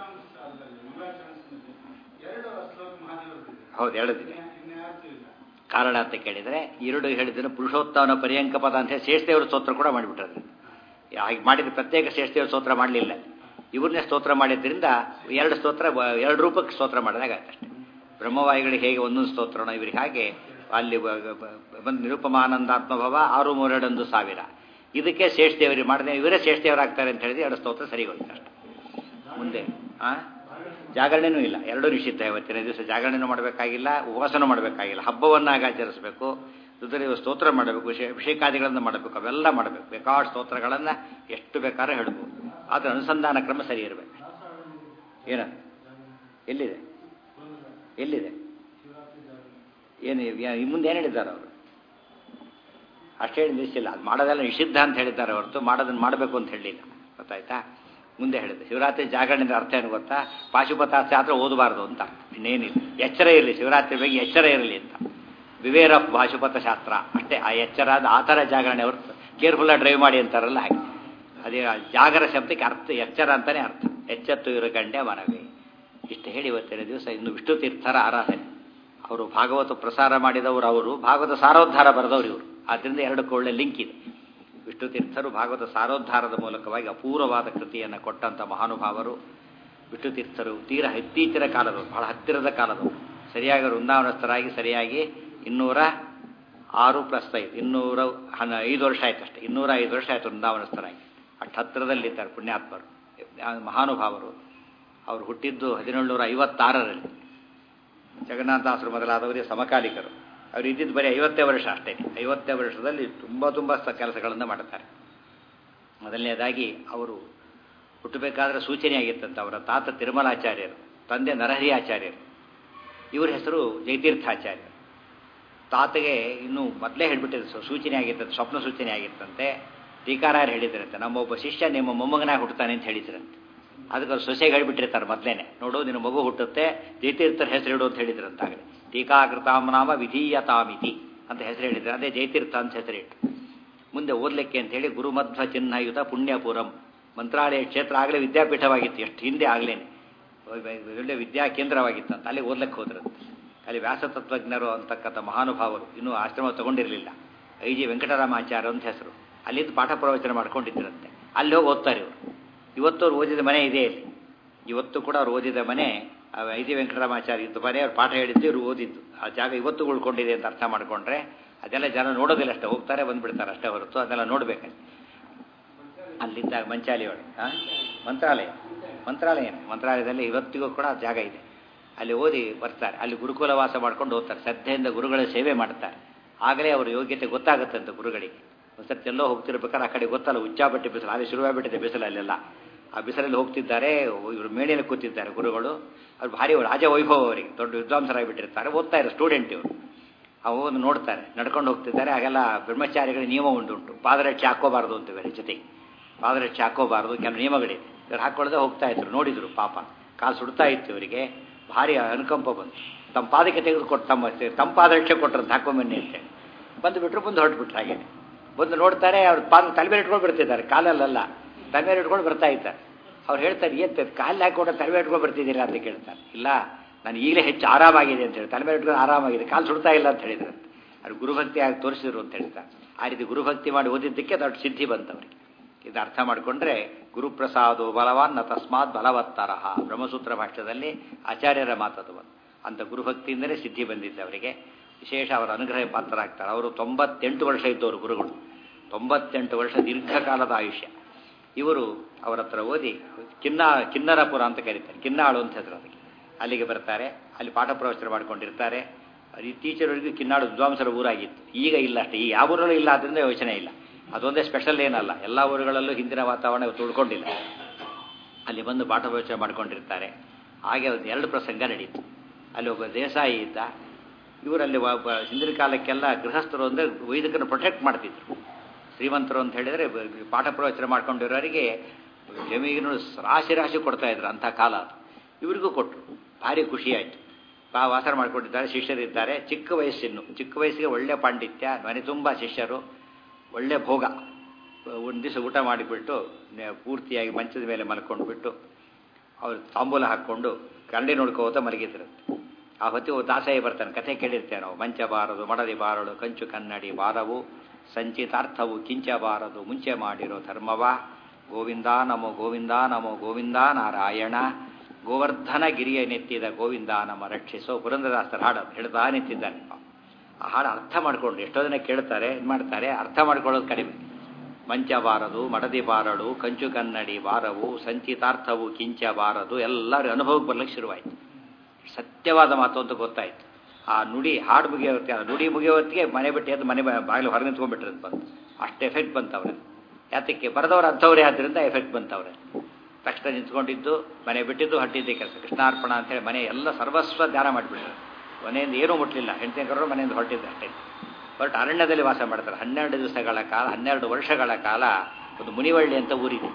ಹೌದು ಎರಡು ದಿನ ಕಾರಣ ಅಂತ ಕೇಳಿದರೆ ಎರಡು ಹೇಳಿದ್ರೆ ಪುರುಷೋತ್ತಮನ ಪರ್ಯಂಕ ಪದ ಅಂತ ಹೇಳಿ ಶೇಷದೇವರ ಸ್ತೋತ್ರ ಕೂಡ ಮಾಡಿಬಿಟ್ರೆ ಹಾಗೆ ಮಾಡಿದ ಪ್ರತ್ಯೇಕ ಶೇಷದೇವರ ಸ್ತೋತ್ರ ಮಾಡಲಿಲ್ಲ ಇವ್ರನ್ನೇ ಸ್ತೋತ್ರ ಮಾಡಿದ್ರಿಂದ ಎರಡು ಸ್ತೋತ್ರ ಎರಡು ರೂಪಕ್ಕೆ ಸ್ತೋತ್ರ ಮಾಡಿದಾಗತ್ತೆ ಅಷ್ಟೇ ಬ್ರಹ್ಮವಾಯುಗಳಿಗೆ ಹೇಗೆ ಒಂದೊಂದು ಸ್ತೋತ್ರನೋ ಇವರಿಗೆ ಹಾಗೆ ಅಲ್ಲಿ ಬಂದು ನಿರುಪಮಾನಂದಾತ್ಮಭವ ಆರು ಮೂರೆರಡೊಂದು ಸಾವಿರ ಇದಕ್ಕೆ ಶೇಷದೇವರಿಗೆ ಮಾಡಿದೆ ಇವರೇ ಶೇಷದೇವರಾಗ್ತಾರೆ ಅಂತ ಹೇಳಿದ್ರೆ ಎರಡು ಸ್ತೋತ್ರ ಸರಿ ಹೋಯ್ತು ಅಷ್ಟೆ ಮುಂದೆ ಆ ಜಾಗರಣೆನೂ ಇಲ್ಲ ಎರಡೂ ನಿಷಿದ್ಧ ಇವತ್ತಿನ ದಿವಸ ಜಾಗರಣೆನೂ ಮಾಡಬೇಕಾಗಿಲ್ಲ ಉಪವಾಸನೂ ಮಾಡಬೇಕಾಗಿಲ್ಲ ಹಬ್ಬವನ್ನಾಗಿ ಆಚರಿಸಬೇಕು ರುದ್ರದೇವ ಸ್ತೋತ್ರ ಮಾಡಬೇಕು ಅಭಿಷೇಕಾದಿಗಳನ್ನು ಮಾಡಬೇಕು ಅವೆಲ್ಲ ಮಾಡಬೇಕು ಬೇಕಾದ ಸ್ತೋತ್ರಗಳನ್ನು ಎಷ್ಟು ಬೇಕಾದ್ರೂ ಹೇಳ್ಬೋದು ಆದರೆ ಅನುಸಂಧಾನ ಕ್ರಮ ಸರಿ ಇರಬೇಕು ಏನ ಎಲ್ಲಿದೆ ಎಲ್ಲಿದೆ ಏನು ಮುಂದೆ ಏನು ಹೇಳಿದ್ದಾರೆ ಅವರು ಅಷ್ಟೇ ಹೇಳಿ ನಿಲ್ಲಿಸಿಲ್ಲ ಅದು ಮಾಡೋದೆಲ್ಲ ನಿಷಿದ್ಧ ಅಂತ ಹೇಳಿದ್ದಾರೆ ಹೊರತು ಮಾಡೋದನ್ನು ಮಾಡಬೇಕು ಅಂತ ಹೇಳಲಿಲ್ಲ ಗೊತ್ತಾಯ್ತಾ ಮುಂದೆ ಹೇಳಿದೆ ಶಿವರಾತ್ರಿ ಜಾಗರಣೆದ ಅರ್ಥ ಏನು ಗೊತ್ತಾ ಪಾಶುಪತಾಸ್ತ್ರ ಓದಬಾರ್ದು ಅಂತ ಇನ್ನೇನಿಲ್ಲ ಎಚ್ಚರ ಇರಲಿ ಶಿವರಾತ್ರಿ ಬಗ್ಗೆ ಎಚ್ಚರ ಇರಲಿ ಅಂತ ವಿವೇರ ಪಾಶುಪತ ಶಾಸ್ತ್ರ ಅಷ್ಟೇ ಆ ಎಚ್ಚರ ಆ ಥರ ಜಾಗರಣೆ ಹೊರತು ಕೇರ್ಫುಲ್ಲಾಗಿ ಡ್ರೈವ್ ಮಾಡಿ ಅಂತಾರಲ್ಲ ಹಾಗೆ ಅದೇ ಜಾಗರ ಶಬ್ದಕ್ಕೆ ಅರ್ಥ ಎಚ್ಚರ ಅಂತಾನೆ ಅರ್ಥ ಎಚ್ಚತ್ತು ಇರೋ ಗಂಡೆ ಮನವೇ ಇಷ್ಟು ಹೇಳಿ ಇವತ್ತಿನ ದಿವಸ ಇನ್ನು ವಿಷ್ಣು ತೀರ್ಥರ ಆರಾಧನೆ ಅವರು ಭಾಗವತ ಪ್ರಸಾರ ಮಾಡಿದವರು ಅವರು ಭಾಗವತ ಸಾರೋದ್ಧಾರ ಬರೆದವರು ಇವರು ಆದ್ದರಿಂದ ಎರಡಕ್ಕೂ ಒಳ್ಳೆ ಲಿಂಕ್ ಇದೆ ವಿಷ್ಣು ತೀರ್ಥರು ಭಾಗವತ ಸಾರೋದ್ಧಾರದ ಮೂಲಕವಾಗಿ ಅಪೂರ್ವವಾದ ಕೃತಿಯನ್ನು ಕೊಟ್ಟಂಥ ಮಹಾನುಭಾವರು ವಿಷ್ಣು ತೀರ್ಥರು ತೀರ ಇತ್ತೀಚಿನ ಕಾಲದವರು ಬಹಳ ಹತ್ತಿರದ ಕಾಲದವರು ಸರಿಯಾಗಿ ವೃಂದಾವನಸ್ಥರಾಗಿ ಸರಿಯಾಗಿ ಇನ್ನೂರ ಆರು ಪ್ಲಸ್ ಐದು ಇನ್ನೂರ ಹನ್ನ ಐದು ವರ್ಷ ಆಯ್ತು ಅಷ್ಟೇ ಇನ್ನೂರ ಐದು ವರ್ಷ ಆಯ್ತು ವೃಂದಾವನಸ್ಥರಾಗಿ ಅಷ್ಟು ಹತ್ತಿರದಲ್ಲಿದ್ದಾರೆ ಪುಣ್ಯಾತ್ಮರು ಮಹಾನುಭಾವರು ಅವರು ಹುಟ್ಟಿದ್ದು ಹದಿನೇಳುನೂರ ಐವತ್ತಾರರಲ್ಲಿ ಜಗನ್ನಾಥಾಸರು ಮೊದಲಾದವರಿಗೆ ಸಮಕಾಲಿಕರು ಅವರು ಇದ್ದಿದ್ದು ಬರೀ ಐವತ್ತೇ ವರ್ಷ ಅಷ್ಟೇ ಐವತ್ತೇ ವರ್ಷದಲ್ಲಿ ತುಂಬ ತುಂಬ ಕೆಲಸಗಳನ್ನು ಮಾಡುತ್ತಾರೆ ಮೊದಲನೇದಾಗಿ ಅವರು ಹುಟ್ಟಬೇಕಾದ್ರೆ ಸೂಚನೆಯಾಗಿತ್ತಂತೆ ಅವರ ತಾತ ತಿರುಮಲಾಚಾರ್ಯರು ತಂದೆ ನರಹರಿ ಆಚಾರ್ಯರು ಇವರ ಹೆಸರು ಜಯತೀರ್ಥಾಚಾರ್ಯರು ತಾತಗೆ ಇನ್ನೂ ಮೊದಲೇ ಹೇಳ್ಬಿಟ್ಟಿದ್ದು ಸೂಚನೆ ಆಗಿತ್ತಂತೆ ಸ್ವಪ್ನ ಸೂಚನೆ ಆಗಿತ್ತಂತೆ ಟೀಕಾರಾಯರು ಹೇಳಿದ್ರಂತೆ ನಮ್ಮೊಬ್ಬ ಶಿಷ್ಯ ನಿಮ್ಮ ಮೊಮ್ಮಗನಾಗಿ ಹುಟ್ಟುತ್ತಾನೆ ಅಂತ ಹೇಳಿದ್ರಂತೆ ಅದಕ್ಕೆ ಅವ್ರು ಸೊಸೆಗೆ ಹೇಳಿಬಿಟ್ಟಿರ್ತಾರೆ ಮೊದಲೇನೆ ನೋಡು ನಿನ್ನ ಮಗು ಹುಟ್ಟುತ್ತೆ ಜಯತೀರ್ಥರ ಹೆಸರು ಇಡು ಅಂತ ಹೇಳಿದ್ರಂತಾಗಲಿ ಟೀಕಾಕೃತಾಮನಾಮ ವಿಧೀಯತಾಮಿತಿ ಅಂತ ಹೆಸರು ಹೇಳಿದ್ರೆ ಅದೇ ಜಯತೀರ್ಥ ಅಂತ ಹೆಸರಿಟ್ಟು ಮುಂದೆ ಓದ್ಲಿಕ್ಕೆ ಅಂತ ಹೇಳಿ ಗುರುಮಧ್ವ ಚಿಹ್ನಯುತ ಪುಣ್ಯಪುರಂ ಮಂತ್ರಾಲಯ ಕ್ಷೇತ್ರ ಆಗಲೇ ವಿದ್ಯಾಪೀಠವಾಗಿತ್ತು ಎಷ್ಟು ಹಿಂದೆ ಆಗಲೇನೆ ಒಳ್ಳೆ ವಿದ್ಯಾ ಕೇಂದ್ರವಾಗಿತ್ತಂತ ಅಲ್ಲಿ ಓದ್ಲಿಕ್ಕೆ ಹೋದ್ರಂತೆ ಅಲ್ಲಿ ವ್ಯಾಸತತ್ವಜ್ಞರು ಅಂತಕ್ಕಂಥ ಮಹಾನುಭಾವರು ಇನ್ನೂ ಆಶ್ರಮ ತಗೊಂಡಿರಲಿಲ್ಲ ಐ ಜಿ ವೆಂಕಟರಾಮಾಚಾರ್ಯ ಅಂತ ಹೆಸರು ಅಲ್ಲಿದ್ದು ಪಾಠ ಪ್ರವಚನ ಮಾಡ್ಕೊಂಡಿದ್ದರಂತೆ ಅಲ್ಲಿ ಹೋಗಿ ಓದ್ತಾರೆ ಇವರು ಇವತ್ತು ಅವ್ರು ಓದಿದ ಮನೆ ಇದೆ ಇಲ್ಲಿ ಇವತ್ತು ಕೂಡ ಅವ್ರು ಓದಿದ ಮನೆ ಐ ಜಿ ವೆಂಕಟರಾಮಾಚಾರ್ಯ ಇದ್ದು ಮನೆ ಅವ್ರು ಪಾಠ ಹೇಳಿದ್ದು ಇವರು ಓದಿದ್ದು ಆ ಜಾಗ ಇವತ್ತು ಉಳ್ಕೊಂಡಿದೆ ಅಂತ ಅರ್ಥ ಮಾಡಿಕೊಂಡ್ರೆ ಅದೆಲ್ಲ ಜನ ನೋಡೋದಿಲ್ಲ ಅಷ್ಟೇ ಹೋಗ್ತಾರೆ ಬಂದ್ಬಿಡ್ತಾರೆ ಅಷ್ಟೇ ಹೊರತು ಅದೆಲ್ಲ ನೋಡ್ಬೇಕಲ್ಲಿ ಅಲ್ಲಿದ್ದ ಮಂಚಾಲಿ ಒಳಗೆ ಹಾಂ ಮಂತ್ರಾಲಯ ಮಂತ್ರಾಲಯ ಮಂತ್ರಾಲಯದಲ್ಲಿ ಇವತ್ತಿಗೂ ಕೂಡ ಜಾಗ ಇದೆ ಅಲ್ಲಿ ಓದಿ ಬರ್ತಾರೆ ಅಲ್ಲಿ ಗುರುಕುಲ ವಾಸ ಮಾಡ್ಕೊಂಡು ಹೋಗ್ತಾರೆ ಶ್ರದ್ಧೆಯಿಂದ ಗುರುಗಳ ಸೇವೆ ಮಾಡ್ತಾರೆ ಆಗಲೇ ಅವರ ಯೋಗ್ಯತೆ ಗೊತ್ತಾಗುತ್ತಂತೆ ಗುರುಗಳಿಗೆ ಒಂದ್ಸರ್ತಿ ಎಲ್ಲೋ ಹೋಗ್ತಿರ್ಬೇಕಾದ್ರೆ ಆ ಕಡೆ ಗೊತ್ತಲ್ಲ ಉಚ್ಚಾಬಟ್ಟೆ ಬಿಸಿಲು ಅಲ್ಲಿ ಶುರುವಾಗ್ಬಿಟ್ಟಿದೆ ಬಿಸಿಲು ಅಲ್ಲೆಲ್ಲ ಆ ಬಿಸಿಲಲ್ಲಿ ಹೋಗ್ತಿದ್ದಾರೆ ಇವರು ಮೇಣೆಯಲ್ಲಿ ಕೂತಿದ್ದಾರೆ ಗುರುಗಳು ಅವ್ರು ಭಾರಿ ರಾಜ ವೈಭವ ಅವರಿಗೆ ದೊಡ್ಡ ವಿದ್ವಾಂಸರಾಗಿಬಿಟ್ಟಿರ್ತಾರೆ ಓದ್ತಾ ಇರೋ ಸ್ಟೂಡೆಂಟ್ ಇವರು ಅವು ನೋಡ್ತಾರೆ ನಡ್ಕೊಂಡು ಹೋಗ್ತಿದ್ದಾರೆ ಆಗೆಲ್ಲ ಬ್ರಹ್ಮಚಾರಿಗಳ ನಿಯಮ ಉಂಟುಂಟು ಪಾದರಕ್ಷೆ ಹಾಕೋಬಾರ್ದು ಅಂತ ಬೇರೆ ಜೊತೆಗೆ ಪಾದರಕ್ಷೆ ಹಾಕೋಬಾರ್ದು ಕೆಲವು ನಿಯಮಗಳಿದೆ ಇವ್ರು ಹಾಕೊಳ್ಳದೆ ಹೋಗ್ತಾ ಇದ್ರು ನೋಡಿದ್ರು ಪಾಪ ಕಾಲು ಸುಡ್ತಾ ಇತ್ತು ಇವರಿಗೆ ಭಾರಿ ಅನುಕಂಪ ಬಂತು ತಮ್ಮ ಪಾದಕ್ಕೆ ತೆಗೆದುಕೊಟ್ಟು ತಮ್ಮ ತಮ್ಮ ಪಾದರಕ್ಷೆ ಕೊಟ್ಟರು ಹಾಕೊಂಬನ್ನಿ ಅಂತೇಳಿ ಬಂದು ಬಿಟ್ಟರು ಬಂದು ಹೊರಟ್ಬಿಟ್ರು ಹಾಗೆ ಬಂದು ನೋಡ್ತಾರೆ ಅವ್ರ ಪಾದ ತಲೆ ಮೇಲೆ ಇಟ್ಕೊಂಡು ಬರ್ತಿದ್ದಾರೆ ಕಾಲಲ್ಲಲ್ಲ ತಲೆ ಮೇಲೆ ಇಟ್ಕೊಂಡು ಬರ್ತಾ ಇದ್ದಾರೆ ಅವ್ರು ಹೇಳ್ತಾರೆ ಏನು ಕಾಲು ಹಾಕೊಂಡು ತಲೆ ಮೇಲೆ ಇಟ್ಕೊಂಡು ಬರ್ತಿದ್ದೀರಾ ಅಂತ ಕೇಳ್ತಾರೆ ಇಲ್ಲ ನಾನು ಈಗಲೇ ಹೆಚ್ಚು ಆರಾಮಾಗಿದೆ ಅಂತ ಹೇಳಿ ತಲೆ ಮೇಲೆ ಇಟ್ಕೊಂಡು ಆರಾಮಾಗಿದೆ ಕಾಲು ಸುಡ್ತಾ ಇಲ್ಲ ಅಂತ ಹೇಳಿದ್ರಂತೆ ಅದು ಗುರುಭಕ್ತಿ ಆಗಿ ತೋರಿಸಿದ್ರು ಅಂತ ಹೇಳ್ತಾರೆ ಆ ರೀತಿ ಗುರುಭಕ್ತಿ ಮಾಡಿ ಓದಿದ್ದಕ್ಕೆ ದೊಡ್ಡ ಸಿದ್ಧಿ ಬಂತವರಿಗೆ ಇದು ಅರ್ಥ ಮಾಡಿಕೊಂಡ್ರೆ ಗುರುಪ್ರಸಾದೋ ಬಲವಾನ್ ನ ತಸ್ಮಾತ್ ಬಲವತ್ತರಹ ಬ್ರಹ್ಮಸೂತ್ರ ಭಾಷ್ಯದಲ್ಲಿ ಆಚಾರ್ಯರ ಮಾತದು ಬಂತು ಅಂತ ಗುರುಭಕ್ತಿಯಿಂದಲೇ ಸಿದ್ಧಿ ಬಂದಿದ್ದೆ ಅವರಿಗೆ ವಿಶೇಷ ಅವರ ಅನುಗ್ರಹ ಪಾತ್ರರಾಗ್ತಾರೆ ಅವರು ತೊಂಬತ್ತೆಂಟು ವರ್ಷ ಇದ್ದವರು ಗುರುಗಳು ತೊಂಬತ್ತೆಂಟು ವರ್ಷ ದೀರ್ಘಕಾಲದ ಆಯುಷ್ಯ ಇವರು ಅವರ ಹತ್ರ ಓದಿ ಕಿನ್ನ ಕಿನ್ನರಪುರ ಅಂತ ಕರೀತಾರೆ ಕಿನ್ನಾಳು ಅಂತ ಹೆಸರು ಅದಕ್ಕೆ ಅಲ್ಲಿಗೆ ಬರ್ತಾರೆ ಅಲ್ಲಿ ಪಾಠ ಪ್ರವಚನ ಮಾಡ್ಕೊಂಡಿರ್ತಾರೆ ಇತ್ತೀಚೆವರೆಗೂ ಕಿನ್ನಾಡು ವಿದ್ವಾಂಸರ ಊರಾಗಿತ್ತು ಈಗ ಇಲ್ಲ ಅಷ್ಟೇ ಈ ಯಾವ ಊರಲ್ಲೂ ಇಲ್ಲ ಆದ್ದರಿಂದ ಯೋಚನೆ ಇಲ್ಲ ಅದೊಂದೇ ಸ್ಪೆಷಲ್ ಏನಲ್ಲ ಎಲ್ಲ ಊರುಗಳಲ್ಲೂ ಹಿಂದಿನ ವಾತಾವರಣ ಇವತ್ತು ಉಳ್ಕೊಂಡಿಲ್ಲ ಅಲ್ಲಿ ಬಂದು ಪಾಠ ಪ್ರವಚನ ಮಾಡ್ಕೊಂಡಿರ್ತಾರೆ ಹಾಗೆ ಒಂದು ಎರಡು ಪ್ರಸಂಗ ನಡೀತು ಅಲ್ಲಿ ಒಬ್ಬ ದೇಸಾಯಿ ಇದ್ದ ಇವರಲ್ಲಿ ಒಬ್ಬ ಹಿಂದಿನ ಕಾಲಕ್ಕೆಲ್ಲ ಗೃಹಸ್ಥರು ಅಂದರೆ ವೈದಿಕರನ್ನು ಪ್ರೊಟೆಕ್ಟ್ ಮಾಡ್ತಿದ್ರು ಶ್ರೀಮಂತರು ಅಂತ ಹೇಳಿದರೆ ಪಾಠ ಪ್ರವಚನ ಮಾಡ್ಕೊಂಡಿರೋರಿಗೆ ಜಮೀನು ರಾಶಿ ರಾಶಿ ಕೊಡ್ತಾ ಇದ್ರು ಅಂಥ ಕಾಲ ಅದು ಇವರಿಗೂ ಕೊಟ್ಟರು ಭಾರಿ ಖುಷಿ ಆಯಿತು ಬಾ ವಾಸನ ಮಾಡ್ಕೊಂಡಿದ್ದಾರೆ ಶಿಷ್ಯರಿದ್ದಾರೆ ಚಿಕ್ಕ ವಯಸ್ಸಿನ್ನು ಚಿಕ್ಕ ವಯಸ್ಸಿಗೆ ಒಳ್ಳೆ ಪಾಂಡಿತ್ಯ ಮನೆ ತುಂಬ ಶಿಷ್ಯರು ಒಳ್ಳೆ ಭೋಗ ಒಂದು ದಿವಸ ಊಟ ಮಾಡಿಬಿಟ್ಟು ಪೂರ್ತಿಯಾಗಿ ಮಂಚದ ಮೇಲೆ ಮಲ್ಕೊಂಡು ಬಿಟ್ಟು ಅವ್ರು ತಾಂಬೂಲ ಹಾಕ್ಕೊಂಡು ಕಂಡೆ ನೋಡ್ಕೋತ ಮಲಗಿದ್ರು ಆ ಹೊತ್ತಿಗೆ ದಾಸಾಯಿ ಬರ್ತಾನೆ ಕಥೆ ಕೇಳಿರ್ತೇವೆ ನಾವು ಮಂಚ ಬಾರದು ಮಡದಿ ಬಾರಡು ಕಂಚು ಕನ್ನಡಿ ಬಾರವು ಸಂಚಿತಾರ್ಥವು ಕಿಂಚ ಬಾರದು ಮುಂಚೆ ಮಾಡಿರೋ ಧರ್ಮವ ಗೋವಿಂದ ನಮೋ ಗೋವಿಂದ ನಮೋ ಗೋವಿಂದ ನಾರಾಯಣ ಗೋವರ್ಧನ ಗಿರಿಯ ನೆತ್ತಿದ ಗೋವಿಂದ ನಮ್ಮ ರಕ್ಷಿಸೋ ಪುರಂದರದಾಸರ ಹಾಡು ಹೇಳ್ತಾ ನಿಂತಿದ್ದಾನೆ ಆ ಹಾಡು ಅರ್ಥ ಮಾಡ್ಕೊಂಡು ಎಷ್ಟೋ ಜನ ಕೇಳ್ತಾರೆ ಇದು ಮಾಡ್ತಾರೆ ಅರ್ಥ ಮಾಡ್ಕೊಳ್ಳೋದು ಕಡಿಮೆ ಮಂಚ ಬಾರದು ಮಡದಿ ಬಾರಡು ಕಂಚು ಕನ್ನಡಿ ಬಾರವು ಸಂಚಿತಾರ್ಥವು ಕಿಂಚ ಬಾರದು ಎಲ್ಲರೂ ಅನುಭವಕ್ಕೆ ಬರ್ಲಿಕ್ಕೆ ಶುರುವಾಯಿತು ಸತ್ಯವಾದ ಮಾತು ಅಂತ ಗೊತ್ತಾಯ್ತು ಆ ನುಡಿ ಹಾಡು ಮುಗಿಯೋ ಹೊತ್ತಿಗೆ ಆ ನುಡಿ ಮುಗಿಯೋ ಹೊತ್ತಿಗೆ ಮನೆ ಬಿಟ್ಟು ಎದ್ದು ಮನೆ ಬಾಗಿಲು ಹೊರಗೆ ನಿಂತ್ಕೊಂಡ್ಬಿಟ್ರದ್ದು ಬಂತು ಅಷ್ಟು ಎಫೆಕ್ಟ್ ಬಂತು ಅವ್ರಲ್ಲಿ ಯಾತಕ್ಕೆ ಬರೆದವ್ರು ಅಂಥವ್ರೆ ಆದ್ದರಿಂದ ಎಫೆಕ್ಟ್ ಬಂತು ಅವ್ರಲ್ಲಿ ತಕ್ಷಣ ನಿಂತ್ಕೊಂಡಿದ್ದು ಮನೆ ಬಿಟ್ಟಿದ್ದು ಹಟ್ಟಿದ್ದೆ ಕೆಲಸ ಕೃಷ್ಣಾರ್ಪಣ ಅಂತೇಳಿ ಮನೆ ಎಲ್ಲ ಸರ್ವಸ್ವ ಧ್ಯಾನ ಮಾಡಿಬಿಟ್ರು ಮನೆಯಿಂದ ಏನೂ ಮುಟ್ಲಿಲ್ಲ ಹೆಂಡತಿ ಕರೋರು ಮನೆಯಿಂದ ಹೊರಟಿದ್ದೆ ಅಷ್ಟೇ ಹೊರಟು ಅರಣ್ಯದಲ್ಲಿ ವಾಸ ಮಾಡ್ತಾರೆ ಹನ್ನೆರಡು ದಿವಸಗಳ ಕಾಲ ಹನ್ನೆರಡು ವರ್ಷಗಳ ಕಾಲ ಒಂದು ಮುನಿವಳ್ಳಿ ಅಂತ ಊರಿದೆ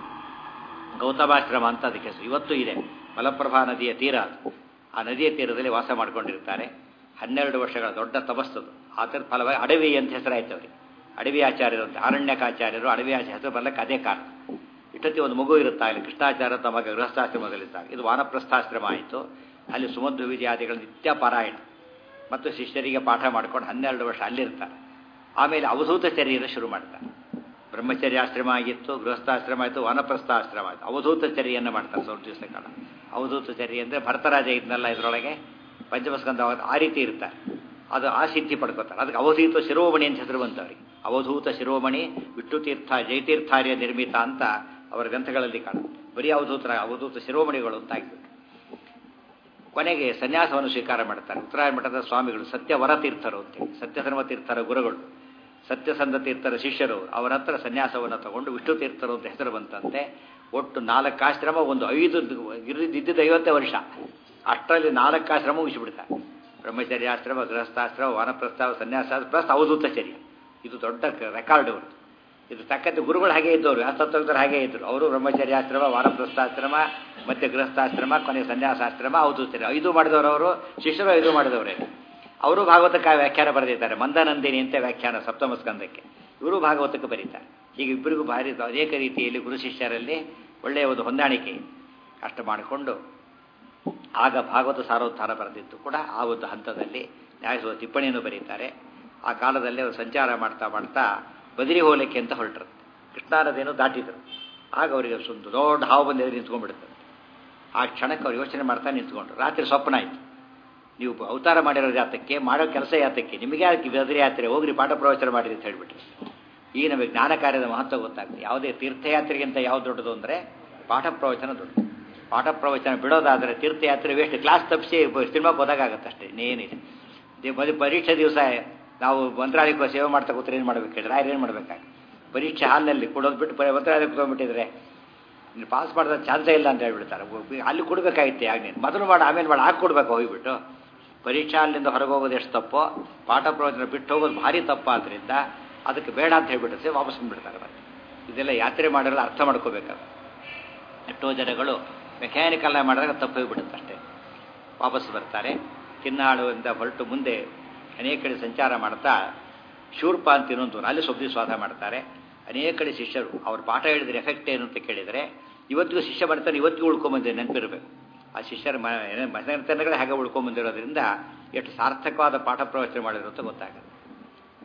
ಗೌತಮಾಶ್ರಮ ಅಂತ ಅದಕ್ಕೆ ಹೆಸರು ಇವತ್ತು ಇದೆ ಮಲಪ್ರಭಾ ನದಿಯ ತೀರ ಅದು ಆ ನದಿಯ ತೀರದಲ್ಲಿ ವಾಸ ಮಾಡ್ಕೊಂಡಿರ್ತಾರೆ ಹನ್ನೆರಡು ವರ್ಷಗಳ ದೊಡ್ಡ ತಪಸ್ಸದು ಅದರ ಫಲವಾಗಿ ಅಡವಿ ಅಂತ ಹೆಸರಾಯ್ತು ಅವರಿಗೆ ಅಡವಿ ಆಚಾರ್ಯರು ಅಂತ ಅರಣ್ಯಕಾಚಾರ್ಯರು ಅಡವಿ ಆಚಾರ್ಯ ಹೆಸರು ಬರ್ಲಿಕ್ಕೆ ಅದೇ ಕಾರಣ ಇಷ್ಟೊತ್ತಿ ಒಂದು ಮಗು ಇರುತ್ತಾ ಇಲ್ಲಿ ಕೃಷ್ಣಾಚಾರ್ಯ ತಮ್ಮ ಗೃಹಸ್ಥಾಶ್ರಮದಲ್ಲಿದ್ದಾಗ ಇದು ವಾನಪ್ರಸ್ಥಾಶ್ರಮ ಆಯಿತು ಅಲ್ಲಿ ಸುಮಧ್ವ ವಿಜಯಾದಿಗಳ ನಿತ್ಯ ಪಾರಾಯಣ ಮತ್ತು ಶಿಷ್ಯರಿಗೆ ಪಾಠ ಮಾಡ್ಕೊಂಡು ಹನ್ನೆರಡು ವರ್ಷ ಅಲ್ಲಿರ್ತಾರೆ ಆಮೇಲೆ ಅವಧೂತ ಚರ್ಯನ ಶುರು ಮಾಡ್ತಾರೆ ಬ್ರಹ್ಮಚರ್ಯಾಶ್ರಮ ಆಗಿತ್ತು ಗೃಹಸ್ಥಾಶ್ರಮ ಆಯಿತು ವಾನಪ್ರಸ್ಥಾಶ್ರಮ ಆಯಿತು ಅವಧೂತ ಚರ್ಯನ್ನು ಮಾಡ್ತಾರೆ ಸ್ವಲ್ಪ ದಿವಸ ಕಾಲ ಅವಧೂತ ಚರ್ಯ ಅಂದರೆ ಭರತರಾಜ ಇದನ್ನೆಲ್ಲ ಇದರೊಳಗೆ ಪಂಚಮಸ್ಕಂದ ಆ ರೀತಿ ಇರ್ತಾರೆ ಅದು ಆ ಸಿದ್ಧಿ ಪಡ್ಕೋತಾರೆ ಅದಕ್ಕೆ ಅವಧೂತ ಶಿರೋಮಣಿ ಅಂತ ಹೆಸರು ಬಂತವರಿಗೆ ಅವಧೂತ ಶಿರೋಮಣಿ ವಿಷ್ಣುತೀರ್ಥ ಜಯತೀರ್ಥಾರ್ಯ ನಿರ್ಮಿತ ಅಂತ ಅವರ ಗ್ರಂಥಗಳಲ್ಲಿ ಕಾಣುತ್ತೆ ಬರೀ ಅವಧೂತರ ಅವಧೂತ ಶಿರೋಮಣಿಗಳು ಅಂತ ಆಗಿಬಿಟ್ಟು ಕೊನೆಗೆ ಸನ್ಯಾಸವನ್ನು ಸ್ವೀಕಾರ ಮಾಡ್ತಾರೆ ಉತ್ತರಾಯ ಮಠದ ಸ್ವಾಮಿಗಳು ಸತ್ಯವರ ತೀರ್ಥರು ಅಂತೇಳಿ ಸತ್ಯಧರ್ಮ ತೀರ್ಥರ ಗುರುಗಳು ಸತ್ಯಸಂಧ ತೀರ್ಥರ ಶಿಷ್ಯರು ಅವರ ಹತ್ರ ಸನ್ಯಾಸವನ್ನು ತಗೊಂಡು ವಿಷ್ಣು ತೀರ್ಥರು ಅಂತ ಹೆಸರು ಬಂತಂತೆ ಒಟ್ಟು ನಾಲ್ಕು ಆಶ್ರಮ ಒಂದು ಐದು ಇದ್ದಿದ್ದು ಐವತ್ತೇ ವರ್ಷ ಅಷ್ಟರಲ್ಲಿ ನಾಲ್ಕು ಆಶ್ರಮ ಮುಗಿಸಿಬಿಡ್ತಾರೆ ಬ್ರಹ್ಮಚರ್ಯಾಶ್ರಮ ಗೃಹಸ್ಥಾಶ್ರಮ ವಾನಪ್ರಸ್ಥಾವ ಸನ್ಯಾಸ ಪ್ಲಸ್ ಅವಧೂತಚರ್ಯ ಇದು ದೊಡ್ಡ ರೆಕಾರ್ಡ್ ಅವರು ಇದು ತಕ್ಕಂತೆ ಗುರುಗಳು ಹಾಗೆ ಇದ್ದವರು ಹತ್ತೊಂಬತ್ತರ ಹಾಗೆ ಇದ್ದರು ಅವರು ಬ್ರಹ್ಮಚರ್ಯಾಶ್ರಮ ವಾನಪ್ರಸ್ಥಾಶ್ರಮ ಮತ್ತೆ ಗೃಹಸ್ಥಾಶ್ರಮ ಕೊನೆಗೆ ಸನ್ಯಾಸಾಶ್ರಮ ಅವಧೂತಚರ್ಯ ಐದು ಮಾಡಿದವರು ಅವರು ಶಿಷ್ಯರು ಐದು ಮಾಡಿದವರೇ ಅವರು ಭಾಗವತಕ್ಕೆ ವ್ಯಾಖ್ಯಾನ ಬರೆದಿದ್ದಾರೆ ಮಂದನಂದಿನಿ ಅಂತ ವ್ಯಾಖ್ಯಾನ ಸಪ್ತಮ ಸ್ಕಂದಕ್ಕೆ ಇವರು ಭಾಗವತಕ್ಕೆ ಬರೀತಾರೆ ಹೀಗೆ ಇಬ್ಬರಿಗೂ ಭಾರಿ ಅನೇಕ ರೀತಿಯಲ್ಲಿ ಗುರು ಶಿಷ್ಯರಲ್ಲಿ ಒಳ್ಳೆಯ ಒಂದು ಹೊಂದಾಣಿಕೆ ಅಷ್ಟು ಮಾಡಿಕೊಂಡು ಆಗ ಭಾಗವತ ಸಾರೋದ್ಧಾರ ಬರೆದಿದ್ದು ಕೂಡ ಆ ಒಂದು ಹಂತದಲ್ಲಿ ನ್ಯಾಯಸುವ ಟಿಪ್ಪಣಿಯನ್ನು ಬರೀತಾರೆ ಆ ಕಾಲದಲ್ಲಿ ಅವರು ಸಂಚಾರ ಮಾಡ್ತಾ ಮಾಡ್ತಾ ಬದಿರಿ ಹೋಲಿಕೆ ಅಂತ ಹೊರಟರು ಕೃಷ್ಣಾನದೇನೋ ದಾಟಿದರು ಆಗ ಅವರಿಗೆ ಒಂದು ದೊಡ್ಡ ಹಾವು ಬಂದು ನಿಂತ್ಕೊಂಡ್ಬಿಡ್ತಾರೆ ಆ ಕ್ಷಣಕ್ಕೆ ಅವ್ರು ಯೋಚನೆ ಮಾಡ್ತಾ ನಿಂತ್ಕೊಂಡ್ರು ರಾತ್ರಿ ಸ್ವಪ್ನ ಆಯಿತು ನೀವು ಅವತಾರ ಮಾಡಿರೋ ಜಾತಕ್ಕೆ ಮಾಡೋ ಕೆಲಸ ಯಾತಕ್ಕೆ ನಿಮಗೆ ಯಾಕೆ ಬದರಿ ಯಾತ್ರೆ ಹೋಗ್ರಿ ಪಾಠ ಪ್ರವಚನ ಮಾಡಿರಿ ಅಂತ ಹೇಳ್ಬಿಟ್ರು ಈಗ ನಮಗೆ ಜ್ಞಾನ ಕಾರ್ಯದ ಮಹತ್ವ ಗೊತ್ತಾಗ್ತದೆ ಯಾವುದೇ ತೀರ್ಥಯಾತ್ರೆಗಿಂತ ಯಾವ್ದು ದೊಡ್ಡದು ಅಂದರೆ ಪಾಠ ಪ್ರವಚನ ದೊಡ್ಡದು ಪಾಠ ಪ್ರವಚನ ಬಿಡೋದಾದರೆ ತೀರ್ಥಯಾತ್ರೆ ವೇಸ್ಟ್ ಕ್ಲಾಸ್ ತಪ್ಪಿಸಿ ಸಿನಿಮಾಗೆ ಹೋದಾಗತ್ತೆ ಅಷ್ಟೇ ಇನ್ನೇನಿದೆ ಬರೀ ಪರೀಕ್ಷೆ ದಿವಸ ನಾವು ಮಂತ್ರಾಲಯಕ್ಕೆ ಸೇವೆ ಮಾಡ್ತಾ ಕೂತ್ರೆ ಏನು ಮಾಡ್ಬೇಕು ಹೇಳಿದ್ರೆ ಆಯ್ತು ಏನು ಮಾಡ್ಬೇಕಾಗಿ ಪರೀಕ್ಷೆ ಹಾಲ್ನಲ್ಲಿ ಕೊಡೋದು ಬಿಟ್ಟು ಬರೀ ಮಂತ್ರಾಲಯಕ್ಕೆ ತೊಗೊಂಡ್ಬಿಟ್ಟಿದ್ರೆ ನೀನು ಪಾಸ್ ಮಾಡಿದ ಚಾನ್ಸೇ ಇಲ್ಲ ಅಂತ ಹೇಳ್ಬಿಡ್ತಾರೆ ಅಲ್ಲಿ ಕೊಡಬೇಕಾಗಿತ್ತೆ ಆಗ ನೀನು ಮೊದಲು ಮಾಡಿ ಆಮೇಲೆ ಮಾಡಿ ಹಾಕಿ ಕೊಡ್ಬೇಕು ಹೋಗಿಬಿಟ್ಟು ಪರೀಕ್ಷಾ ಅಲ್ಲಿಂದ ಹೊರಗೆ ಹೋಗೋದು ಎಷ್ಟು ತಪ್ಪೋ ಪಾಠ ಪ್ರವಚನ ಬಿಟ್ಟು ಹೋಗೋದು ಭಾರಿ ತಪ್ಪ ಆದ್ದರಿಂದ ಅದಕ್ಕೆ ಬೇಡ ಅಂತ ಹೇಳ್ಬಿಟ್ಟು ವಾಪಸ್ ಬಂದುಬಿಡ್ತಾರೆ ಮತ್ತೆ ಇದೆಲ್ಲ ಯಾತ್ರೆ ಮಾಡಿರಲ್ಲ ಅರ್ಥ ಮಾಡ್ಕೋಬೇಕಾದ್ರೆ ಎಷ್ಟೋ ಜನಗಳು ಮೆಕ್ಯಾನಿಕಲ್ ಮಾಡಿದಾಗ ತಪ್ಪು ಹೋಗ್ಬಿಡುತ್ತೆ ಅಷ್ಟೇ ವಾಪಸ್ ಬರ್ತಾರೆ ಕಿನ್ನಾಳುವಿಂದ ಹೊರಟು ಮುಂದೆ ಅನೇಕ ಕಡೆ ಸಂಚಾರ ಮಾಡ್ತಾ ಶೂರ್ಪ ಅಂತ ಇನ್ನೊಂದು ಅಲ್ಲಿ ಸೊಬ್ಬಿ ಸ್ವಾದ ಮಾಡ್ತಾರೆ ಅನೇಕ ಕಡೆ ಶಿಷ್ಯರು ಅವ್ರ ಪಾಠ ಹೇಳಿದ್ರೆ ಎಫೆಕ್ಟ್ ಏನು ಅಂತ ಕೇಳಿದರೆ ಇವತ್ತಿಗೂ ಶಿಷ್ಯ ಬರ್ತಾನೆ ಇವತ್ತಿಗೂ ಉಳ್ಕೊಂಬಂದಿದೆ ನೆನಪಿರಬೇಕು ಆ ಶಿಷ್ಯರ ಮನೆತನಗಳೇ ಹಾಗೆ ಉಳ್ಕೊಂಬಂದಿರೋದ್ರಿಂದ ಎಷ್ಟು ಸಾರ್ಥಕವಾದ ಪಾಠ ಪ್ರವಚನ ಮಾಡಿದ್ರು ಅಂತ ಗೊತ್ತಾಗುತ್ತೆ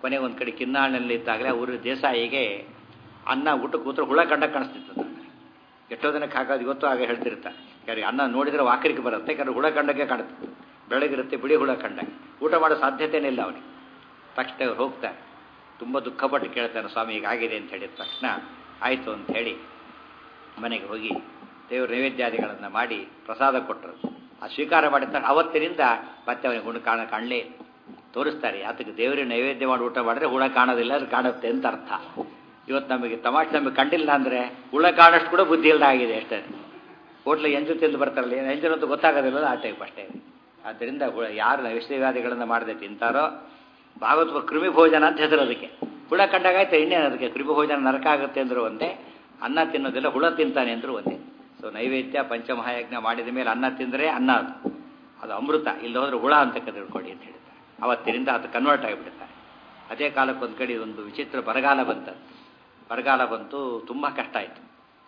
ಕೊನೆಗೆ ಒಂದು ಕಡೆ ಕಿನ್ನಾಳಿನಲ್ಲಿ ಇದ್ದಾಗಲೇ ಊರ ದೇಸಾಯಿಗೆ ಅನ್ನ ಊಟ ಕೂತ್ರೆ ಹುಳ ಕಂಡ ಕಾಣಿಸ್ತಿತ್ತು ಎಷ್ಟೋ ದಿನಕ್ಕೆ ಹಾಕೋದು ಇವತ್ತು ಆಗ ಹೇಳ್ತಿರ್ತಾರೆ ಯಾರಿಗೆ ಅನ್ನ ನೋಡಿದ್ರೆ ವಾಕರಿಕೆ ಬರುತ್ತೆ ಯಾಕಂದ್ರೆ ಹುಳ ಕಂಡಕ್ಕೆ ಕಾಣುತ್ತೆ ಬೆಳಗಿರುತ್ತೆ ಬಿಳಿ ಹುಳ ಕಂಡ ಊಟ ಮಾಡೋ ಸಾಧ್ಯತೆನೇ ಇಲ್ಲ ಅವನಿಗೆ ತಕ್ಷಣ ಅವ್ರು ಹೋಗ್ತಾರೆ ತುಂಬ ದುಃಖಪಟ್ಟು ಕೇಳ್ತಾನೆ ಸ್ವಾಮಿ ಹೀಗಾಗಿದೆ ಅಂತ ಹೇಳಿದ ತಕ್ಷಣ ಆಯಿತು ಅಂತ ಹೇಳಿ ಮನೆಗೆ ಹೋಗಿ ದೇವ್ರ ನೈವೇದ್ಯಾದಿಗಳನ್ನು ಮಾಡಿ ಪ್ರಸಾದ ಕೊಟ್ಟರು ಆ ಸ್ವೀಕಾರ ಮಾಡಿದ ಅವತ್ತಿನಿಂದ ಮತ್ತೆ ಅವನಿಗೆ ಹುಣ್ಣು ಕಾಣ ಕಾಣಲೇ ತೋರಿಸ್ತಾರೆ ಆತಕ್ಕೆ ದೇವರಿಗೆ ನೈವೇದ್ಯ ಮಾಡಿ ಊಟ ಮಾಡಿದ್ರೆ ಹುಳ ಕಾಣೋದಿಲ್ಲ ಅದು ಕಾಣುತ್ತೆ ಅಂತ ಅರ್ಥ ಇವತ್ತು ನಮಗೆ ತಮಾಷೆ ನಮಗೆ ಕಂಡಿಲ್ಲ ಅಂದರೆ ಹುಳ ಕಾಣಷ್ಟು ಕೂಡ ಬುದ್ಧಿ ಇಲ್ಲದ ಆಗಿದೆ ಅಷ್ಟೇ ಹೋಟ್ಲಿಗೆ ಎಂಜು ತಿಂದು ಬರ್ತಾರಲ್ಲ ಏನು ಎಂಜು ಅಂತ ಗೊತ್ತಾಗೋದಿಲ್ಲ ಆ ಟೈಪ್ ಅಷ್ಟೇ ಆದ್ದರಿಂದ ಹುಳ ಯಾರು ನೈವೇದ್ಯಾದಿಗಳನ್ನು ಮಾಡದೆ ತಿಂತಾರೋ ಭಾಗವತ ಕೃಮಿ ಭೋಜನ ಅಂತ ಹೆಸರು ಅದಕ್ಕೆ ಹುಳ ಕಂಡಾಗಾಯ್ತು ಇನ್ನೇನು ಅದಕ್ಕೆ ಕೃಮಿ ಭೋಜನ ನರಕ ಆಗುತ್ತೆ ಅಂದರೂ ಒಂದೇ ಅನ್ನ ತಿನ್ನೋದಿಲ್ಲ ಹುಳ ತಿಂತಾನೆ ಅಂದರೂ ಒಂದೇ ಸೊ ನೈವೇದ್ಯ ಪಂಚಮಹಾಯಜ್ಞ ಮಾಡಿದ ಮೇಲೆ ಅನ್ನ ತಿಂದರೆ ಅನ್ನ ಅದು ಅದು ಅಮೃತ ಇಲ್ಲಿ ಹೋದ್ರೆ ಹುಳ ಅಂತ ತಿಳ್ಕೊಳ್ಳಿ ಅಂತ ಹೇಳ್ತಾರೆ ಅವತ್ತಿನಿಂದ ಅದು ಕನ್ವರ್ಟ್ ಆಗಿಬಿಡ್ತಾರೆ ಅದೇ ಕಾಲಕ್ಕೆ ಒಂದು ಕಡೆ ಒಂದು ವಿಚಿತ್ರ ಬರಗಾಲ ಬಂತ ಬರಗಾಲ ಬಂತು ತುಂಬ ಕಷ್ಟ ಆಯಿತು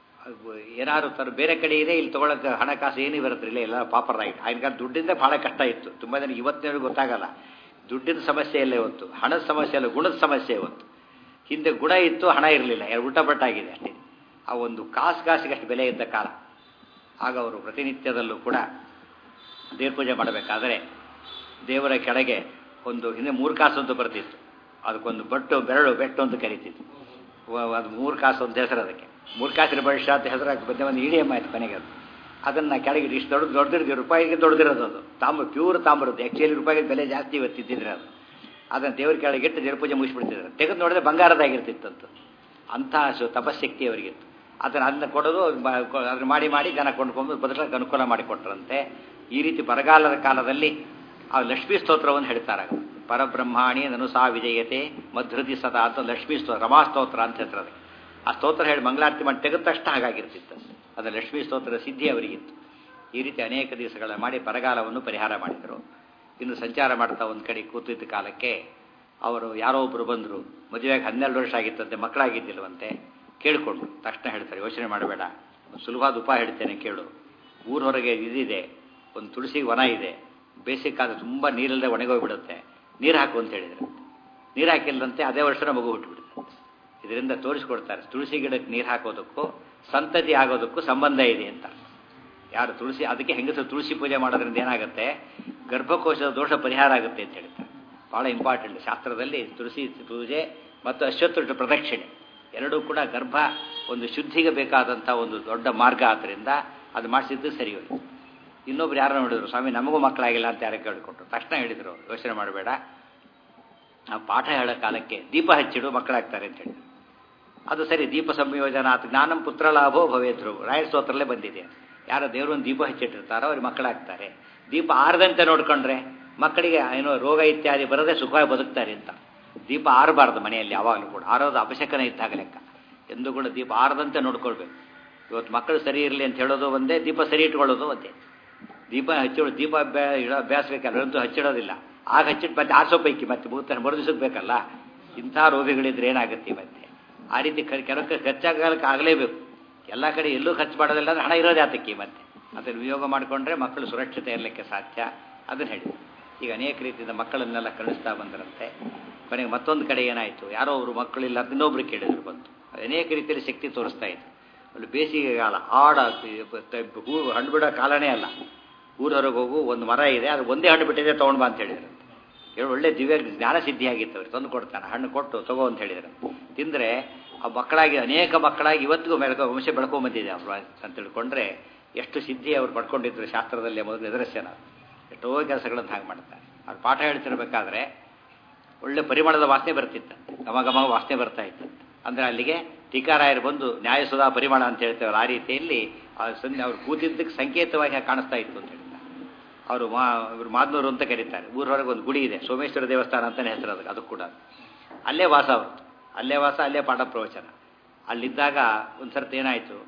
ಏನಾದ್ರು ತರ ಬೇರೆ ಕಡೆ ಇದೆ ಇಲ್ಲಿ ತೊಗೊಳಕ್ಕೆ ಹಣಕಾಸು ಏನೂ ಬರುತ್ತಿರಲಿಲ್ಲ ಎಲ್ಲ ಪಾಪರ್ ಆಗಿ ಆಗಿನ ಕಾಲ ದುಡ್ಡಿಂದ ಭಾಳ ಕಷ್ಟ ಇತ್ತು ತುಂಬ ಜನ ಇವತ್ತಿನವರೆಗೂ ಗೊತ್ತಾಗಲ್ಲ ದುಡ್ಡಿನ ಸಮಸ್ಯೆ ಇಲ್ಲ ಇವತ್ತು ಹಣದ ಸಮಸ್ಯೆ ಅಲ್ಲ ಗುಣದ ಸಮಸ್ಯೆ ಇವತ್ತು ಹಿಂದೆ ಗುಣ ಇತ್ತು ಹಣ ಇರಲಿಲ್ಲ ಉಲ್ಟಾ ಪಟ್ಟಾಗಿದೆ ಅಷ್ಟೇ ಆ ಒಂದು ಕಾಸು ಕಾಸಿಗೆ ಅಷ್ಟು ಬೆಲೆ ಇದ್ದ ಕಾಲ ಆಗ ಅವರು ಪ್ರತಿನಿತ್ಯದಲ್ಲೂ ಕೂಡ ದೇವ್ರ ಪೂಜೆ ಮಾಡಬೇಕಾದ್ರೆ ದೇವರ ಕೆಳಗೆ ಒಂದು ಹಿಂದೆ ಮೂರು ಕಾಸು ಅಂತ ಬರ್ತಿತ್ತು ಅದಕ್ಕೊಂದು ಬಟ್ಟು ಬೆರಳು ಬೆಟ್ಟು ಅಂತ ಕರಿತಿತ್ತು ಅದು ಮೂರು ಕಾಸು ಅಂತ ಹೆಸರು ಅದಕ್ಕೆ ಮೂರು ಕಾಸಿನ ಭವಿಷ್ಯ ಅಂತ ಹೆಸರಾಗಿ ಬಂದೆ ಒಂದು ಇಡಿಯಮ್ ಆಯ್ತು ಕೊನೆಗೆ ಅದು ಅದನ್ನು ಕೆಳಗೆ ಇಷ್ಟು ದೊಡ್ಡ ದೊಡ್ಡದಿರೋದು ರೂಪಾಯಿಗೆ ದೊಡ್ಡದಿರೋದು ಅದು ತಾಮ್ರ ಪ್ಯೂರ್ ತಾಮ್ರದ್ದು ಆ್ಯಕ್ಚುಲಿ ರೂಪಾಯಿಗೆ ಬೆಲೆ ಜಾಸ್ತಿ ಇವತ್ತಿದ್ದಿದ್ರೆ ಅದು ಅದನ್ನು ದೇವ್ರ ಕೆಳಗೆ ಇಟ್ಟು ದೇವ್ರ ಪೂಜೆ ಮುಗಿಸ್ಬಿಡ್ತಿದ್ರು ತೆಗೆದು ನೋಡಿದ್ರೆ ಬಂಗಾರದಾಗಿರ್ತಿತ್ತಂತ ಅಂಥ ಸು ತಪಶಕ್ತಿ ಅವರಿಗಿತ್ತು ಅದನ್ನು ಅದನ್ನ ಕೊಡೋದು ಅದನ್ನು ಮಾಡಿ ಮಾಡಿ ಜನ ಕೊಂಡ್ಕೊಂಡು ಬದುಕಕ್ಕೆ ಅನುಕೂಲ ಮಾಡಿಕೊಟ್ರಂತೆ ಈ ರೀತಿ ಬರಗಾಲದ ಕಾಲದಲ್ಲಿ ಆ ಲಕ್ಷ್ಮೀ ಸ್ತೋತ್ರವನ್ನು ಹೇಳ್ತಾರೆ ಪರಬ್ರಹ್ಮಾಣಿ ನನುಸಾ ವಿಜಯತೆ ಮಧೃತಿ ಸದಾ ಅಂತ ಲಕ್ಷ್ಮೀ ಸ್ತೋತ್ರ ರಮಾ ಸ್ತೋತ್ರ ಅಂತ ಹೇಳ್ತಾರೆ ಅದಕ್ಕೆ ಆ ಸ್ತೋತ್ರ ಹೇಳಿ ಮಂಗಳಾರತಿ ಮಾಡಿ ತೆಗೆದ ತಕ್ಷಣ ಹಾಗಾಗಿರ್ತಿತ್ತು ಅದು ಲಕ್ಷ್ಮೀ ಸ್ತೋತ್ರದ ಸಿದ್ಧಿ ಅವರಿಗಿತ್ತು ಈ ರೀತಿ ಅನೇಕ ದಿವಸಗಳ ಮಾಡಿ ಬರಗಾಲವನ್ನು ಪರಿಹಾರ ಮಾಡಿದರು ಇನ್ನು ಸಂಚಾರ ಮಾಡ್ತಾ ಒಂದು ಕಡೆ ಕೂತಿದ್ದ ಕಾಲಕ್ಕೆ ಅವರು ಯಾರೋ ಒಬ್ಬರು ಬಂದರು ಮದುವೆಗೆ ಹನ್ನೆರಡು ವರ್ಷ ಆಗಿತ್ತಂತೆ ಮಕ್ಕಳಾಗಿದ್ದಿಲ್ವಂತೆ ಕೇಳಿಕೊಂಡ್ರು ತಕ್ಷಣ ಹೇಳ್ತಾರೆ ಯೋಚನೆ ಮಾಡಬೇಡ ಒಂದು ಸುಲಭವಾದ ಉಪಾಯ ಹೇಳ್ತೇನೆ ಕೇಳು ಊರ ಹೊರಗೆ ಇದಿದೆ ಒಂದು ತುಳಸಿ ವನ ಇದೆ ಬೇಸಿಕಾದ ತುಂಬ ನೀರಿಲ್ಲದೆ ಒಣಗೋಗ್ಬಿಡುತ್ತೆ ನೀರು ಹಾಕು ಅಂತ ಹೇಳಿದ್ರು ನೀರು ಹಾಕಿಲ್ಲದಂತೆ ಅದೇ ವರ್ಷ ಮಗು ಹುಟ್ಟುಬಿಡುತ್ತೆ ಇದರಿಂದ ತೋರಿಸ್ಕೊಡ್ತಾರೆ ತುಳಸಿ ಗಿಡಕ್ಕೆ ನೀರು ಹಾಕೋದಕ್ಕೂ ಸಂತತಿ ಆಗೋದಕ್ಕೂ ಸಂಬಂಧ ಇದೆ ಅಂತ ಯಾರು ತುಳಸಿ ಅದಕ್ಕೆ ಹೆಂಗಸರು ತುಳಸಿ ಪೂಜೆ ಮಾಡೋದ್ರಿಂದ ಏನಾಗುತ್ತೆ ಗರ್ಭಕೋಶದ ದೋಷ ಪರಿಹಾರ ಆಗುತ್ತೆ ಅಂತ ಹೇಳ್ತಾರೆ ಭಾಳ ಇಂಪಾರ್ಟೆಂಟ್ ಶಾಸ್ತ್ರದಲ್ಲಿ ತುಳಸಿ ಪೂಜೆ ಮತ್ತು ಅಶ್ವತ್ಥ ಪ್ರದಕ್ಷಿಣೆ ಎರಡೂ ಕೂಡ ಗರ್ಭ ಒಂದು ಶುದ್ಧಿಗೆ ಬೇಕಾದಂಥ ಒಂದು ದೊಡ್ಡ ಮಾರ್ಗ ಆದ್ದರಿಂದ ಅದು ಮಾಡಿಸಿದ್ದು ಸರಿ ಹೋಯ್ತು ಇನ್ನೊಬ್ರು ಯಾರು ನೋಡಿದ್ರು ಸ್ವಾಮಿ ನಮಗೂ ಮಕ್ಕಳಾಗಿಲ್ಲ ಅಂತ ಯಾರು ಕೇಳಿಕೊಟ್ರು ತಕ್ಷಣ ಹೇಳಿದರು ಯೋಚನೆ ಮಾಡಬೇಡ ಆ ಪಾಠ ಹೇಳೋ ಕಾಲಕ್ಕೆ ದೀಪ ಹಚ್ಚಿಡು ಮಕ್ಕಳಾಗ್ತಾರೆ ಅಂತ ಹೇಳಿದ್ರು ಅದು ಸರಿ ದೀಪ ಸಂಯೋಜನ ಆತ ಜ್ಞಾನಂ ಪುತ್ರ ಲಾಭೋ ಭವೇದ್ರು ರಾಯರ ಸ್ತೋತ್ರಲ್ಲೇ ಬಂದಿದೆ ಯಾರೋ ದೇವರೊಂದು ದೀಪ ಹಚ್ಚಿಟ್ಟಿರ್ತಾರೋ ಅವ್ರಿಗೆ ಮಕ್ಕಳಾಗ್ತಾರೆ ದೀಪ ಆರದಂತೆ ನೋಡ್ಕೊಂಡ್ರೆ ಮಕ್ಕಳಿಗೆ ಏನೋ ರೋಗ ಇತ್ಯಾದಿ ಬರದೆ ಸುಖವಾಗಿ ಬದುಕ್ತಾರೆ ಅಂತ ದೀಪ ಆರಬಾರ್ದು ಮನೆಯಲ್ಲಿ ಯಾವಾಗಲೂ ಕೂಡ ಆರೋದು ಅವಶ್ಯಕನೇ ಇದ್ದಾಗ ಲೆಕ್ಕ ಎಂದು ಕೂಡ ದೀಪ ಆರದಂತೆ ನೋಡ್ಕೊಳ್ಬೇಕು ಇವತ್ತು ಮಕ್ಕಳು ಸರಿ ಇರಲಿ ಅಂತ ಹೇಳೋದು ಒಂದೇ ದೀಪ ಸರಿ ಇಟ್ಕೊಳ್ಳೋದು ಒಂದೇ ದೀಪ ಹಚ್ಚಿಡೋ ದೀಪ ಇಡೋ ಅಭ್ಯಾಸ ಬೇಕಲ್ಲ ಅಂತೂ ಹಚ್ಚಿಡೋದಿಲ್ಲ ಆಗ ಹಚ್ಚಿಟ್ಟು ಮತ್ತೆ ಆರಿಸೋ ಪೈಕಿ ಮತ್ತೆ ಮೂರ್ತಾನೆ ಮರು ದಿವಸಕ್ಕೆ ಬೇಕಲ್ಲ ಇಂಥ ರೋಗಗಳಿದ್ರೆ ಏನಾಗುತ್ತೆ ಮತ್ತೆ ಆ ರೀತಿ ಕೆಲವಕ್ಕೆ ಖರ್ಚಾಗಲಿಕ್ಕೆ ಆಗಲೇಬೇಕು ಎಲ್ಲ ಕಡೆ ಎಲ್ಲೂ ಖರ್ಚು ಮಾಡೋದಿಲ್ಲ ಅಂದ್ರೆ ಹಣ ಇರೋದೇ ಆತಕ್ಕೆ ಮತ್ತೆ ಅದನ್ನು ವಿಯೋಗ ಮಾಡಿಕೊಂಡ್ರೆ ಮಕ್ಕಳು ಸುರಕ್ಷತೆ ಇರಲಿಕ್ಕೆ ಸಾಧ್ಯ ಅದನ್ನು ಹೇಳಿ ಈಗ ಅನೇಕ ರೀತಿಯಿಂದ ಮಕ್ಕಳನ್ನೆಲ್ಲ ಕಳಿಸ್ತಾ ಬಂದರಂತೆ ಕೊನೆಗೆ ಮತ್ತೊಂದು ಕಡೆ ಏನಾಯಿತು ಯಾರೋ ಅವರು ಮಕ್ಕಳಿಲ್ಲ ಇನ್ನೊಬ್ರು ಕೇಳಿದ್ರು ಬಂತು ಅನೇಕ ರೀತಿಯಲ್ಲಿ ಶಕ್ತಿ ತೋರಿಸ್ತಾ ಇತ್ತು ಅಲ್ಲಿ ಬೇಸಿಗೆ ಕಾಲ ಆಡ ಹೂ ಹಣ್ಣು ಬಿಡೋ ಕಾಲನೇ ಅಲ್ಲ ಊರ ಹೊರಗೆ ಹೋಗು ಒಂದು ಮರ ಇದೆ ಅದು ಒಂದೇ ಹಣ್ಣು ಬಿಟ್ಟಿದೆ ತೊಗೊಂಡು ಬಾ ಅಂತ ಹೇಳಿದ್ರು ಹೇಳಿ ಒಳ್ಳೆ ದಿವ್ಯ ಜ್ಞಾನ ಸಿದ್ಧಿಯಾಗಿತ್ತು ಅವ್ರು ತಂದು ಕೊಡ್ತಾನೆ ಹಣ್ಣು ಕೊಟ್ಟು ತಗೋ ಅಂತ ಹೇಳಿದ್ರು ತಿಂದರೆ ಆ ಮಕ್ಕಳಾಗಿ ಅನೇಕ ಮಕ್ಕಳಾಗಿ ಇವತ್ತಿಗೂ ಬೆಳಕ ವಂಶ ಬೆಳ್ಕೊಂಬಂದಿದೆ ಅವರು ಅಂತ ತಿಳ್ಕೊಂಡ್ರೆ ಎಷ್ಟು ಸಿದ್ಧಿ ಅವ್ರು ಪಡ್ಕೊಂಡಿದ್ರು ಶಾಸ್ತ್ರದಲ್ಲಿ ಮೊದಲು ನಿದರ್ಶನ ಎಷ್ಟೋ ಕೆಲಸಗಳನ್ನು ಹಾಗೆ ಮಾಡ್ತಾರೆ ಅವ್ರು ಪಾಠ ಹೇಳ್ತಿರ್ಬೇಕಾದ್ರೆ ಒಳ್ಳೆ ಪರಿಮಳದ ವಾಸನೆ ಬರ್ತಿತ್ತಂತೆ ಘಮ ಘಮ ವಾಸನೆ ಬರ್ತಾ ಇತ್ತಂತೆ ಅಂದರೆ ಅಲ್ಲಿಗೆ ಟೀಕಾರಾಯರು ಬಂದು ನ್ಯಾಯಸುಧಾ ಪರಿಮಳ ಅಂತ ಹೇಳ್ತೇವೆ ಆ ರೀತಿಯಲ್ಲಿ ಅವ್ರು ಕೂತಿದ್ದಕ್ಕೆ ಸಂಕೇತವಾಗಿ ಕಾಣಿಸ್ತಾ ಇತ್ತು ಅಂತ ಹೇಳ್ತಾರೆ ಅವರು ಮಾ ಇವರು ಮಾದ್ನೂರು ಅಂತ ಕರೀತಾರೆ ಊರವರೆಗೆ ಒಂದು ಗುಡಿ ಇದೆ ಸೋಮೇಶ್ವರ ದೇವಸ್ಥಾನ ಅಂತಲೇ ಹೆಸರು ಅದಕ್ಕೆ ಅದು ಕೂಡ ಅಲ್ಲೇ ವಾಸ ಅವರು ಅಲ್ಲೇ ವಾಸ ಅಲ್ಲೇ ಪಾಠ ಪ್ರವಚನ ಅಲ್ಲಿದ್ದಾಗ ಒಂದು ಸರ್ತಿ ಏನಾಯಿತು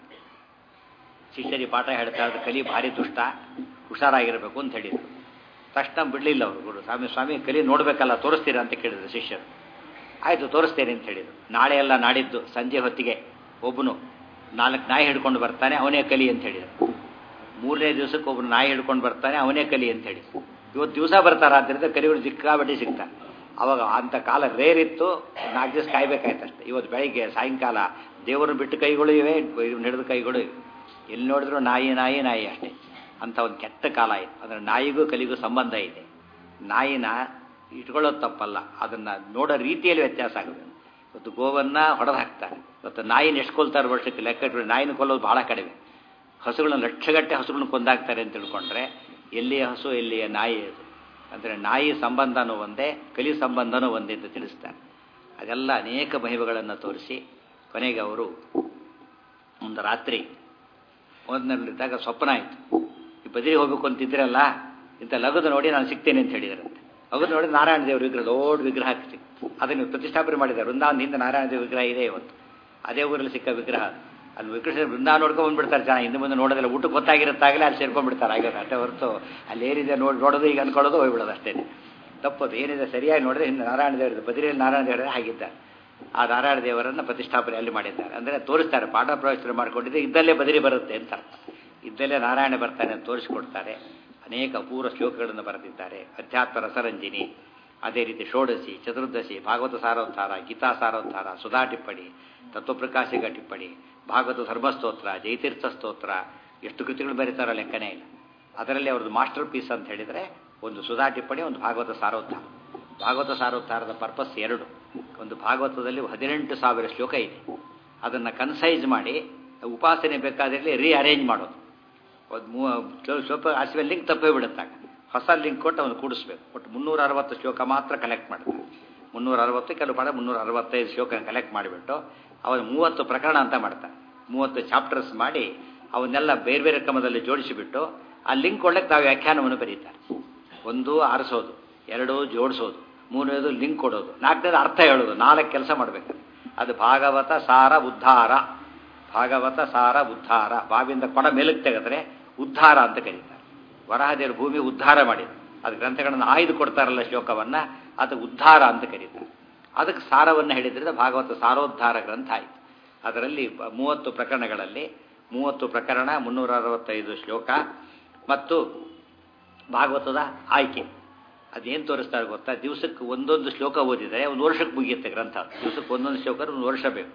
ಶಿಷ್ಯರಿ ಪಾಠ ಹೇಳ್ತಾ ಇರೋದು ಕಲಿ ಭಾರಿ ದುಷ್ಟ ಹುಷಾರಾಗಿರಬೇಕು ಅಂತ ಹೇಳಿದರು ತಕ್ಷಣ ಬಿಡಲಿಲ್ಲ ಅವರು ಗುರು ಸ್ವಾಮಿ ಸ್ವಾಮಿ ಕಲಿ ನೋಡಬೇಕಲ್ಲ ತೋರಿಸ್ತೀರಾ ಅಂತ ಕೇಳಿದ್ರು ಶಿಷ್ಯರು ಆಯಿತು ತೋರಿಸ್ತೇನೆ ಅಂತ ಹೇಳಿದರು ನಾಳೆ ಎಲ್ಲ ನಾಡಿದ್ದು ಸಂಜೆ ಹೊತ್ತಿಗೆ ಒಬ್ಬನು ನಾಲ್ಕು ನಾಯಿ ಹಿಡ್ಕೊಂಡು ಬರ್ತಾನೆ ಅವನೇ ಕಲಿ ಅಂತ ಹೇಳಿದರು ಮೂರನೇ ದಿವಸಕ್ಕೆ ಒಬ್ಬನು ನಾಯಿ ಹಿಡ್ಕೊಂಡು ಬರ್ತಾನೆ ಅವನೇ ಕಲಿ ಅಂತ ಹೇಳಿ ಇವತ್ತು ದಿವಸ ಬರ್ತಾರೆ ಆದ್ದರಿಂದ ಕಲಿಗಳು ಸಿಕ್ಕಾಬಟ್ಟಿ ಸಿಗ್ತಾರೆ ಅವಾಗ ಅಂಥ ಕಾಲ ರೇರ್ ಇತ್ತು ನಾಲ್ಕು ದಿವಸ ಕಾಯ್ಬೇಕಾಯ್ತು ಅಷ್ಟೇ ಇವತ್ತು ಬೆಳಿಗ್ಗೆ ಸಾಯಂಕಾಲ ದೇವರನ್ನು ಬಿಟ್ಟು ಕೈಗಳು ಇವೆ ಇವ್ನ ಹಿಡಿದ ಕೈಗಳು ಇವೆ ಎಲ್ಲಿ ನೋಡಿದ್ರು ನಾಯಿ ನಾಯಿ ನಾಯಿ ಅಷ್ಟೇ ಅಂಥ ಒಂದು ಕೆಟ್ಟ ಕಾಲ ಇತ್ತು ಅಂದರೆ ನಾಯಿಗೂ ಕಲಿಗೂ ಸಂಬಂಧ ಇದೆ ನಾಯಿನ ಇಟ್ಕೊಳ್ಳೋದು ತಪ್ಪಲ್ಲ ಅದನ್ನು ನೋಡೋ ರೀತಿಯಲ್ಲಿ ವ್ಯತ್ಯಾಸ ಆಗುತ್ತೆ ಇವತ್ತು ಗೋವನ್ನು ಹೊಡೆದು ಹಾಕ್ತಾರೆ ಇವತ್ತು ನಾಯಿನ ಎಷ್ಟು ಕೊಲ್ತಾರೆ ವರ್ಷಕ್ಕೆ ಲೆಕ್ಕ ಇಟ್ಬಿಟ್ಟು ನಾಯಿನ ಕೊಲ್ಲೋದು ಭಾಳ ಕಡಿಮೆ ಹಸುಗಳನ್ನ ಲಕ್ಷಗಟ್ಟೆ ಹಸುಗಳನ್ನ ಕೊಂದಾಕ್ತಾರೆ ಅಂತ ತಿಳ್ಕೊಂಡ್ರೆ ಎಲ್ಲಿಯ ಹಸು ಎಲ್ಲಿಯ ನಾಯಿ ಅದು ಅಂದರೆ ನಾಯಿ ಸಂಬಂಧನೂ ಒಂದೇ ಕಲಿ ಸಂಬಂಧನೂ ಒಂದೇ ಅಂತ ತಿಳಿಸ್ತಾರೆ ಅದೆಲ್ಲ ಅನೇಕ ಮಹಿಮೆಗಳನ್ನು ತೋರಿಸಿ ಕೊನೆಗೆ ಅವರು ಒಂದು ರಾತ್ರಿ ಓದಿನಲ್ಲಿದ್ದಾಗ ಸ್ವಪ್ನ ಆಯಿತು ಈ ಬದಿಗೆ ಹೋಗ್ಬೇಕು ಅಂತಿದ್ರಲ್ಲ ಇಂಥ ಲಗದು ನೋಡಿ ನಾನು ಸಿಗ್ತೇನೆ ಅಂತ ಹೇಳಿದಾರಂತೆ ಲಗದು ನೋಡಿ ನಾರಾಯಣ ದೇವ್ರ ವಿಗ್ರಹ ದೊಡ್ಡ ವಿಗ್ರಹ ಸಿಕ್ತು ಅದನ್ನು ಪ್ರತಿಷ್ಠಾಪನೆ ಮಾಡಿದ್ದಾರೆ ವೃಂದಾವನ ಹಿಂದೆ ನಾರಾಯಣ ದೇವ ವಿಗ್ರಹ ಇದೆ ಇವತ್ತು ಅದೇ ಊರಲ್ಲಿ ಸಿಕ್ಕ ವಿಗ್ರಹ ಅದು ಅಲ್ಲಿ ವಿಗ್ರಹ ವೃಂದಾವನ ನೋಡ್ಕೊಂಡು ಬಂದ್ಬಿಡ್ತಾರೆ ಜನ ಹಿಂದೆ ಮುಂದೆ ನೋಡೋದಿಲ್ಲ ಊಟಕ್ಕೆ ಗೊತ್ತಾಗಿರುತ್ತಾಗಲೇ ಅಲ್ಲಿ ಸೇರ್ಕೊಂಡ್ಬಿಡ್ತಾರೆ ಆಗ ಅಷ್ಟೇ ಹೊರತು ಅಲ್ಲಿ ಏನಿದೆ ನೋಡಿ ನೋಡೋದು ಈಗ ಅನ್ಕೊಳ್ಳೋದು ಹೋಗ್ಬಿಡೋದು ಅಷ್ಟೇ ತಪ್ಪದು ಏನಿದೆ ಸರಿಯಾಗಿ ನೋಡಿದ್ರೆ ಹಿಂದೆ ನಾರಾಯಣ ದೇವರ ಬದಿರಿಯಲ್ಲಿ ನಾರಾಯಣ ದೇವರೇ ಹಾಗಿದ್ದಾರೆ ಆ ನಾರಾಯಣ ದೇವರನ್ನು ಪ್ರತಿಷ್ಠಾಪನೆ ಅಲ್ಲಿ ಮಾಡಿದ್ದಾರೆ ಅಂದರೆ ತೋರಿಸ್ತಾರೆ ಪಾಠ ಪ್ರವಚನ ಮಾಡಿಕೊಂಡಿದ್ದೆ ಇದ್ದಲ್ಲೇ ಬದಿರಿ ಬರುತ್ತೆ ಅಂತ ಅರ್ಥ ಇದ್ದಲ್ಲೇ ನಾರಾಯಣ ಬರ್ತಾನೆ ಅಂತ ತೋರಿಸಿಕೊಡ್ತಾರೆ ಅನೇಕ ಅಪೂರ್ವ ಶ್ಲೋಕಗಳನ್ನು ಬರೆದಿದ್ದಾರೆ ಅಧ್ಯಾತ್ಮ ರಸರಂಜಿನಿ ಅದೇ ರೀತಿ ಷೋಡಶಿ ಚತುರ್ದಶಿ ಭಾಗವತ ಸಾರೋದ್ಧಾರ ಗೀತಾ ಸಾರೋದ್ಧಾರ ಸುಧಾ ಟಿಪ್ಪಣಿ ತತ್ವಪ್ರಕಾಶಿಕ ಟಿಪ್ಪಣಿ ಭಾಗವತ ಧರ್ಮಸ್ತೋತ್ರ ಜಯತೀರ್ಥ ಸ್ತೋತ್ರ ಎಷ್ಟು ಕೃತಿಗಳು ಬರೀತಾರೋ ಲೆಕ್ಕನೇ ಇಲ್ಲ ಅದರಲ್ಲಿ ಅವ್ರದ್ದು ಮಾಸ್ಟರ್ ಪೀಸ್ ಅಂತ ಹೇಳಿದರೆ ಒಂದು ಸುಧಾ ಟಿಪ್ಪಣಿ ಒಂದು ಭಾಗವತ ಸಾರೋದ್ಧಾರ ಭಾಗವತ ಸಾರೋದ್ಧಾರದ ಪರ್ಪಸ್ ಎರಡು ಒಂದು ಭಾಗವತದಲ್ಲಿ ಹದಿನೆಂಟು ಸಾವಿರ ಶ್ಲೋಕ ಇದೆ ಅದನ್ನು ಕನ್ಸೈಸ್ ಮಾಡಿ ಉಪಾಸನೆ ಬೇಕಾದಲ್ಲಿ ರೀಅರೇಂಜ್ ಮಾಡೋದು ಒಂದು ಮೂ ಸ್ವಲ್ಪ ಆಸಿವೆ ಲಿಂಕ್ ತಪ್ಪೇ ಬಿಡುತ್ತಾಗ ಹೊಸ ಲಿಂಕ್ ಕೊಟ್ಟು ಅವನು ಕೂಡಿಸ್ಬೇಕು ಒಟ್ಟು ಮುನ್ನೂರ ಅರವತ್ತು ಶ್ಲೋಕ ಮಾತ್ರ ಕಲೆಕ್ಟ್ ಮಾಡ್ತಾರೆ ಮುನ್ನೂರ ಅರವತ್ತು ಕೆಲವು ಪಾಡ ಮುನ್ನೂರ ಅರವತ್ತೈದು ಶ್ಲೋಕ ಕಲೆಕ್ಟ್ ಮಾಡಿಬಿಟ್ಟು ಅವನು ಮೂವತ್ತು ಪ್ರಕರಣ ಅಂತ ಮಾಡ್ತಾನೆ ಮೂವತ್ತು ಚಾಪ್ಟರ್ಸ್ ಮಾಡಿ ಅವನ್ನೆಲ್ಲ ಬೇರೆ ಬೇರೆ ಕ್ರಮದಲ್ಲಿ ಜೋಡಿಸಿಬಿಟ್ಟು ಆ ಲಿಂಕ್ ಕೊಡ್ಲಿಕ್ಕೆ ನಾವು ವ್ಯಾಖ್ಯಾನವನ್ನು ಬರೀತಾರೆ ಒಂದು ಆರಿಸೋದು ಎರಡು ಜೋಡಿಸೋದು ಮೂರನೇದು ಲಿಂಕ್ ಕೊಡೋದು ನಾಲ್ಕನೇದು ಅರ್ಥ ಹೇಳೋದು ನಾಲ್ಕು ಕೆಲಸ ಮಾಡಬೇಕು ಅದು ಭಾಗವತ ಸಾರ ಉದ್ಧಾರ ಭಾಗವತ ಸಾರ ಉದ್ಧಾರ ಬಾವಿಯಿಂದ ಕೊಡ ಮೇಲಕ್ಕೆ ತೆಗೆದ್ರೆ ಉದ್ಧಾರ ಅಂತ ಕರೀತಾರೆ ವರಹದೇವರು ಭೂಮಿ ಉದ್ಧಾರ ಮಾಡಿದ್ರು ಅದು ಗ್ರಂಥಗಳನ್ನು ಆಯ್ದು ಕೊಡ್ತಾರಲ್ಲ ಶ್ಲೋಕವನ್ನು ಅದು ಉದ್ಧಾರ ಅಂತ ಕರೀತಾರೆ ಅದಕ್ಕೆ ಸಾರವನ್ನು ಹೇಳಿದ್ರಿಂದ ಭಾಗವತ ಸಾರೋದ್ಧಾರ ಗ್ರಂಥ ಆಯಿತು ಅದರಲ್ಲಿ ಮೂವತ್ತು ಪ್ರಕರಣಗಳಲ್ಲಿ ಮೂವತ್ತು ಪ್ರಕರಣ ಮುನ್ನೂರ ಅರವತ್ತೈದು ಶ್ಲೋಕ ಮತ್ತು ಭಾಗವತದ ಆಯ್ಕೆ ಅದೇನು ತೋರಿಸ್ತಾರೆ ಗೊತ್ತಾ ದಿವಸಕ್ಕೆ ಒಂದೊಂದು ಶ್ಲೋಕ ಓದಿದರೆ ಒಂದು ವರ್ಷಕ್ಕೆ ಮುಗಿಯುತ್ತೆ ಗ್ರಂಥ ದಿವಸಕ್ಕೆ ಒಂದೊಂದು ಶ್ಲೋಕ ಒಂದು ವರ್ಷ ಬೇಕು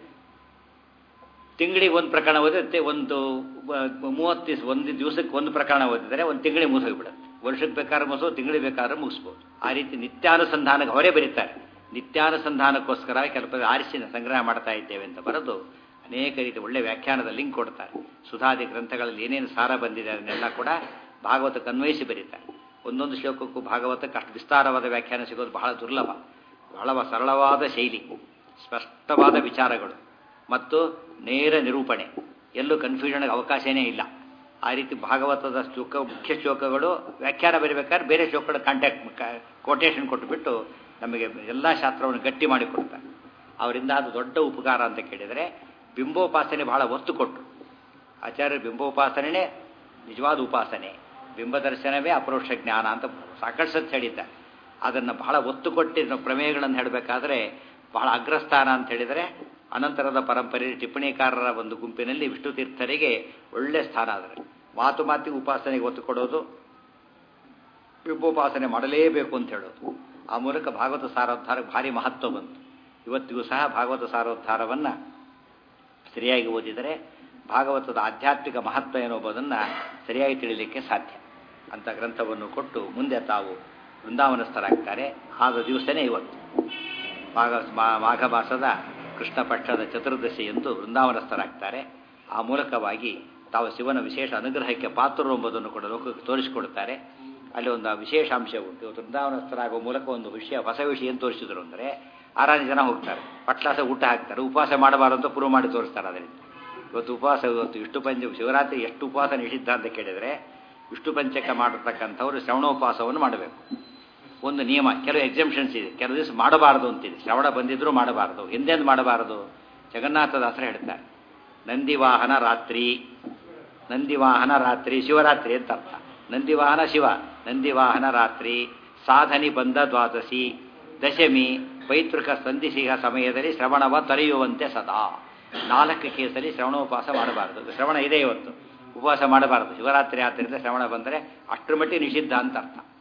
ತಿಂಗಳಿಗೆ ಒಂದು ಪ್ರಕರಣ ಓದಿರುತ್ತೆ ಒಂದು ಮೂವತ್ತು ದಿವಸ ಒಂದು ದಿವಸಕ್ಕೆ ಒಂದು ಪ್ರಕರಣ ಓದಿದರೆ ಒಂದು ತಿಂಗಳಿಗೆ ಮುಗಿಸ್ಬಿಡುತ್ತೆ ವರ್ಷಕ್ಕೆ ಬೇಕಾದ್ರೆ ಮುಗಿಸೋ ತಿಂಗಳಿಗೆ ಬೇಕಾದ್ರೆ ಮುಗಿಸ್ಬೋದು ಆ ರೀತಿ ನಿತ್ಯಾನುಸಂಧಾನಕ್ಕೆ ಅವರೇ ಬರೀತಾರೆ ನಿತ್ಯಾನುಸಂಧಾನಕ್ಕೋಸ್ಕರ ಕೆಲವು ಆರಿಸಿ ಸಂಗ್ರಹ ಮಾಡ್ತಾ ಇದ್ದೇವೆ ಅಂತ ಬರೆದು ಅನೇಕ ರೀತಿ ಒಳ್ಳೆ ವ್ಯಾಖ್ಯಾನದ ಲಿಂಕ್ ಕೊಡ್ತಾರೆ ಸುಧಾದಿ ಗ್ರಂಥಗಳಲ್ಲಿ ಏನೇನು ಸಾರ ಬಂದಿದೆ ಅದನ್ನೆಲ್ಲ ಕೂಡ ಭಾಗವತಕ್ಕೆ ಅನ್ವಯಿಸಿ ಬರೀತಾರೆ ಒಂದೊಂದು ಶ್ಲೋಕಕ್ಕೂ ಭಾಗವತಕ್ಕೆ ಅಷ್ಟು ವಿಸ್ತಾರವಾದ ವ್ಯಾಖ್ಯಾನ ಸಿಗೋದು ಬಹಳ ದುರ್ಲಭ ಬಹಳ ಸರಳವಾದ ಶೈಲಿ ಸ್ಪಷ್ಟವಾದ ವಿಚಾರಗಳು ಮತ್ತು ನೇರ ನಿರೂಪಣೆ ಎಲ್ಲೂ ಕನ್ಫ್ಯೂಷನ್ಗೆ ಅವಕಾಶನೇ ಇಲ್ಲ ಆ ರೀತಿ ಭಾಗವತದ ಶ್ಲೋಕ ಮುಖ್ಯ ಶ್ಲೋಕಗಳು ವ್ಯಾಖ್ಯಾನ ಬರೀಬೇಕಾದ್ರೆ ಬೇರೆ ಶ್ಲೋಕಗಳ ಕಾಂಟ್ಯಾಕ್ಟ್ ಕೊಟೇಶನ್ ಕೊಟ್ಟುಬಿಟ್ಟು ನಮಗೆ ಎಲ್ಲ ಶಾಸ್ತ್ರವನ್ನು ಗಟ್ಟಿ ಮಾಡಿಕೊಡ್ತಾರೆ ಅವರಿಂದ ಅದು ದೊಡ್ಡ ಉಪಕಾರ ಅಂತ ಕೇಳಿದರೆ ಬಿಂಬೋಪಾಸನೆ ಬಹಳ ಒತ್ತು ಕೊಟ್ಟರು ಆಚಾರ್ಯ ಬಿಂಬೋಪಾಸನೆ ನಿಜವಾದ ಉಪಾಸನೆ ಬಿಂಬ ದರ್ಶನವೇ ಅಪರೋಕ್ಷ ಜ್ಞಾನ ಅಂತ ಸಾಕಷ್ಟು ಸತ್ ಹೇಳಿದ್ದಾರೆ ಅದನ್ನು ಬಹಳ ಒತ್ತು ಕೊಟ್ಟು ನಾವು ಪ್ರಮೇಯಗಳನ್ನು ಹೇಳಬೇಕಾದ್ರೆ ಬಹಳ ಅಗ್ರಸ್ಥಾನ ಅಂತ ಹೇಳಿದರೆ ಅನಂತರದ ಪರಂಪರೆ ಟಿಪ್ಪಣಿಕಾರರ ಒಂದು ಗುಂಪಿನಲ್ಲಿ ವಿಷ್ಣು ತೀರ್ಥರಿಗೆ ಒಳ್ಳೆ ಸ್ಥಾನ ಆದರೆ ಮಾತು ಮಾತಿಗೆ ಉಪಾಸನೆಗೆ ಒತ್ತು ಕೊಡೋದು ಬಿಂಬೋಪಾಸನೆ ಮಾಡಲೇಬೇಕು ಅಂತ ಹೇಳೋದು ಆ ಮೂಲಕ ಭಾಗವತ ಸಾರೋದ್ಧಾರಕ್ಕೆ ಭಾರಿ ಮಹತ್ವ ಬಂತು ಇವತ್ತಿಗೂ ಸಹ ಭಾಗವತ ಸಾರೋದ್ಧಾರವನ್ನು ಸರಿಯಾಗಿ ಓದಿದರೆ ಭಾಗವತದ ಆಧ್ಯಾತ್ಮಿಕ ಮಹತ್ವ ಏನೋಬೋದನ್ನು ಸರಿಯಾಗಿ ತಿಳಿಲಿಕ್ಕೆ ಸಾಧ್ಯ ಅಂತ ಗ್ರಂಥವನ್ನು ಕೊಟ್ಟು ಮುಂದೆ ತಾವು ವೃಂದಾವನಸ್ಥರಾಗ್ತಾರೆ ಆದ ದಿವಸನೇ ಇವತ್ತು ಮಾಘ ಮಾಘ ಮಾಸದ ಕೃಷ್ಣ ಪಕ್ಷದ ಚತುರ್ದಶಿ ಎಂದು ವೃಂದಾವನಸ್ಥರಾಗ್ತಾರೆ ಆ ಮೂಲಕವಾಗಿ ತಾವು ಶಿವನ ವಿಶೇಷ ಅನುಗ್ರಹಕ್ಕೆ ಪಾತ್ರರು ಎಂಬುದನ್ನು ಕೂಡ ಲೋಕಕ್ಕೆ ತೋರಿಸಿಕೊಡುತ್ತಾರೆ ಅಲ್ಲಿ ಒಂದು ವಿಶೇಷ ಅಂಶ ಉಂಟು ಇವತ್ತು ವೃಂದಾವನಸ್ಥರಾಗುವ ಮೂಲಕ ಒಂದು ವಿಷಯ ಹೊಸ ವಿಷಯ ಏನು ತೋರಿಸಿದ್ರು ಅಂದರೆ ಆರಾರು ಜನ ಹೋಗ್ತಾರೆ ಪಟ್ಲಾಸ ಊಟ ಹಾಕ್ತಾರೆ ಉಪವಾಸ ಮಾಡಬಾರ್ದು ಅಂತ ಪ್ರೂವ್ ಮಾಡಿ ತೋರಿಸ್ತಾರೆ ಅದರಿಂದ ಇವತ್ತು ಉಪವಾಸ ಇವತ್ತು ವಿಷ್ಣು ಪಂಚ ಶಿವರಾತ್ರಿ ಎಷ್ಟು ಉಪವಾಸ ನಿಷಿದ್ಧ ಅಂತ ಕೇಳಿದರೆ ವಿಷ್ಣು ಪಂಚಕ ಮಾಡಿರ್ತಕ್ಕಂಥವ್ರು ಶ್ರವಣೋಪವಾಸವನ್ನು ಮಾಡಬೇಕು ಒಂದು ನಿಯಮ ಕೆಲವು ಎಕ್ಸೆಂಪ್ಷನ್ಸ್ ಇದೆ ಕೆಲವು ದಿವಸ ಮಾಡಬಾರದು ಅಂತಿದೆ ಶ್ರವಣ ಬಂದಿದ್ರೂ ಮಾಡಬಾರದು ಹಿಂದೆಂದು ಮಾಡಬಾರದು ಜಗನ್ನಾಥದಾಸರು ಹೇಳ್ತಾರೆ ನಂದಿವಾಹನ ರಾತ್ರಿ ನಂದಿವಾಹನ ರಾತ್ರಿ ಶಿವರಾತ್ರಿ ಅಂತ ಅರ್ಥ ನಂದಿವಾಹನ ಶಿವ ನಂದಿವಾಹನ ರಾತ್ರಿ ಸಾಧನಿ ಬಂದ ದ್ವಾದಶಿ ದಶಮಿ ಪೈತೃಕ ಸಂಧಿಸಿಗ ಸಮಯದಲ್ಲಿ ಶ್ರವಣವ ತೊರೆಯುವಂತೆ ಸದಾ ನಾಲ್ಕು ಕೇಸಲ್ಲಿ ಶ್ರವಣೋಪವಾಸ ಮಾಡಬಾರದು ಶ್ರವಣ ಇದೆ ಇವತ್ತು ಉಪವಾಸ ಮಾಡಬಾರದು ಶಿವರಾತ್ರಿ ಆದ್ದರಿಂದ ಶ್ರವಣ ಬಂದರೆ ಅಷ್ಟರ ಮಟ್ಟಿಗೆ ನಿಷಿದ್ಧ ಅಂತ ಅರ್ಥ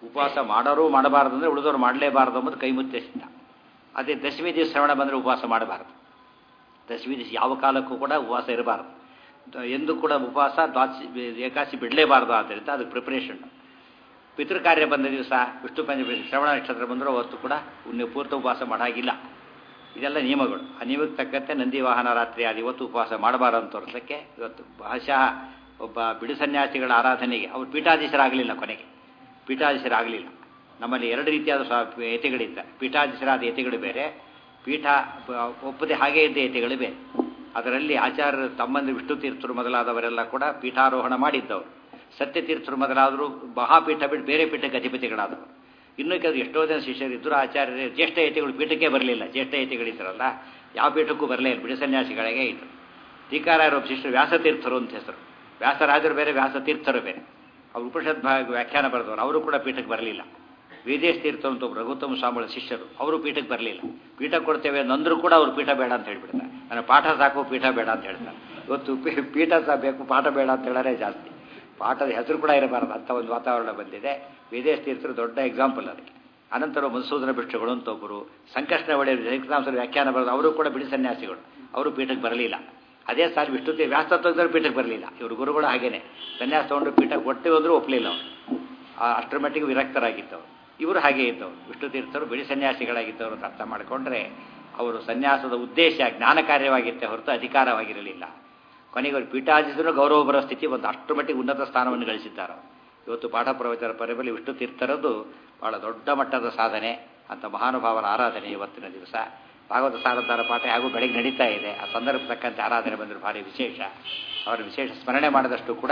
ಉಪವಾಸ ಮಾಡೋರು ಮಾಡಬಾರ್ದು ಅಂದರೆ ಉಳಿದವರು ಮಾಡಲೇಬಾರ್ದು ಅಂಬುದು ಕೈ ಮುತ್ತೆ ಸಿದ್ಧ ಅದೇ ದಶಮಿ ದಿವಸ ಶ್ರವಣ ಬಂದರೆ ಉಪವಾಸ ಮಾಡಬಾರ್ದು ದಶಮಿ ದಿವಸ ಯಾವ ಕಾಲಕ್ಕೂ ಕೂಡ ಉಪವಾಸ ಇರಬಾರ್ದು ದ- ಎಂದೂ ಕೂಡ ಉಪವಾಸ ದ್ವಾದಶಿ ಏಕಾಸಿ ಬಿಡಲೇಬಾರ್ದು ಆದ್ದರಿಂದ ಅದಕ್ಕೆ ಪ್ರಿಪರೇಷನ್ ಪಿತೃ ಕಾರ್ಯ ಬಂದ ದಿವಸ ವಿಷ್ಣು ಪಂಚ ಶ್ರವಣ ನಕ್ಷತ್ರ ಬಂದರೂ ಅವತ್ತು ಕೂಡ ನೀವು ಪೂರ್ತಿ ಉಪವಾಸ ಮಾಡಾಗಿಲ್ಲ ಇದೆಲ್ಲ ನಿಯಮಗಳು ಆ ನಿಯಮಕ್ಕೆ ತಕ್ಕಂತೆ ನಂದಿ ವಾಹನ ರಾತ್ರಿ ಅದು ಇವತ್ತು ಉಪವಾಸ ಮಾಡಬಾರದು ಅಂತ ತೋರಿಸಲಿಕ್ಕೆ ಇವತ್ತು ಭಾಷಾ ಒಬ್ಬ ಬಿಡು ಸನ್ಯಾಸಿಗಳ ಆರಾಧನೆಗೆ ಅವರು ಪೀಠಾಧೀಶರಾಗಲಿಲ್ಲ ಕೊನೆಗೆ ಪೀಠಾಧೀಶರಾಗಲಿಲ್ಲ ನಮ್ಮಲ್ಲಿ ಎರಡು ರೀತಿಯಾದ ಸ್ವಾ ಯತಿಗಳಿದ್ದಾರೆ ಪೀಠಾಧೀಶರಾದ ಯತಿಗಳು ಬೇರೆ ಪೀಠ ಬ- ಒಪ್ಪದೆ ಹಾಗೆ ಇದ್ದ ಯತಿಗಳು ಬೇರೆ ಅದರಲ್ಲಿ ಆಚಾರ್ಯರು ತಮ್ಮಂದು ವಿಷ್ಣು ತೀರ್ಥರು ಮೊದಲಾದವರೆಲ್ಲ ಕೂಡ ಪೀಠಾರೋಹಣ ಮಾಡಿದ್ದವರು ಸತ್ಯತೀರ್ಥರು ಮೊದಲಾದರೂ ಮಹಾಪೀಠ ಬಿಟ್ಟು ಬೇರೆ ಪೀಠಕ್ಕೆ ಅಧಿಪತಿಗಳಾದವರು ಇನ್ನೂ ಕೆಲವು ಎಷ್ಟೋ ಜನ ಶಿಷ್ಯರಿದ್ದರು ಆಚಾರ್ಯರು ಜ್ಯೇಷ್ಠ ಯತಿಗಳು ಪೀಠಕ್ಕೆ ಬರಲಿಲ್ಲ ಜ್ಯೇಷ್ಠ ಯತಿಗಳಿದ್ದರಲ್ಲ ಯಾವ ಪೀಠಕ್ಕೂ ಬರಲೇ ಇಲ್ಲ ಬಿಡಿ ಸನ್ಯಾಸಿಗಳಿಗೆ ಇದ್ದರು ಟೀಕಾರಾಯರು ಒಬ್ಬ ಶಿಷ್ಯರು ವ್ಯಾಸತೀರ್ಥರು ಅಂತ ಹೆಸರು ವ್ಯಾಸರಾಜರು ಬೇರೆ ವ್ಯಾಸತೀರ್ಥರು ಬೇರೆ ಅವರು ಉಪನಿಷತ್ ಭಾಗ ವ್ಯಾಖ್ಯಾನ ಬರೆದವರು ಅವರು ಕೂಡ ಪೀಠಕ್ಕೆ ಬರಲಿಲ್ಲ ವೇದೇಶ್ ತೀರ್ಥ ಅಂತ ಒಬ್ಬರು ರಘುತ್ತಮ ಸ್ವಾಮಿಗಳ ಶಿಷ್ಯರು ಅವರು ಪೀಠಕ್ಕೆ ಬರಲಿಲ್ಲ ಪೀಠ ಕೊಡ್ತೇವೆ ಅಂದರೂ ಕೂಡ ಅವರು ಪೀಠ ಬೇಡ ಅಂತ ಹೇಳ್ಬಿಡ್ತಾರೆ ನನ್ನ ಪಾಠ ಸಾಕು ಪೀಠ ಬೇಡ ಅಂತ ಹೇಳ್ತಾರೆ ಇವತ್ತು ಪೀ- ಪೀಠ ಸಹ ಬೇಕು ಪಾಠ ಬೇಡ ಅಂತ ಹೇಳೋದೇ ಜಾಸ್ತಿ ಪಾಠದ ಹೆಸರು ಕೂಡ ಇರಬಾರದು ಅಂತ ಒಂದು ವಾತಾವರಣ ಬಂದಿದೆ ವೇದೇಶ್ ತೀರ್ಥರು ದೊಡ್ಡ ಎಕ್ಸಾಂಪಲ್ ಅದಕ್ಕೆ ಅನಂತರ ಮಧುಸೂದನ ಬಿಷ್ಟುಗಳು ಅಂತ ಒಬ್ಬರು ಸಂಕಷ್ಟ ಒಡೆಯ ಜಗನ್ನಾಥರ ವ್ಯಾಖ್ಯಾನ ಬರೆದು ಅವರು ಕೂಡ ಬಿಡಿ ಸನ್ಯಾಸಿಗಳು ಅವರು ಪೀಠಕ್ಕೆ ಬರಲಿಲ್ಲ ಅದೇ ಸಾರಿ ವಿಷ್ಣು ತೀರ್ಥ ವ್ಯಾಸತ್ವದವರು ಪೀಠಕ್ಕೆ ಬರಲಿಲ್ಲ ಇವರು ಗುರುಗಳು ಹಾಗೇನೆ ಸನ್ಯಾಸ ತಗೊಂಡು ಪೀಠಕ್ಕೆ ಒಟ್ಟೆ ಹೋದರೂ ಒಪ್ಪಲಿಲ್ಲ ಅವರು ಆ ಅಷ್ಟರ ಮಟ್ಟಿಗೆ ವಿರಕ್ತರಾಗಿದ್ದವರು ಇವರು ಹಾಗೆ ಇದ್ದವರು ವಿಷ್ಣು ತೀರ್ಥರು ಬಿಡಿ ಸನ್ಯಾಸಿಗಳಾಗಿದ್ದವರು ಅಂತ ಅರ್ಥ ಮಾಡಿಕೊಂಡ್ರೆ ಅವರು ಸನ್ಯಾಸದ ಉದ್ದೇಶ ಜ್ಞಾನ ಕಾರ್ಯವಾಗಿತ್ತೆ ಹೊರತು ಅಧಿಕಾರವಾಗಿರಲಿಲ್ಲ ಕೊನೆಗೆ ಅವರು ಪೀಠಾಧೀಶರು ಗೌರವ ಬರೋ ಸ್ಥಿತಿ ಒಂದು ಅಷ್ಟರ ಮಟ್ಟಿಗೆ ಉನ್ನತ ಸ್ಥಾನವನ್ನು ಗಳಿಸಿದ್ದಾರೆ ಅವರು. ಇವತ್ತು ಪಾಠ ಪ್ರವಚನ ಪರಿಬಲಿ ವಿಷ್ಣು ತೀರ್ಥರದ್ದು ಬಹಳ ದೊಡ್ಡ ಮಟ್ಟದ ಸಾಧನೆ ಅಂತ ಮಹಾನುಭಾವರ ಆರಾಧನೆ ಇವತ್ತಿನ ದಿವಸ ಭಾಗವತ ಸಾರದಾರ ಪಾಠ ಹಾಗೂ ಬೆಳಗ್ಗೆ ನಡೀತಾ ಇದೆ ಆ ಸಂದರ್ಭ ತಕ್ಕಂತೆ ಆರಾಧನೆ ಬಂದರೆ ಭಾರಿ ವಿಶೇಷ ಅವರ ವಿಶೇಷ ಸ್ಮರಣೆ ಮಾಡಿದಷ್ಟು ಕೂಡ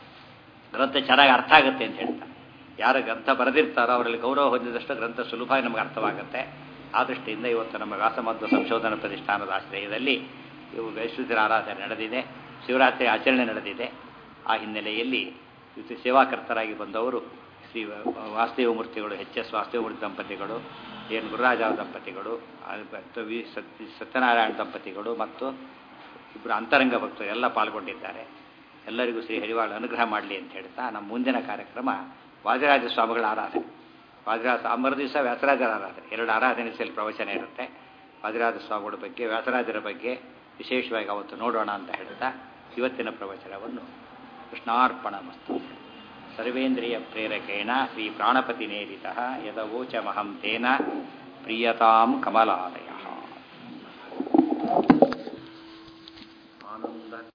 ಗ್ರಂಥ ಚೆನ್ನಾಗಿ ಅರ್ಥ ಆಗುತ್ತೆ ಅಂತ ಹೇಳ್ತಾರೆ ಯಾರು ಗ್ರಂಥ ಬರೆದಿರ್ತಾರೋ ಅವರಲ್ಲಿ ಗೌರವ ಹೊಂದಿದಷ್ಟು ಗ್ರಂಥ ಸುಲಭ ನಮಗೆ ಅರ್ಥವಾಗುತ್ತೆ ಆ ದೃಷ್ಟಿಯಿಂದ ಇವತ್ತು ನಮ್ಮ ವ್ಯಾಸಮಧ್ವ ಸಂಶೋಧನಾ ಪ್ರತಿಷ್ಠಾನದ ಆಶ್ರಯದಲ್ಲಿ ಇವು ವೈಶ್ವತರ ಆರಾಧನೆ ನಡೆದಿದೆ ಶಿವರಾತ್ರಿ ಆಚರಣೆ ನಡೆದಿದೆ ಆ ಹಿನ್ನೆಲೆಯಲ್ಲಿ ಇವತ್ತು ಸೇವಾಕರ್ತರಾಗಿ ಬಂದವರು ಶ್ರೀ ವಾಸುದೇವ ಮೂರ್ತಿಗಳು ಎಚ್ ಎಸ್ ವಾಸುದೇವಮೂರ್ತಿ ದಂಪತಿಗಳು ಎನ್ ಗುರುರಾಜ ದಂಪತಿಗಳು ಆ ಮತ್ತು ವಿ ಸತ್ಯ ಸತ್ಯನಾರಾಯಣ ದಂಪತಿಗಳು ಮತ್ತು ಇಬ್ಬರು ಅಂತರಂಗ ಭಕ್ತರು ಎಲ್ಲ ಪಾಲ್ಗೊಂಡಿದ್ದಾರೆ ಎಲ್ಲರಿಗೂ ಶ್ರೀ ಹರಿವಾಳ ಅನುಗ್ರಹ ಮಾಡಲಿ ಅಂತ ಹೇಳ್ತಾ ನಮ್ಮ ಮುಂದಿನ ಕಾರ್ಯಕ್ರಮ ವಾದಿರಾಜ ಸ್ವಾಮಿಗಳ ಆರಾಧನೆ ವಾದಿರಾಜ ಮರು ದಿವಸ ವ್ಯಾಸರಾಜರ ಆರಾಧನೆ ಎರಡು ಆರಾಧನೆ ಸೇರಿ ಪ್ರವಚನ ಇರುತ್ತೆ ವಾದಿರಾಜ ಸ್ವಾಮಿಗಳ ಬಗ್ಗೆ ವ್ಯಾಸರಾಜರ ಬಗ್ಗೆ ವಿಶೇಷವಾಗಿ ಅವತ್ತು ನೋಡೋಣ ಅಂತ ಹೇಳ್ತಾ ಇವತ್ತಿನ ಪ್ರವಚನವನ್ನು ಕೃಷ್ಣಾರ್ಪಣ ಮಸ್ತು ಸರ್ವೇಂದ್ರಿಯ ಪ್ರೇರಕೇಣ ಶ್ರೀ ಪ್ರಾಣಪತಿ ನೇರಿತ ಯದವೋಚಮಹಂ ತೇನ ಪ್ರಿಯತಾಂ ಕಮಲಾಲಯ ಆನಂದ